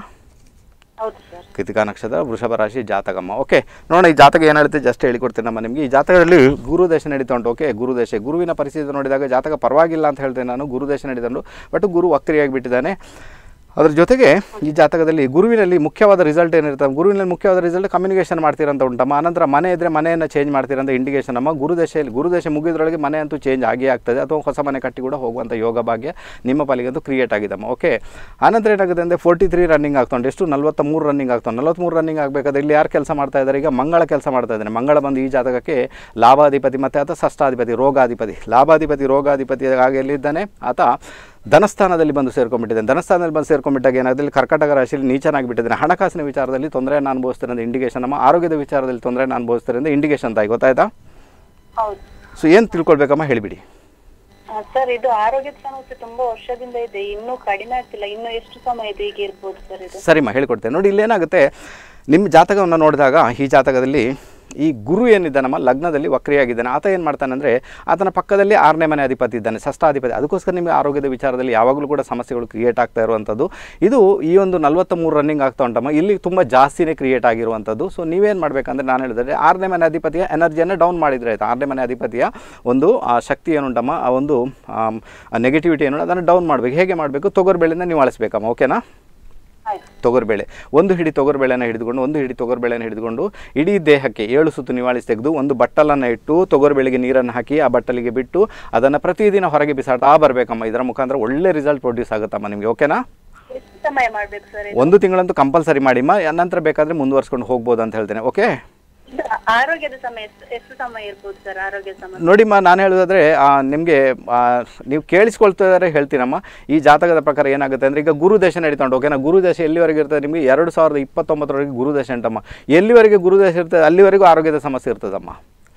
ಹೌದು ಸರ್ ಕೃತಿಕಾ ನಕ್ಷತ್ರ ವೃಷಭ ರಾಶಿ ಜಾತಕಮ್ಮ ಓಕೆ ನೋಡೋಣ ಈ ಜಾತಕ ಏನು ಹೇಳುತ್ತೆ ಜಸ್ಟ್ ಹೇಳಿಕೊಡ್ತೀನಮ್ಮ ನಿಮಗೆ ಈ ಜಾತಕದಲ್ಲಿ ಗುರು ದೇಶ ನಡೀತಾ ಉಂಟು ಓಕೆ ಗುರು ದೇಶ ಗುರುವಿನ ಪರಿಸ್ಥಿತಿ ನೋಡಿದಾಗ ಜಾತಕ ಪರವಾಗಿಲ್ಲ ಅಂತ ಹೇಳ್ತೇನೆ ನಾನು ಗುರು ದೇಶ ನಡೀತಾ ಉಂಟು ಬಟ್ ಗುರು ವಕ್ರಿಯಾಗಿ ಬಿಟ್ಟಿದ್ದಾನೆ ಅದ್ರ ಜೊತೆಗೆ ಈ ಜಾತಕದಲ್ಲಿ ಗುರುವಿನಲ್ಲಿ ಮುಖ್ಯವಾದ ರಿಸಲ್ಟ್ ಏನಿರುತ್ತೆ ಗುರುವಿನಲ್ಲಿ ಮುಖ್ಯವಾದ ರಿಸಲ್ಟ್ ಕಮ್ಯುನಿಕೇಷನ್ ಮಾಡ್ತೀರಂತ ಉಂಟಮ್ಮ ಆನಂತರ ಮನೆ ಇದ್ದರೆ ಮನೆಯನ್ನು ಚೇಂಜ್ ಮಾಡ್ತೀರಂತ ಇಂಡಿಕೇಶನ್ ಅಮ್ಮ ಗುರುದಶೆಯಲ್ಲಿ ಗುರುದಶೆ ಮುಗಿದ್ರೊಳಗೆ ಮನೆ ಅಂತೂ ಚೇಂಜ್ ಆಗೇ ಆಗ್ತದೆ ಅಥವಾ ಹೊಸ ಮನೆ ಕಟ್ಟಿ ಕೂಡ ಹೋಗುವಂಥ ಯೋಗ ಭಾಗ್ಯ ನಿಮ್ಮ ಪಾಲಿಗಂತೂ ಕ್ರಿಯೇಟ್ ಆಗಿದಮ್ಮ ಓಕೆ ಆನಂತರ ಏನಾಗುತ್ತೆ ಅಂದರೆ ಫೋರ್ಟಿ ತ್ರೀ ರನ್ನಿಂಗ್ ಆಗ್ತೊಂಡು ಎಷ್ಟು ನಲ್ವತ್ತ ಮೂರು ರನ್ನಿಂಗ್ ಆಗ್ತಾವೆ ನಲ್ವತ್ತ್ಮೂರು ರನ್ನಿಂಗ್ ಆಗಬೇಕಾದ್ರೆ ಇಲ್ಲಿ ಯಾರು ಕೆಲಸ ಮಾಡ್ತಾ ಇದ್ದಾರೆ ಈಗ ಮಂಗಳ ಕೆಲಸ ಮಾಡ್ತಾ ಇದ್ದಾನೆ ಮಂಗಳ ಬಂದು ಈ ಜಾತಕಕ್ಕೆ ಲಾಭಾಧಿಪತಿ ಮತ್ತು ಆತ ಷಷ್ಠಾಧಿಪತಿ ರೋಗಾಧಿಪತಿ ಲಾಭಾಧಿಪತಿ ರೋಗಾಧಿಪತಿ ಆಗಿ ಎಲ್ಲಿದ್ದಾನೆ ಆತ ಧನಸ್ಥಾನದಲ್ಲಿ ಬಂದು ಸೇರ್ಕೊಂಡ್ಬಿಟ್ಟಿದ್ದಾನೆ ಧನಸ್ಥಾನದಲ್ಲಿ ಬಂದು ಸೇರ್ಕೊಂಡ್ಬಿಟ್ಟಾಗ ಏನಾಗುತ್ತೆ ಇಲ್ಲಿ ಕರ್ಕಾಟಕ ರಾಶಿಯಲ್ಲಿ ನೀಚನಾಗಿಬಿಟ್ಟಿದ್ದಾನೆ ಹಣಕಾಸಿನ ವಿಚಾರದಲ್ಲಿ ತೊಂದರೆಯನ್ನು ಅನುಭವಿಸ್ತಾರೆ ಅಂತ ಇಂಡಿಕೇಶನ್ ನಮ್ಮ ಆರೋಗ್ಯದ ವಿಚಾರದಲ್ಲಿ ತೊಂದರೆಯನ್ನು ಅನುಭವಿಸ್ತಾರೆ ಅಂತ ಇಂಡಿಕೇಶನ್ ತಾಯಿ ಗೊತ್ತಾಯ್ತಾ ಹೌದು ಸೊ ಏನು ತಿಳ್ಕೊಳ್ಬೇಕಮ್ಮ ಹೇಳಿಬಿಡಿ ಆ, ಸರ್ ಇದು ಆರೋಗ್ಯದ ಸಮಸ್ಯೆ ತುಂಬಾ ವರ್ಷದಿಂದ ಇದೆ ಇನ್ನೂ ಕಡಿಮೆ ಆಗ್ತಿಲ್ಲ ಇನ್ನು ಎಷ್ಟು ಸಮಯ ಇದೆ ಹೀಗೆ ಇರ್ಬೋದು ಸರ್ ಇದು ಸರಿಮ್ಮ ಹೇಳಿಕೊಡ್ತೇನೆ ನೋಡಿ ಇಲ್ಲೇನಾಗುತ್ತೆ ನಿಮ್ಮ ಜಾತಕವನ್ನು ನೋಡಿದಾಗ ಈ ಜಾತಕದಲ್ಲಿ ಈ ಗುರು ಏನಿದ್ದಾನಮ್ಮ ಲಗ್ನದಲ್ಲಿ ವಕ್ರಿಯಾಗಿದ್ದಾನೆ ಆತ ಏನು ಮಾಡ್ತಾನೆ ಅಂದರೆ ಆತನ ಪಕ್ಕದಲ್ಲಿ ಆರನೇ ಮನೆ ಅಧಿಪತಿ ಇದ್ದಾನೆ ಷಷ್ಠಾಧಿಪತಿ ಅದಕ್ಕೋಸ್ಕರ ನಿಮಗೆ ಆರೋಗ್ಯದ ವಿಚಾರದಲ್ಲಿ ಯಾವಾಗಲೂ ಕೂಡ ಸಮಸ್ಯೆಗಳು ಕ್ರಿಯೇಟ್ ಆಗ್ತಾ ಇರುವಂಥದ್ದು ಇದು ಈ ಒಂದು ನಲ್ವತ್ತ ಮೂರು ರನ್ನಿಂಗ್ ಆಗ್ತಾ ಉಂಟಮ್ಮ ಇಲ್ಲಿ ತುಂಬ ಜಾಸ್ತಿನೇ ಕ್ರಿಯೇಟ್ ಆಗಿರುವಂಥದ್ದು ಸೊ ನೀವೇನು ಮಾಡಬೇಕಂದ್ರೆ ನಾನು ಹೇಳಿದ್ರೆ ಆರನೇ ಮನೆ ಅಧಿಪತಿಯ ಎನರ್ಜಿಯನ್ನು ಡೌನ್ ಮಾಡಿದರೆ ಆಯ್ತು ಆರನೇ ಮನೆ ಅಧಿಪತಿಯ ಒಂದು ಆ ಶಕ್ತಿ ಏನುಂಟಮ್ಮ ಆ ಒಂದು ನೆಗೆಟಿವಿಟಿ ಏನು ಅದನ್ನು ಡೌನ್ ಮಾಡಬೇಕು ಹೇಗೆ ಮಾಡಬೇಕು ತೊಗರ್ಬೇಳೆಯಿಂದ ನೀವು ಅಳಿಸ್ಬೇಕಮ್ಮ ಓಕೆನಾ ಆಯ್ತು ತೊಗರ್ಬೇಳೆ ಒಂದು ಹಿಡಿ ತೊಗರ್ಬೇಳೆನ ಹಿಡಿದುಕೊಂಡು ಒಂದು ಹಿಡಿ ತೊಗರ್ಬೇಳೆನ ಹಿಡಿದುಕೊಂಡು ಇಡೀ ದೇಹಕ್ಕೆ ಏಳು ಸುತ್ತು ನಿವಾಳಿಸಿ ತೆಗೆದು ಒಂದು ಬಟ್ಟಲನ್ನು ಇಟ್ಟು ತೊಗರ್ಬೇಳೆಗೆ ನೀರನ್ನು ಹಾಕಿ ಆ ಬಟ್ಟಲಿಗೆ ಬಿಟ್ಟು ಅದನ್ನು ಪ್ರತಿದಿನ ಹೊರಗೆ ಬಿಸಾಡ್ತಾ ಬರಬೇಕಮ್ಮ ಇದರ ಮುಖಾಂತರ ಒಳ್ಳೆ ರಿಸಲ್ಟ್ ಪ್ರೊಡ್ಯೂಸ್ ಆಗುತ್ತಮ್ಮ ನಿಮಗೆ ಓಕೆನಾ ಎಷ್ಟು ಸಮಯ ಮಾಡ್ಬೇಕು ಸರ್ ಇದು ಒಂದು ತಿಂಗಳಂತೂ ಕಂಪಲ್ಸರಿ ಮಾಡಿಮ್ಮ ನಂತರ ಬೇಕಾದರೆ ಮುಂದುವರ್ಸ್ಕೊಂಡು ಹೋಗ್ಬೋದು ಅಂತ ಹೇಳ್ತೇನೆ ಓಕೆ ಇದು ಆರೋಗ್ಯದ ಸಮಯ ಎಷ್ಟು- ಎಷ್ಟು ಸಮಯ ಇರ್ಬೋದು ಸರ್ ಆರೋಗ್ಯದ ಸಮಸ್ಯೆ ನೋಡಿಮ್ಮ ನಾನು ಹೇಳೋದಾದ್ರೆ ನಿಮಗೆ ನೀವು ಕೇಳಿಸ್ಕೊಳ್ತಿದ್ದಾರೆ ಹೇಳ್ತೀನಮ್ಮ ಈ ಜಾತಕದ ಪ್ರಕಾರ ಏನಾಗುತ್ತೆ ಅಂದರೆ ಈಗ ಗುರುದೇಶ ನಡೀತೊಂಡು ಓಕೆನಾ ಗುರುದೇಶ ಎಲ್ಲಿವರೆಗೆ ಇರ್ತದೆ ನಿಮಗೆ ಎರಡು ಸಾವಿರದ ಇಪ್ಪತ್ತೊಂಬತ್ತರವರೆಗೆ ಗುರುದೇಶ ಉಂಟಮ್ಮ ಎಲ್ಲಿವರೆಗೆ ಗುರುದೇಶ ಇರ್ತದೆ ಅಲ್ಲಿವರೆಗೂ ಆರೋಗ್ಯದ ಸಮಸ್ಯೆ ಇರ್ತದಮ್ಮ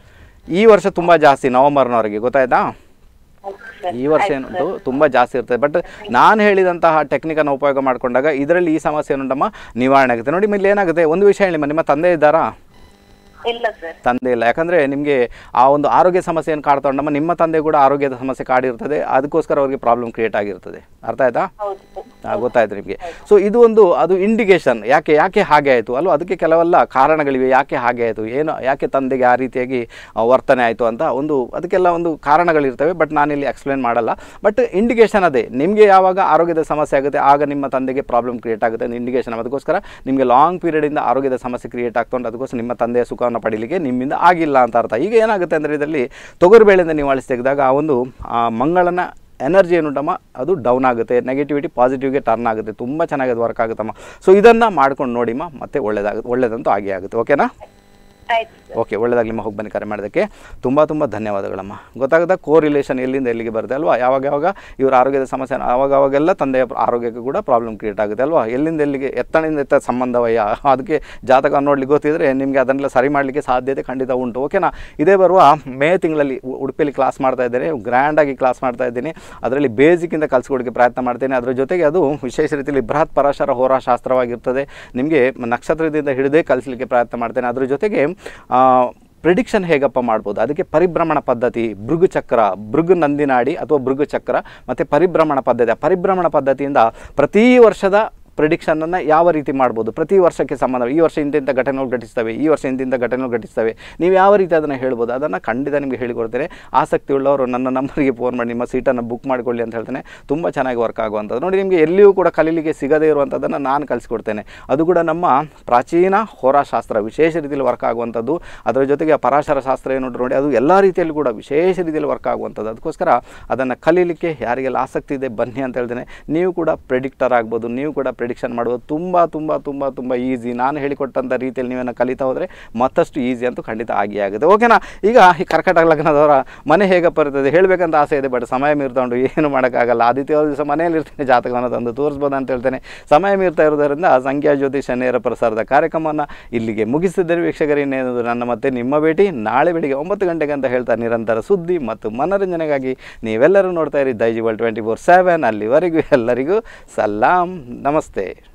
ಈ ವರ್ಷ ತುಂಬ ಜಾಸ್ತಿ ನವಂಬರ್ನವರೆಗೆ ಗೊತ್ತಾಯ್ತಾ ಹೌದು ಸರ್. ಈ ವರ್ಷ ಆಯ್ತು ಏನುಂಟು ತುಂಬ ಜಾಸ್ತಿ ಇರ್ತದೆ ಬಟ್ ನಾನು ಹೇಳಿದಂತಹ ಟೆಕ್ನಿಕನ್ನು ಉಪಯೋಗ ಮಾಡಿಕೊಂಡಾಗ ಇದರಲ್ಲಿ ಈ ಸಮಸ್ಯೆ ಏನುಂಟಮ್ಮ ನಿವಾರಣೆ ಆಗುತ್ತೆ ನೋಡಿ ಇಲ್ಲಿ ಏನಾಗುತ್ತೆ ಒಂದು ವಿಷಯ ಹೇಳಿ ನಿಮ್ಮ ತಂದೆ ಇದ್ದಾರಾ ಇಲ್ಲ ಸರ್ ತಂದೆ ಇಲ್ಲ ಯಾಕಂದರೆ ನಿಮಗೆ ಆ ಒಂದು ಆರೋಗ್ಯ ಸಮಸ್ಯೆಯನ್ನು ಕಾಡ್ತಾ ಉಂಟಮ್ಮ ನಿಮ್ಮ ತಂದೆ ಕೂಡ ಆರೋಗ್ಯದ ಸಮಸ್ಯೆ ಕಾಡಿರ್ತದೆ ಅದಕ್ಕೋಸ್ಕರ ಅವ್ರಿಗೆ ಪ್ರಾಬ್ಲಮ್ ಕ್ರಿಯೇಟ್ ಆಗಿರ್ತದೆ ಅರ್ಥ ಆಯ್ತಾ ಹೌದು ಸರ್ ಆ, ಗೊತ್ತಾಯ್ತು ನಿಮಗೆ ಸೊ ಇದು ಒಂದು ಅದು ಇಂಡಿಕೇಶನ್ ಯಾಕೆ ಯಾಕೆ ಹಾಗೆ ಆಯಿತು ಅಲ್ವಾ ಅದಕ್ಕೆ ಕೆಲವೆಲ್ಲ ಕಾರಣಗಳಿವೆ ಯಾಕೆ ಹಾಗೆ ಆಯಿತು ಏನು ಯಾಕೆ ತಂದೆಗೆ ಆ ರೀತಿಯಾಗಿ ಆ, ವರ್ತನೆ ಆಯಿತು ಅಂತ ಒಂದು ಅದಕ್ಕೆಲ್ಲ ಒಂದು ಕಾರಣಗಳಿರ್ತವೆ ಬಟ್ ನಾನಿಲ್ಲಿ ಎಕ್ಸ್ಪ್ಲೇನ್ ಮಾಡಲ್ಲ ಬಟ್ ಇಂಡಿಕೇಶನ್ ಅದೇ ನಿಮಗೆ ಯಾವಾಗ ಆರೋಗ್ಯದ ಸಮಸ್ಯೆ ಆಗುತ್ತೆ ಆಗ ನಿಮ್ಮ ತಂದೆಗೆ ಪ್ರಾಬ್ಲಮ್ ಕ್ರಿಯೇಟ್ ಆಗುತ್ತೆ ಅಂತ ಇಂಡಿಕೇಶನ್ ಅದಕ್ಕೋಸ್ಕರ ನಿಮಗೆ ಲಾಂಗ್ ಪೀರಿಯಡಿಂದ ಆರೋಗ್ಯದ ಸಮಸ್ಯೆ ಕ್ರಿಯೇಟ್ ಆಗ್ತೊಂಡು ಅದಕ್ಕೋಸ್ಕರ ನಿಮ್ಮ ತಂದೆಯ ಸುಖವನ್ನು ಪಡೀಲಿಕ್ಕೆ ನಿಮ್ಮಿಂದ ಆಗಿಲ್ಲ ಅಂತ ಅರ್ಥ ಈಗ ಏನಾಗುತ್ತೆ ಅಂದರೆ ಇದರಲ್ಲಿ ತೊಗರುಬೇಳೆಯಿಂದ ನೀವು ಅಳಿಸಿ ತೆಗೆದಾಗ ಆ ಒಂದು ಆ ಮಂಗಳನ ಎನರ್ಜಿ ಏನುಂಟಮ್ಮ ಅದು ಡೌನ್ ಆಗುತ್ತೆ ನೆಗೆಟಿವಿಟಿ ಪಾಸಿಟಿವ್ಗೆ ಟರ್ನ್ ಆಗುತ್ತೆ ತುಂಬ ಚೆನ್ನಾಗಿ ಅದು ವರ್ಕ್ ಆಗುತ್ತಮ್ಮ ಸೊ ಇದನ್ನು ಮಾಡ್ಕೊಂಡು ನೋಡಿಮ್ಮ ಮತ್ತೆ ಒಳ್ಳೇದಾಗುತ್ತೆ ಒಳ್ಳೇದಂತೂ ಆಗೇ ಆಗುತ್ತೆ ಓಕೆನಾ ಆಯ್ತು ಸರ್ ಓಕೆ ಒಳ್ಳೆದಾಗಲಿ ನಿಮ್ಮ ಹೋಗಿ ಬನ್ನಿ ಕರೆ ಮಾಡೋದಕ್ಕೆ ತುಂಬ ತುಂಬ ಧನ್ಯವಾದಗಳಮ್ಮ ಗೊತ್ತಾಗದ ಕೋ ರಿಲೇಷನ್ ಎಲ್ಲಿಂದ ಎಲ್ಲಿಗೆ ಬರುತ್ತೆ ಅಲ್ವಾ ಯಾವಾಗ ಯಾವಾಗ ಇವ್ರ ಆರೋಗ್ಯದ ಸಮಸ್ಯೆ ಆವಾಗ ಅವಾಗೆಲ್ಲ ತಂದೆಯ ಆರೋಗ್ಯಕ್ಕೆ ಕೂಡ ಪ್ರಾಬ್ಲಮ್ ಕ್ರಿಯೇಟ್ ಆಗುತ್ತೆ ಅಲ್ವಾ ಎಲ್ಲಿಂದ ಎಲ್ಲಿಗೆ ಎತ್ತಣಿಂದ ಎತ್ತ ಸಂಬಂಧವಯ್ಯ ಅದಕ್ಕೆ ಜಾತಕ ನೋಡ್ಲಿಕ್ಕೆ ಗೊತ್ತಿದ್ರೆ ನಿಮಗೆ ಅದನ್ನೆಲ್ಲ ಸರಿ ಮಾಡಲಿಕ್ಕೆ ಸಾಧ್ಯತೆ ಖಂಡಿತ ಉಂಟು ಓಕೆನಾ ಇದೇ ಬರುವ ಮೇ ತಿಂಗಳಲ್ಲಿ ಉ- ಉಡುಪಿಯಲ್ಲಿ ಕ್ಲಾಸ್ ಮಾಡ್ತಾ ಇದ್ದೇನೆ ಗ್ರ್ಯಾಂಡಾಗಿ ಕ್ಲಾಸ್ ಮಾಡ್ತಾ ಇದ್ದೀನಿ ಅದರಲ್ಲಿ ಬೇಸಿಕ್ಕಿಂದ ಕಲಿಸ್ಕೊಡೋಕ್ಕೆ ಪ್ರಯತ್ನ ಮಾಡ್ತೇನೆ ಅದರ ಜೊತೆಗೆ ಅದು ವಿಶೇಷ ರೀತಿಯಲ್ಲಿ ಬೃಹತ್ ಪರಾಶರ ಹೋರಾಶಾಸ್ತ್ರವಾಗಿರ್ತದೆ ನಿಮಗೆ ನಕ್ಷತ್ರದಿಂದ ಹಿಡಿದೇ ಕಲಿಸಲಿಕ್ಕೆ ಪ್ರಯತ್ನ ಮಾಡ್ತೇನೆ ಅದ್ರ ಜೊತೆಗೆ ಆ, ಪ್ರಿಡಿಕ್ಷನ್ ಹೇಗಪ್ಪ ಮಾಡ್ಬೋದು ಅದಕ್ಕೆ ಪರಿಭ್ರಮಣ ಪದ್ಧತಿ ಭೃಗು ಚಕ್ರ ಭೃಗು ನಂದಿನಾಡಿ ಅಥವಾ ಭೃಗು ಚಕ್ರ ಮತ್ತು ಪರಿಭ್ರಮಣ ಪದ್ಧತಿ ಆ ಪರಿಭ್ರಮಣ ಪದ್ಧತಿಯಿಂದ ಪ್ರತಿ ವರ್ಷದ ಪ್ರಿಡಿಕ್ಷನನ್ನು ಯಾವ ರೀತಿ ಮಾಡ್ಬೋದು ಪ್ರತಿ ವರ್ಷಕ್ಕೆ ಸಂಬಂಧ ಈ ವರ್ಷ ಇಂತಿಂಥ ಘಟನೆಗಳು ಘಟಿಸ್ತವೆ ಈ ವರ್ಷ ಇಂತಿಂಥ ಘಟನೆಗಳು ಘಟಿಸ್ತವೆ ನೀವು ಯಾವ ರೀತಿ ಅದನ್ನು ಹೇಳ್ಬೋದು ಅದನ್ನು ಖಂಡಿತ ನಿಮಗೆ ಹೇಳಿಕೊಡ್ತೇನೆ ಆಸಕ್ತಿ ಉಳ್ಳವರು ನನ್ನ ನಂಬರಿಗೆ ಫೋನ್ ಮಾಡಿ ನಿಮ್ಮ ಸೀಟನ್ನು ಬುಕ್ ಮಾಡಿಕೊಳ್ಳಿ ಅಂತ ಹೇಳ್ತೇನೆ ತುಂಬ ಚೆನ್ನಾಗಿ ವರ್ಕ್ ಆಗುವಂಥದ್ದು ನೋಡಿ ನಿಮಗೆ ಎಲ್ಲಿಯೂ ಕೂಡ ಕಲೀಲಿಕ್ಕೆ ಸಿಗದೇ ಇರುವಂಥದ್ದನ್ನು ನಾನು ಕಲಿಸ್ಕೊಡ್ತೇನೆ ಅದು ಕೂಡ ನಮ್ಮ ಪ್ರಾಚೀನ ಹೋರಾಶಾಸ್ತ್ರ ವಿಶೇಷ ರೀತಿಯಲ್ಲಿ ವರ್ಕ್ ಆಗುವಂಥದ್ದು ಅದರ ಜೊತೆಗೆ ಆ ಪರಾಶರ ಶಾಸ್ತ್ರ ಏನು ನೋಡಿ ಅದು ಎಲ್ಲ ರೀತಿಯಲ್ಲಿ ಕೂಡ ವಿಶೇಷ ರೀತಿಯಲ್ಲಿ ವರ್ಕ್ ಆಗುವಂಥದ್ದು ಅದಕ್ಕೋಸ್ಕರ ಅದನ್ನು ಕಲೀಲಿಕ್ಕೆ ಯಾರಿಗೆಲ್ಲ ಆಸಕ್ತಿ ಇದೆ ಬನ್ನಿ ಅಂತ ಹೇಳ್ತೇನೆ ನೀವು ಕೂಡ ಪ್ರೆಡಿಕ್ಟರ್ ಆಗ್ಬೋದು ನೀವು ಕೂಡ ಪ್ರಿಡಿಕ್ಷನ್ ಮಾಡ್ಬೋದು ತುಂಬ ತುಂಬ ತುಂಬ ತುಂಬ ಈಸಿ ನಾನು ಹೇಳಿಕೊಟ್ಟಂಥ ರೀತಿಯಲ್ಲಿ ನೀವೇನು ಕಲಿತಾ ಹೋದರೆ ಮತ್ತಷ್ಟು ಈಸಿ ಅಂತೂ ಖಂಡಿತ ಆಗಿ ಆಗುತ್ತೆ ಓಕೆನಾ ಈಗ ಈ ಕರ್ಕಟ ಲಗ್ನದವರ ಮನೆ ಹೇಗಪ್ಪ ಇರ್ತದೆ ಹೇಳಬೇಕಂತ ಆಸೆ ಇದೆ ಬಟ್ ಸಮಯ ಮೀರ್ತೊಂಡು ಏನು ಮಾಡೋಕ್ಕಾಗಲ್ಲ ಆದಿತ್ಯ ದಿವಸ ಮನೆಯಲ್ಲಿ ಇರ್ತೇನೆ ಜಾತಕವನ್ನು ತಂದು ತೋರಿಸ್ಬೋದು ಅಂತ ಹೇಳ್ತೇನೆ ಸಮಯ ಮೀರ್ತಾ ಇರೋದರಿಂದ ಸಂಖ್ಯಾ ಜ್ಯೋತಿಷ ನೇರ ಪ್ರಸಾರದ ಕಾರ್ಯಕ್ರಮವನ್ನು ಇಲ್ಲಿಗೆ ಮುಗಿಸಿದ್ದೇನೆ ವೀಕ್ಷಕರು ಇನ್ನೇನದು ನನ್ನ ಮತ್ತೆ ನಿಮ್ಮ ಭೇಟಿ ನಾಳೆ ಬೆಳಿಗ್ಗೆ ಒಂಬತ್ತು ಗಂಟೆಗೆ ಅಂತ ಹೇಳ್ತಾ ನಿರಂತರ ಸುದ್ದಿ ಮತ್ತು ಮನೋರಂಜನೆಗಾಗಿ ನೀವೆಲ್ಲರೂ ನೋಡ್ತಾ ಇರಿ ದೈಜಿವಲ್ ಟ್ವೆಂಟಿ ಫೋರ್ ಸೆವೆನ್ ಅಲ್ಲಿವರೆಗೂ ಎಲ್ಲರಿಗೂ ಸಲಾಂ ನಮಸ್ತೆ